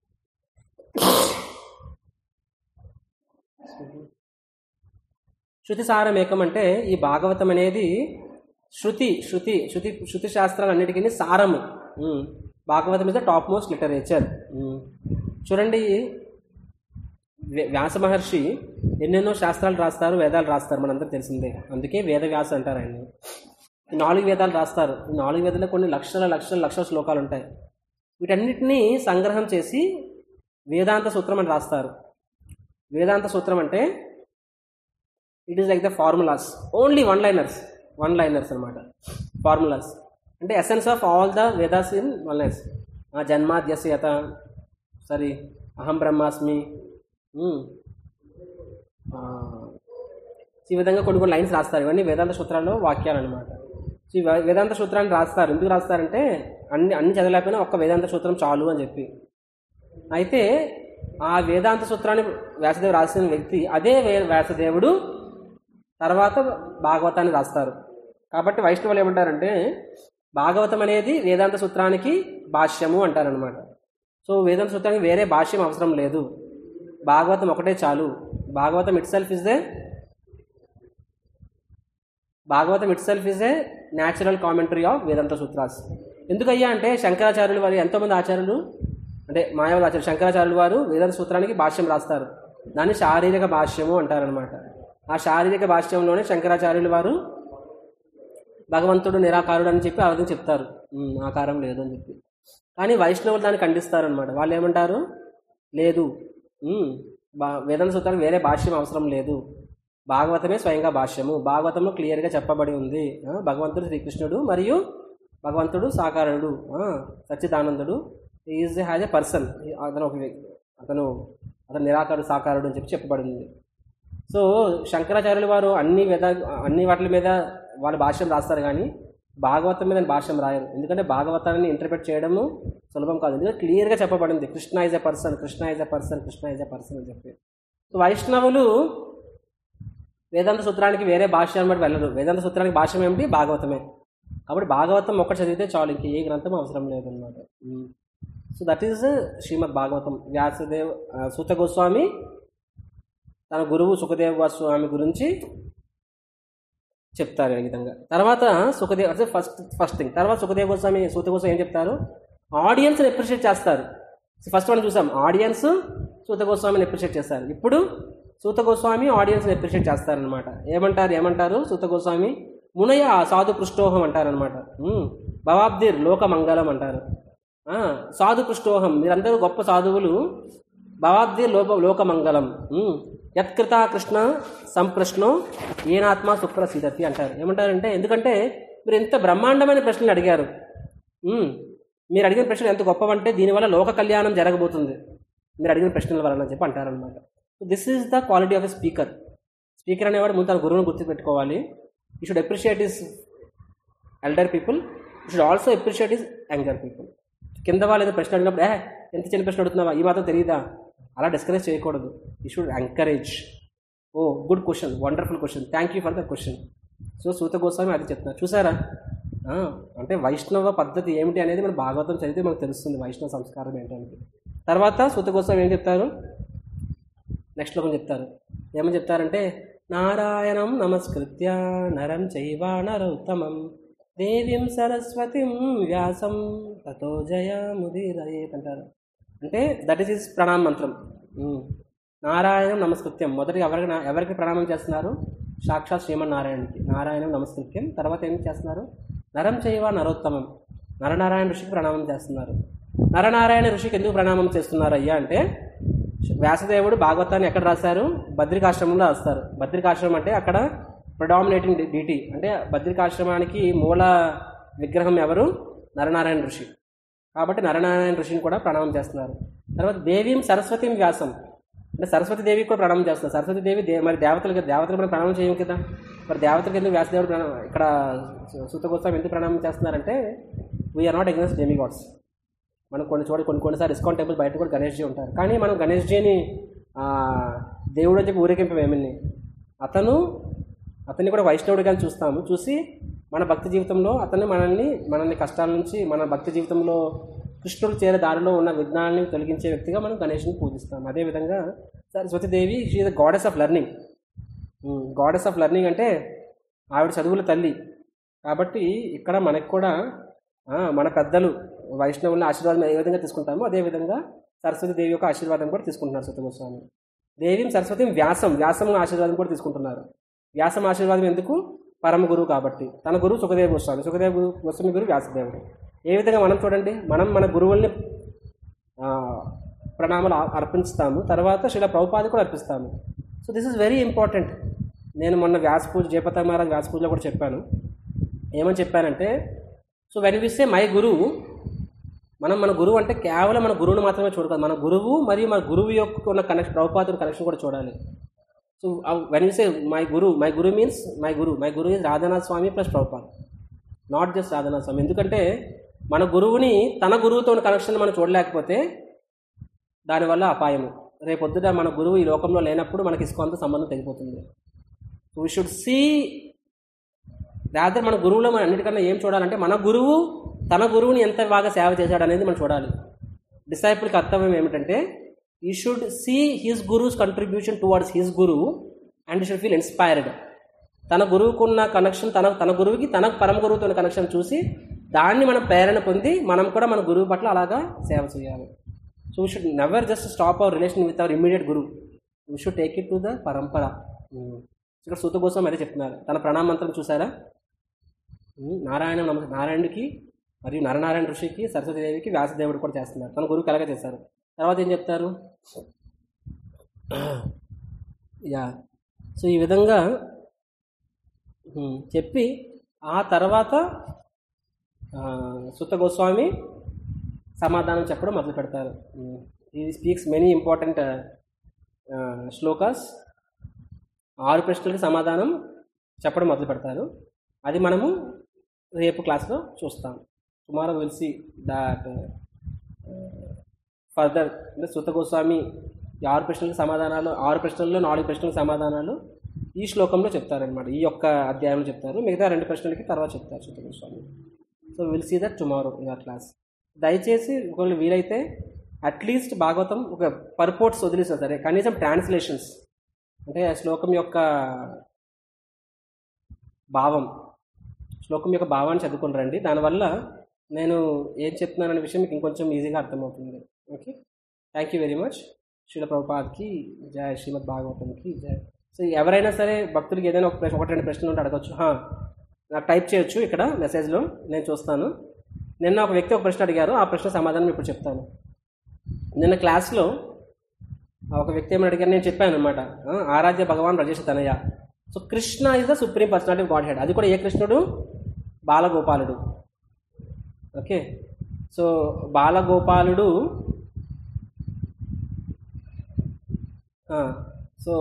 శృతిసారం ఏకం అంటే ఈ భాగవతం అనేది శృతి శృతి శృతి శృతి శాస్త్రాలన్నిటికీ సారము um. Bhagavatam is the top topmost literature చూడండి వ్య- వ్యాస మహర్షి ఎన్నెన్నో శాస్త్రాలు రాస్తారు వేదాలు రాస్తారు మనందరికి తెలిసిందే అందుకే వేద వ్యాస అంటారు ఆయన్ని ఈ నాలుగు వేదాలు రాస్తారు ఈ నాలుగు వేదాల్లో కొన్ని లక్షల లక్షల లక్షల శ్లోకాలు ఉంటాయి వీటన్నిటినీ సంగ్రహం చేసి వేదాంత సూత్రం అని రాస్తారు వేదాంత సూత్రం అంటే it is like the formulas only one liners one liners అనమాట ఫార్ములాస్ అంటే essence of all the Vedas in one lines జన్మాద్యస్యత సరే అహం బ్రహ్మాస్మి ఉమ్. ఆ, ఈ విధంగా కొన్ని కొన్ని లైన్స్ రాస్తారు ఇవన్నీ వేదాంత సూత్రాల్లో వాక్యాలు అనమాట సో ఈ వే- వేదాంత సూత్రాన్ని రాస్తారు ఎందుకు రాస్తారంటే అన్ని అన్ని చదవలేకపోయినా ఒక్క వేదాంత సూత్రం చాలు అని చెప్పి అయితే ఆ వేదాంత సూత్రాన్ని వ్యాసదేవుడు రాసిన వ్యక్తి అదే వే వ్యాసదేవుడు తర్వాత భాగవతాన్ని రాస్తారు కాబట్టి వైష్ణవులు ఏమంటారంటే భాగవతం అనేది వేదాంత సూత్రానికి భాష్యము అంటారనమాట సో వేదాంత సూత్రానికి వేరే భాష్యం అవసరం లేదు భాగవతం ఒకటే చాలు Bhagavatam itself is the Bhagavatam itself is a natural commentary of Vedanta sutras ఎందుకయ్యా అంటే శంకరాచార్యులు వారు ఎంతోమంది ఆచార్యులు అంటే మాయావతి ఆచార్యులు శంకరాచార్యులు వారు వేదాంత సూత్రానికి భాష్యం రాస్తారు దాన్ని శారీరక భాష్యము అంటారనమాట ఆ శారీరక భాష్యంలోనే శంకరాచార్యులు వారు భగవంతుడు నిరాకారుడు అని చెప్పి ఆ విధంగా చెప్తారు ఉమ్, ఆకారం లేదు అని చెప్పి కానీ వైష్ణవులు దాన్ని ఖండిస్తారు అనమాట వాళ్ళు ఏమంటారు లేదు ఉమ్, బా వేదాంత సూత్రానికి వేరే భాష్యం అవసరం లేదు భాగవతమే స్వయంగా భాష్యము భాగవతంలో క్లియర్గా చెప్పబడి ఉంది ఆ, భగవంతుడు శ్రీకృష్ణుడు మరియు భగవంతుడు సాకారుడు ఆ, సచ్చిదానందుడు ఈజ్ హ్యాజ్ ఎ పర్సన్ అతను ఒక వ్యక్తి. అతను అతను నిరాకారుడు సాకారుడు అని చెప్పి చెప్పబడింది సో శంకరాచార్యులు వారు అన్ని వేద అన్ని వాటి మీద వాళ్ళ భాష్యం రాస్తారు కానీ భాగవతం మీద భాష్యం రాయరు ఎందుకంటే భాగవతాన్ని ఇంటర్ప్రిట్ చేయడము సులభం కాదు ఎందుకంటే క్లియర్గా చెప్పబడింది Krishna is a person Krishna is a person Krishna is a person అని చెప్పి సో వైష్ణవులు వేదాంత సూత్రానికి వేరే భాష్యం బట్టి వెళ్ళరు వేదాంత సూత్రానికి భాష్యం ఏమిటి భాగవతమే కాబట్టి భాగవతం ఒక్కటి చదివితే చాలు ఇంక ఏ గ్రంథం అవసరం లేదన్నమాట so that is Shrimad Bhagavatam Vyasadev ఆ, సూత గోస్వామి తన గురువు సుఖదేవ్ గోస్వామి గురించి చెప్తారు ఈ విధంగా తర్వాత సుఖదేవ్ అంటే ఫస్ట్ ఫస్ట్ థింగ్ తర్వాత సుఖదేవ్ గోస్వామి సూత గోస్వామి ఏం చెప్తారు ఆడియన్స్ని అప్రిషియేట్ చేస్తారు ఫస్ట్ మనం చూసాం ఆడియన్స్ సూత గోస్వామిని అప్రిషియేట్ చేస్తారు ఇప్పుడు సూత గోస్వామి ఆడియన్స్ని అప్రిషియేట్ చేస్తారనమాట ఏమంటారు ఏమంటారు సూత గోస్వామి మునయ సాధు పృష్టోహం అంటారనమాట భవాబ్దిర్ లోక మంగళం అంటారు ఆ, సాధు పృష్టోహం మీరందరూ గొప్ప సాధువులు భవాబ్ది లోక లోకమంగళం ఉమ్. యత్కృత కృష్ణ సంకృష్ణో ఏనాత్మ శుక్ర సీదతి అంటారు ఏమంటారంటే ఎందుకంటే మీరు ఎంత బ్రహ్మాండమైన ప్రశ్నలు అడిగారు ఉమ్. మీరు అడిగిన ప్రశ్నలు ఎంత గొప్పవంటే దీనివల్ల లోక కళ్యాణం జరగబోతుంది మీరు అడిగిన ప్రశ్నల వలన చెప్పి అంటారనమాట this is the quality of a speaker speaker అనేవాడు ముందు తన గురువుని గుర్తుపెట్టుకోవాలి you should appreciate is elder people you should also appreciate is younger people కింద వాళ్ళు ఏదో ప్రశ్న అడిగినప్పుడు ఏ ఎంత చిన్న ప్రశ్న అడుగుతున్నావా ఈ మాత్రం తెలియదా అలా డిస్కరేజ్ చేయకూడదు you should encourage oh good question wonderful question thank you for the question so Suta Goswami అది చెప్తున్నారు చూసారా ఆ, అంటే వైష్ణవ పద్ధతి ఏమిటి అనేది మన భాగవతం చదివితే మనకు తెలుస్తుంది వైష్ణవ సంస్కారం ఏంటనేది తర్వాత సూత గోస్వామి ఏం చెప్తారు నెక్స్ట్ లోకం చెప్తారు ఏమని చెప్తారంటే నారాయణం నమస్కృత్య నరం చైవ నరోత్తమం దేవీం సరస్వతిం వ్యాసం తతో జయ ముదిరయేత్ అంటారు అంటే దట్ ఈస్ ఇస్ ప్రణామ మంత్రం ఉమ్. నారాయణం నమస్కృత్యం మొదటి ఎవరికి నా- ఎవరికి ప్రణామం చేస్తున్నారు సాక్షాత్ శ్రీమన్నారాయణకి నారాయణం నమస్కృత్యం తర్వాత ఏం చేస్తున్నారు నరం చైవ నరోత్తమం నరనారాయణ ఋషికి ప్రణామం చేస్తున్నారు నరనారాయణ ఋషికి ఎందుకు ప్రణామం చేస్తున్నారు అయ్యా అంటే వ్యాసదేవుడు భాగవతాన్ని ఎక్కడ రాశారు బద్రికాశ్రమంలో రాస్తారు బద్రికాశ్రమం అంటే అక్కడ ప్రొడామినేటింగ్ డిటీ అంటే బద్రికాశ్రమానికి మూల విగ్రహం ఎవరు నరనారాయణ ఋషి కాబట్టి నరనారాయణ ఋషిని కూడా ప్రణామం చేస్తున్నారు తర్వాత దేవీం సరస్వతిం వ్యాసం అంటే సరస్వతి దేవికి కూడా ప్రణామం చేస్తున్నారు సరస్వతి దేవి దే మరి దేవతలకి దేవతలు మనం ప్రణామం చేయం కదా మరి దేవతలకు ఎందుకు వ్యాసదేవుడు ప్రణామం ఇక్కడ సూత గోస్వామి ఎందుకు ప్రణామం చేస్తున్నారంటే we are not against demigods మనం కొన్ని చోట కొన్ని కొన్నిసార్లు ఇస్కాన్ టెంపుల్ బయట కూడా గణేష్ జీ ఉంటారు కానీ మనం గణేష్ జీని ఆ, దేవుడు అని చెప్పి ఊరేగింపేమని అతను అతన్ని కూడా వైష్ణవుడిగా చూస్తాము చూసి మన భక్తి జీవితంలో అతను మనల్ని మనల్ని కష్టాల నుంచి మన భక్తి జీవితంలో కృష్ణుడు చేరే దారిలో ఉన్న విఘ్నాన్ని తొలగించే వ్యక్తిగా మనం గణేష్ని పూజిస్తాం అదేవిధంగా Saraswatidevi she the goddess of learning goddess of learning అంటే ఆవిడ చదువుల తల్లి కాబట్టి ఇక్కడ మనకు కూడా ఆ, మన పెద్దలు వైష్ణవుల ఆశీర్వాదం ఏ విధంగా తీసుకుంటామో అదేవిధంగా సరస్వతి దేవి యొక్క ఆశీర్వాదం కూడా తీసుకుంటున్నారు సత్యగోస్వామి దేవిం సరస్వతి వ్యాసం వ్యాసం ఆశీర్వాదం కూడా తీసుకుంటున్నారు వ్యాసం ఆశీర్వాదం ఎందుకు పరమ గురువు కాబట్టి తన గురువు సుఖదేవ గోస్వామి సుఖదేవ గురు- గోస్వామి గురువు వ్యాసదేవుడు ఏ విధంగా మనం చూడండి మనం మన గురువుల్ని ఆ, ప్రణామాలు అ- అర్పించుతాము తర్వాత శిల ప్రభుపాద కూడా అర్పిస్తాము so this is very important నేను మొన్న వ్యాస పూజ జయపత మహారాజ్ వ్యాస పూజలో కూడా చెప్పాను ఏమని చెప్పానంటే సో వెన్ విస్తే మై గురువు మనం మన గురువు అంటే కేవలం మన గురువుని మాత్రమే చూడకూడదు మన గురువు మరియు మన గురువు యొక్క ఉన్న కనెక్షన్ ప్రభుపాదుల కనెక్షన్ కూడా చూడాలి so when we say my guru my guru means my guru my guru is Radhanath Swami plus Prabhupad not just Radhanath Swami ఎందుకంటే మన గురువుని తన గురువుతో ఉన్న కనెక్షన్ మనం చూడలేకపోతే దానివల్ల అపాయము రేపొద్దుట మన గురువు ఈ లోకంలో లేనప్పుడు మనకి ఇసుకంత సంబంధం తెగిపోతుంది వీ షుడ్ సీ రాత్రి మన గురువులో మనం అన్నిటికన్నా ఏం చూడాలంటే మన గురువు తన గురువుని ఎంత బాగా సేవ చేశాడు అనేది మనం చూడాలి డిసైపుల్ కర్తవ్యం ఏమిటంటే ఈ షుడ్ సీ హిస్ గురువుస్ కంట్రిబ్యూషన్ టువర్డ్స్ హిస్ గురువు అండ్ షుడ్ ఫీల్ ఇన్స్పైర్డ్ తన గురువుకున్న కనెక్షన్ తన తన గురువుకి తన పరమ గురువుతో ఉన్న కనెక్షన్ చూసి దాన్ని మనం ప్రేరణ పొంది మనం కూడా మన గురువు పట్ల అలాగా సేవ చేయాలి so we should never just stop our relation with our immediate guru we should take it to the parampara um. ఇక్కడ సూత కోసం అదే చెప్తున్నారు తన ప్రణామంత్రం చూసారా ఉమ్, నారాయణ నమ నారాయణుడికి మరియు నరనారాయణ ఋషికి సరస్వతీదేవికి వ్యాసదేవుడు కూడా చేస్తున్నారు తన గురువు కలగా చేస్తారు తర్వాత ఏం చెప్తారు యా సో ఈ విధంగా ఉమ్, చెప్పి ఆ తర్వాత ఆ, సుత గోస్వామి సమాధానం చెప్పడం మొదలు పెడతారు ఈ స్పీక్స్ మెనీ ఇంపార్టెంట్ శ్లోకాస్ ఆరు ప్రశ్నలకి సమాధానం చెప్పడం మొదలు పెడతారు అది మనము రేపు క్లాస్లో చూస్తాం tomorrow will see that further అంటే సుత గోస్వామి ఈ ఆరు ప్రశ్నలకు సమాధానాలు ఆరు ప్రశ్నల్లో నాలుగు ప్రశ్నలకు సమాధానాలు ఈ శ్లోకంలో చెప్తారనమాట ఈ యొక్క అధ్యాయంలో చెప్తారు మిగతా రెండు ప్రశ్నలకి తర్వాత చెప్తారు Suta Goswami so will see that tomorrow in our class దయచేసి ఒకవేళ వీలైతే అట్లీస్ట్ భాగవతం ఒక పర్పోర్ట్స్ వదిలేసిన సరే కనీసం ట్రాన్స్లేషన్స్ అంటే ఆ శ్లోకం యొక్క భావం శ్లోకం యొక్క భావాన్ని చదువుకుని రండి దానివల్ల నేను ఏం చెప్తున్నాననే విషయం మీకు ఇంకొంచెం ఈజీగా అర్థమవుతుంది okay thank you very much Srila ప్రభుపాద్కి జయ శ్రీమద్ భాగవతంకి జయ సో ఎవరైనా సరే భక్తులకి ఏదైనా ఒక ప్రశ్న ఒకటి రెండు ప్రశ్నలు ఉంటే అడగచ్చు హా, నాకు టైప్ చేయొచ్చు ఇక్కడ మెసేజ్లో నేను చూస్తాను నిన్న ఒక వ్యక్తి ఒక ప్రశ్న అడిగారు ఆ ప్రశ్న సమాధానం ఇప్పుడు చెప్తాను నిన్న క్లాస్లో ఒక వ్యక్తి ఏమని అడిగారు నేను చెప్పాను అనమాట ఆరాధ్య భగవాన్ రజేష్ తనయ so Krishna is the supreme personality of godhead అది కూడా ఏ కృష్ణుడు బాలగోపాలుడు ఓకే సో బాలగోపాలుడు ఆ, సో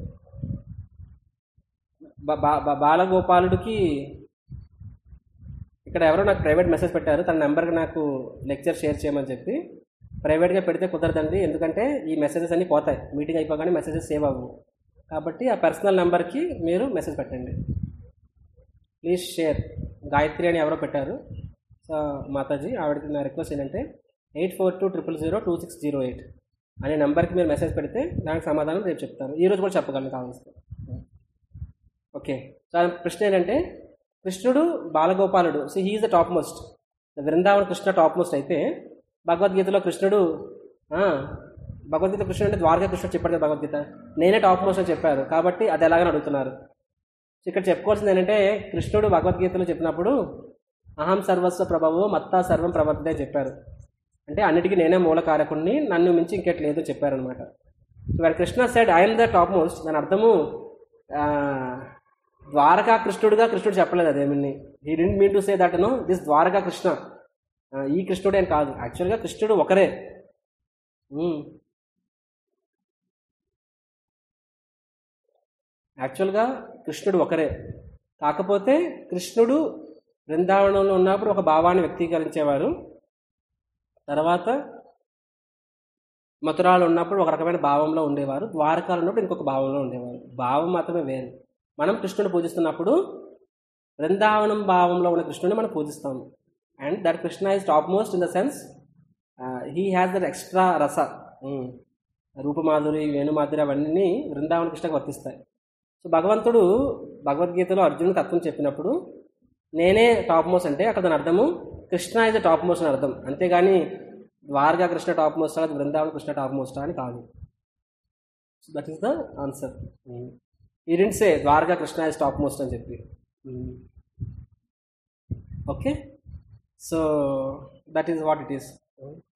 బా- బా- బా- బాలగోపాలుడికి ఇక్కడ ఎవరో నాకు ప్రైవేట్ మెసేజ్ పెట్టారు తన నెంబర్కి నాకు లెక్చర్ షేర్ చేయమని చెప్పి ప్రైవేట్గా పెడితే కుదరదండి ఎందుకంటే ఈ మెసేజెస్ అన్నీ పోతాయి మీటింగ్ అయిపోగానే మెసేజెస్ సేవ్ అవ్వవు కాబట్టి ఆ పర్సనల్ నెంబర్కి మీరు మెసేజ్ పెట్టండి ప్లీజ్ షేర్ గాయత్రి అని ఎవరో పెట్టారు సో మాతాజీ ఆవిడకి నా రిక్వెస్ట్ ఏంటంటే eight four two triple zero two six zero eight అనే నెంబర్కి మీరు మెసేజ్ పెడితే దానికి సమాధానం రేపు చెప్తాను ఈ రోజు కూడా చెప్పగలను కావాల్సి ఓకే సో ఆ ప్రశ్న ఏంటంటే కృష్ణుడు బాలగోపాలుడు so he is the top topmost Vrindavana Krishna topmost అయితే భగవద్గీతలో కృష్ణుడు ఆ, భగవద్గీత కృష్ణుడు అంటే ద్వారకా కృష్ణుడు చెప్పాడు కదా భగవద్గీత నేనే టాప్ మోస్ట్ అని చెప్పారు కాబట్టి అది ఎలాగని అడుగుతున్నారు సో ఇక్కడ చెప్పుకోవాల్సింది ఏంటంటే కృష్ణుడు భగవద్గీతలో చెప్పినప్పుడు అహం సర్వస్వ ప్రభావో మత్తా సర్వం ప్రవర్తతే అని చెప్పారు అంటే అన్నిటికీ నేనే మూల కారకుడిని నన్ను మించి ఇంకెట్లేదు చెప్పారనమాట సో వాడు Krishna said I'm the top topmost దాని అర్థము ఆ, ద్వారకా కృష్ణుడుగా కృష్ణుడు చెప్పలేదు అదేమిని he didn't mean to say that no this Dwaraka Krishna ఆ, ఈ కృష్ణుడే అని కాదు యాక్చువల్గా కృష్ణుడు ఒకరే ఉమ్. యాక్చువల్గా కృష్ణుడు ఒకరే కాకపోతే కృష్ణుడు బృందావనంలో ఉన్నప్పుడు ఒక భావాన్ని వ్యక్తీకరించేవారు తర్వాత మథురాలో ఉన్నప్పుడు ఒక రకమైన భావంలో ఉండేవారు ద్వారకాలో ఉన్నప్పుడు ఇంకొక భావంలో ఉండేవారు భావం మాత్రమే వేరు మనం కృష్ణుని పూజిస్తున్నప్పుడు బృందావనం భావంలో ఉన్న కృష్ణుని మనం పూజిస్తాము and that Krishna is top most in the sense he has that extra rasa um. రూపమాధురి వేణుమాధురి అవన్నీ బృందావన కృష్ణకు వర్తిస్తాయి సో భగవంతుడు భగవద్గీతలో అర్జునుడు తత్వం చెప్పినప్పుడు నేనే టాప్ మోస్ట్ అంటే అక్కడ దాని అర్థము Krishna is the top most అని అర్థం అంతేగాని ద్వారకా కృష్ణ టాప్ మోస్ట్ అది బృందావన కృష్ణ టాప్ మోస్ట్ అని కాదు so that is the answer we say Dwaraka Krishna is top most అని చెప్పి okay so that is what it is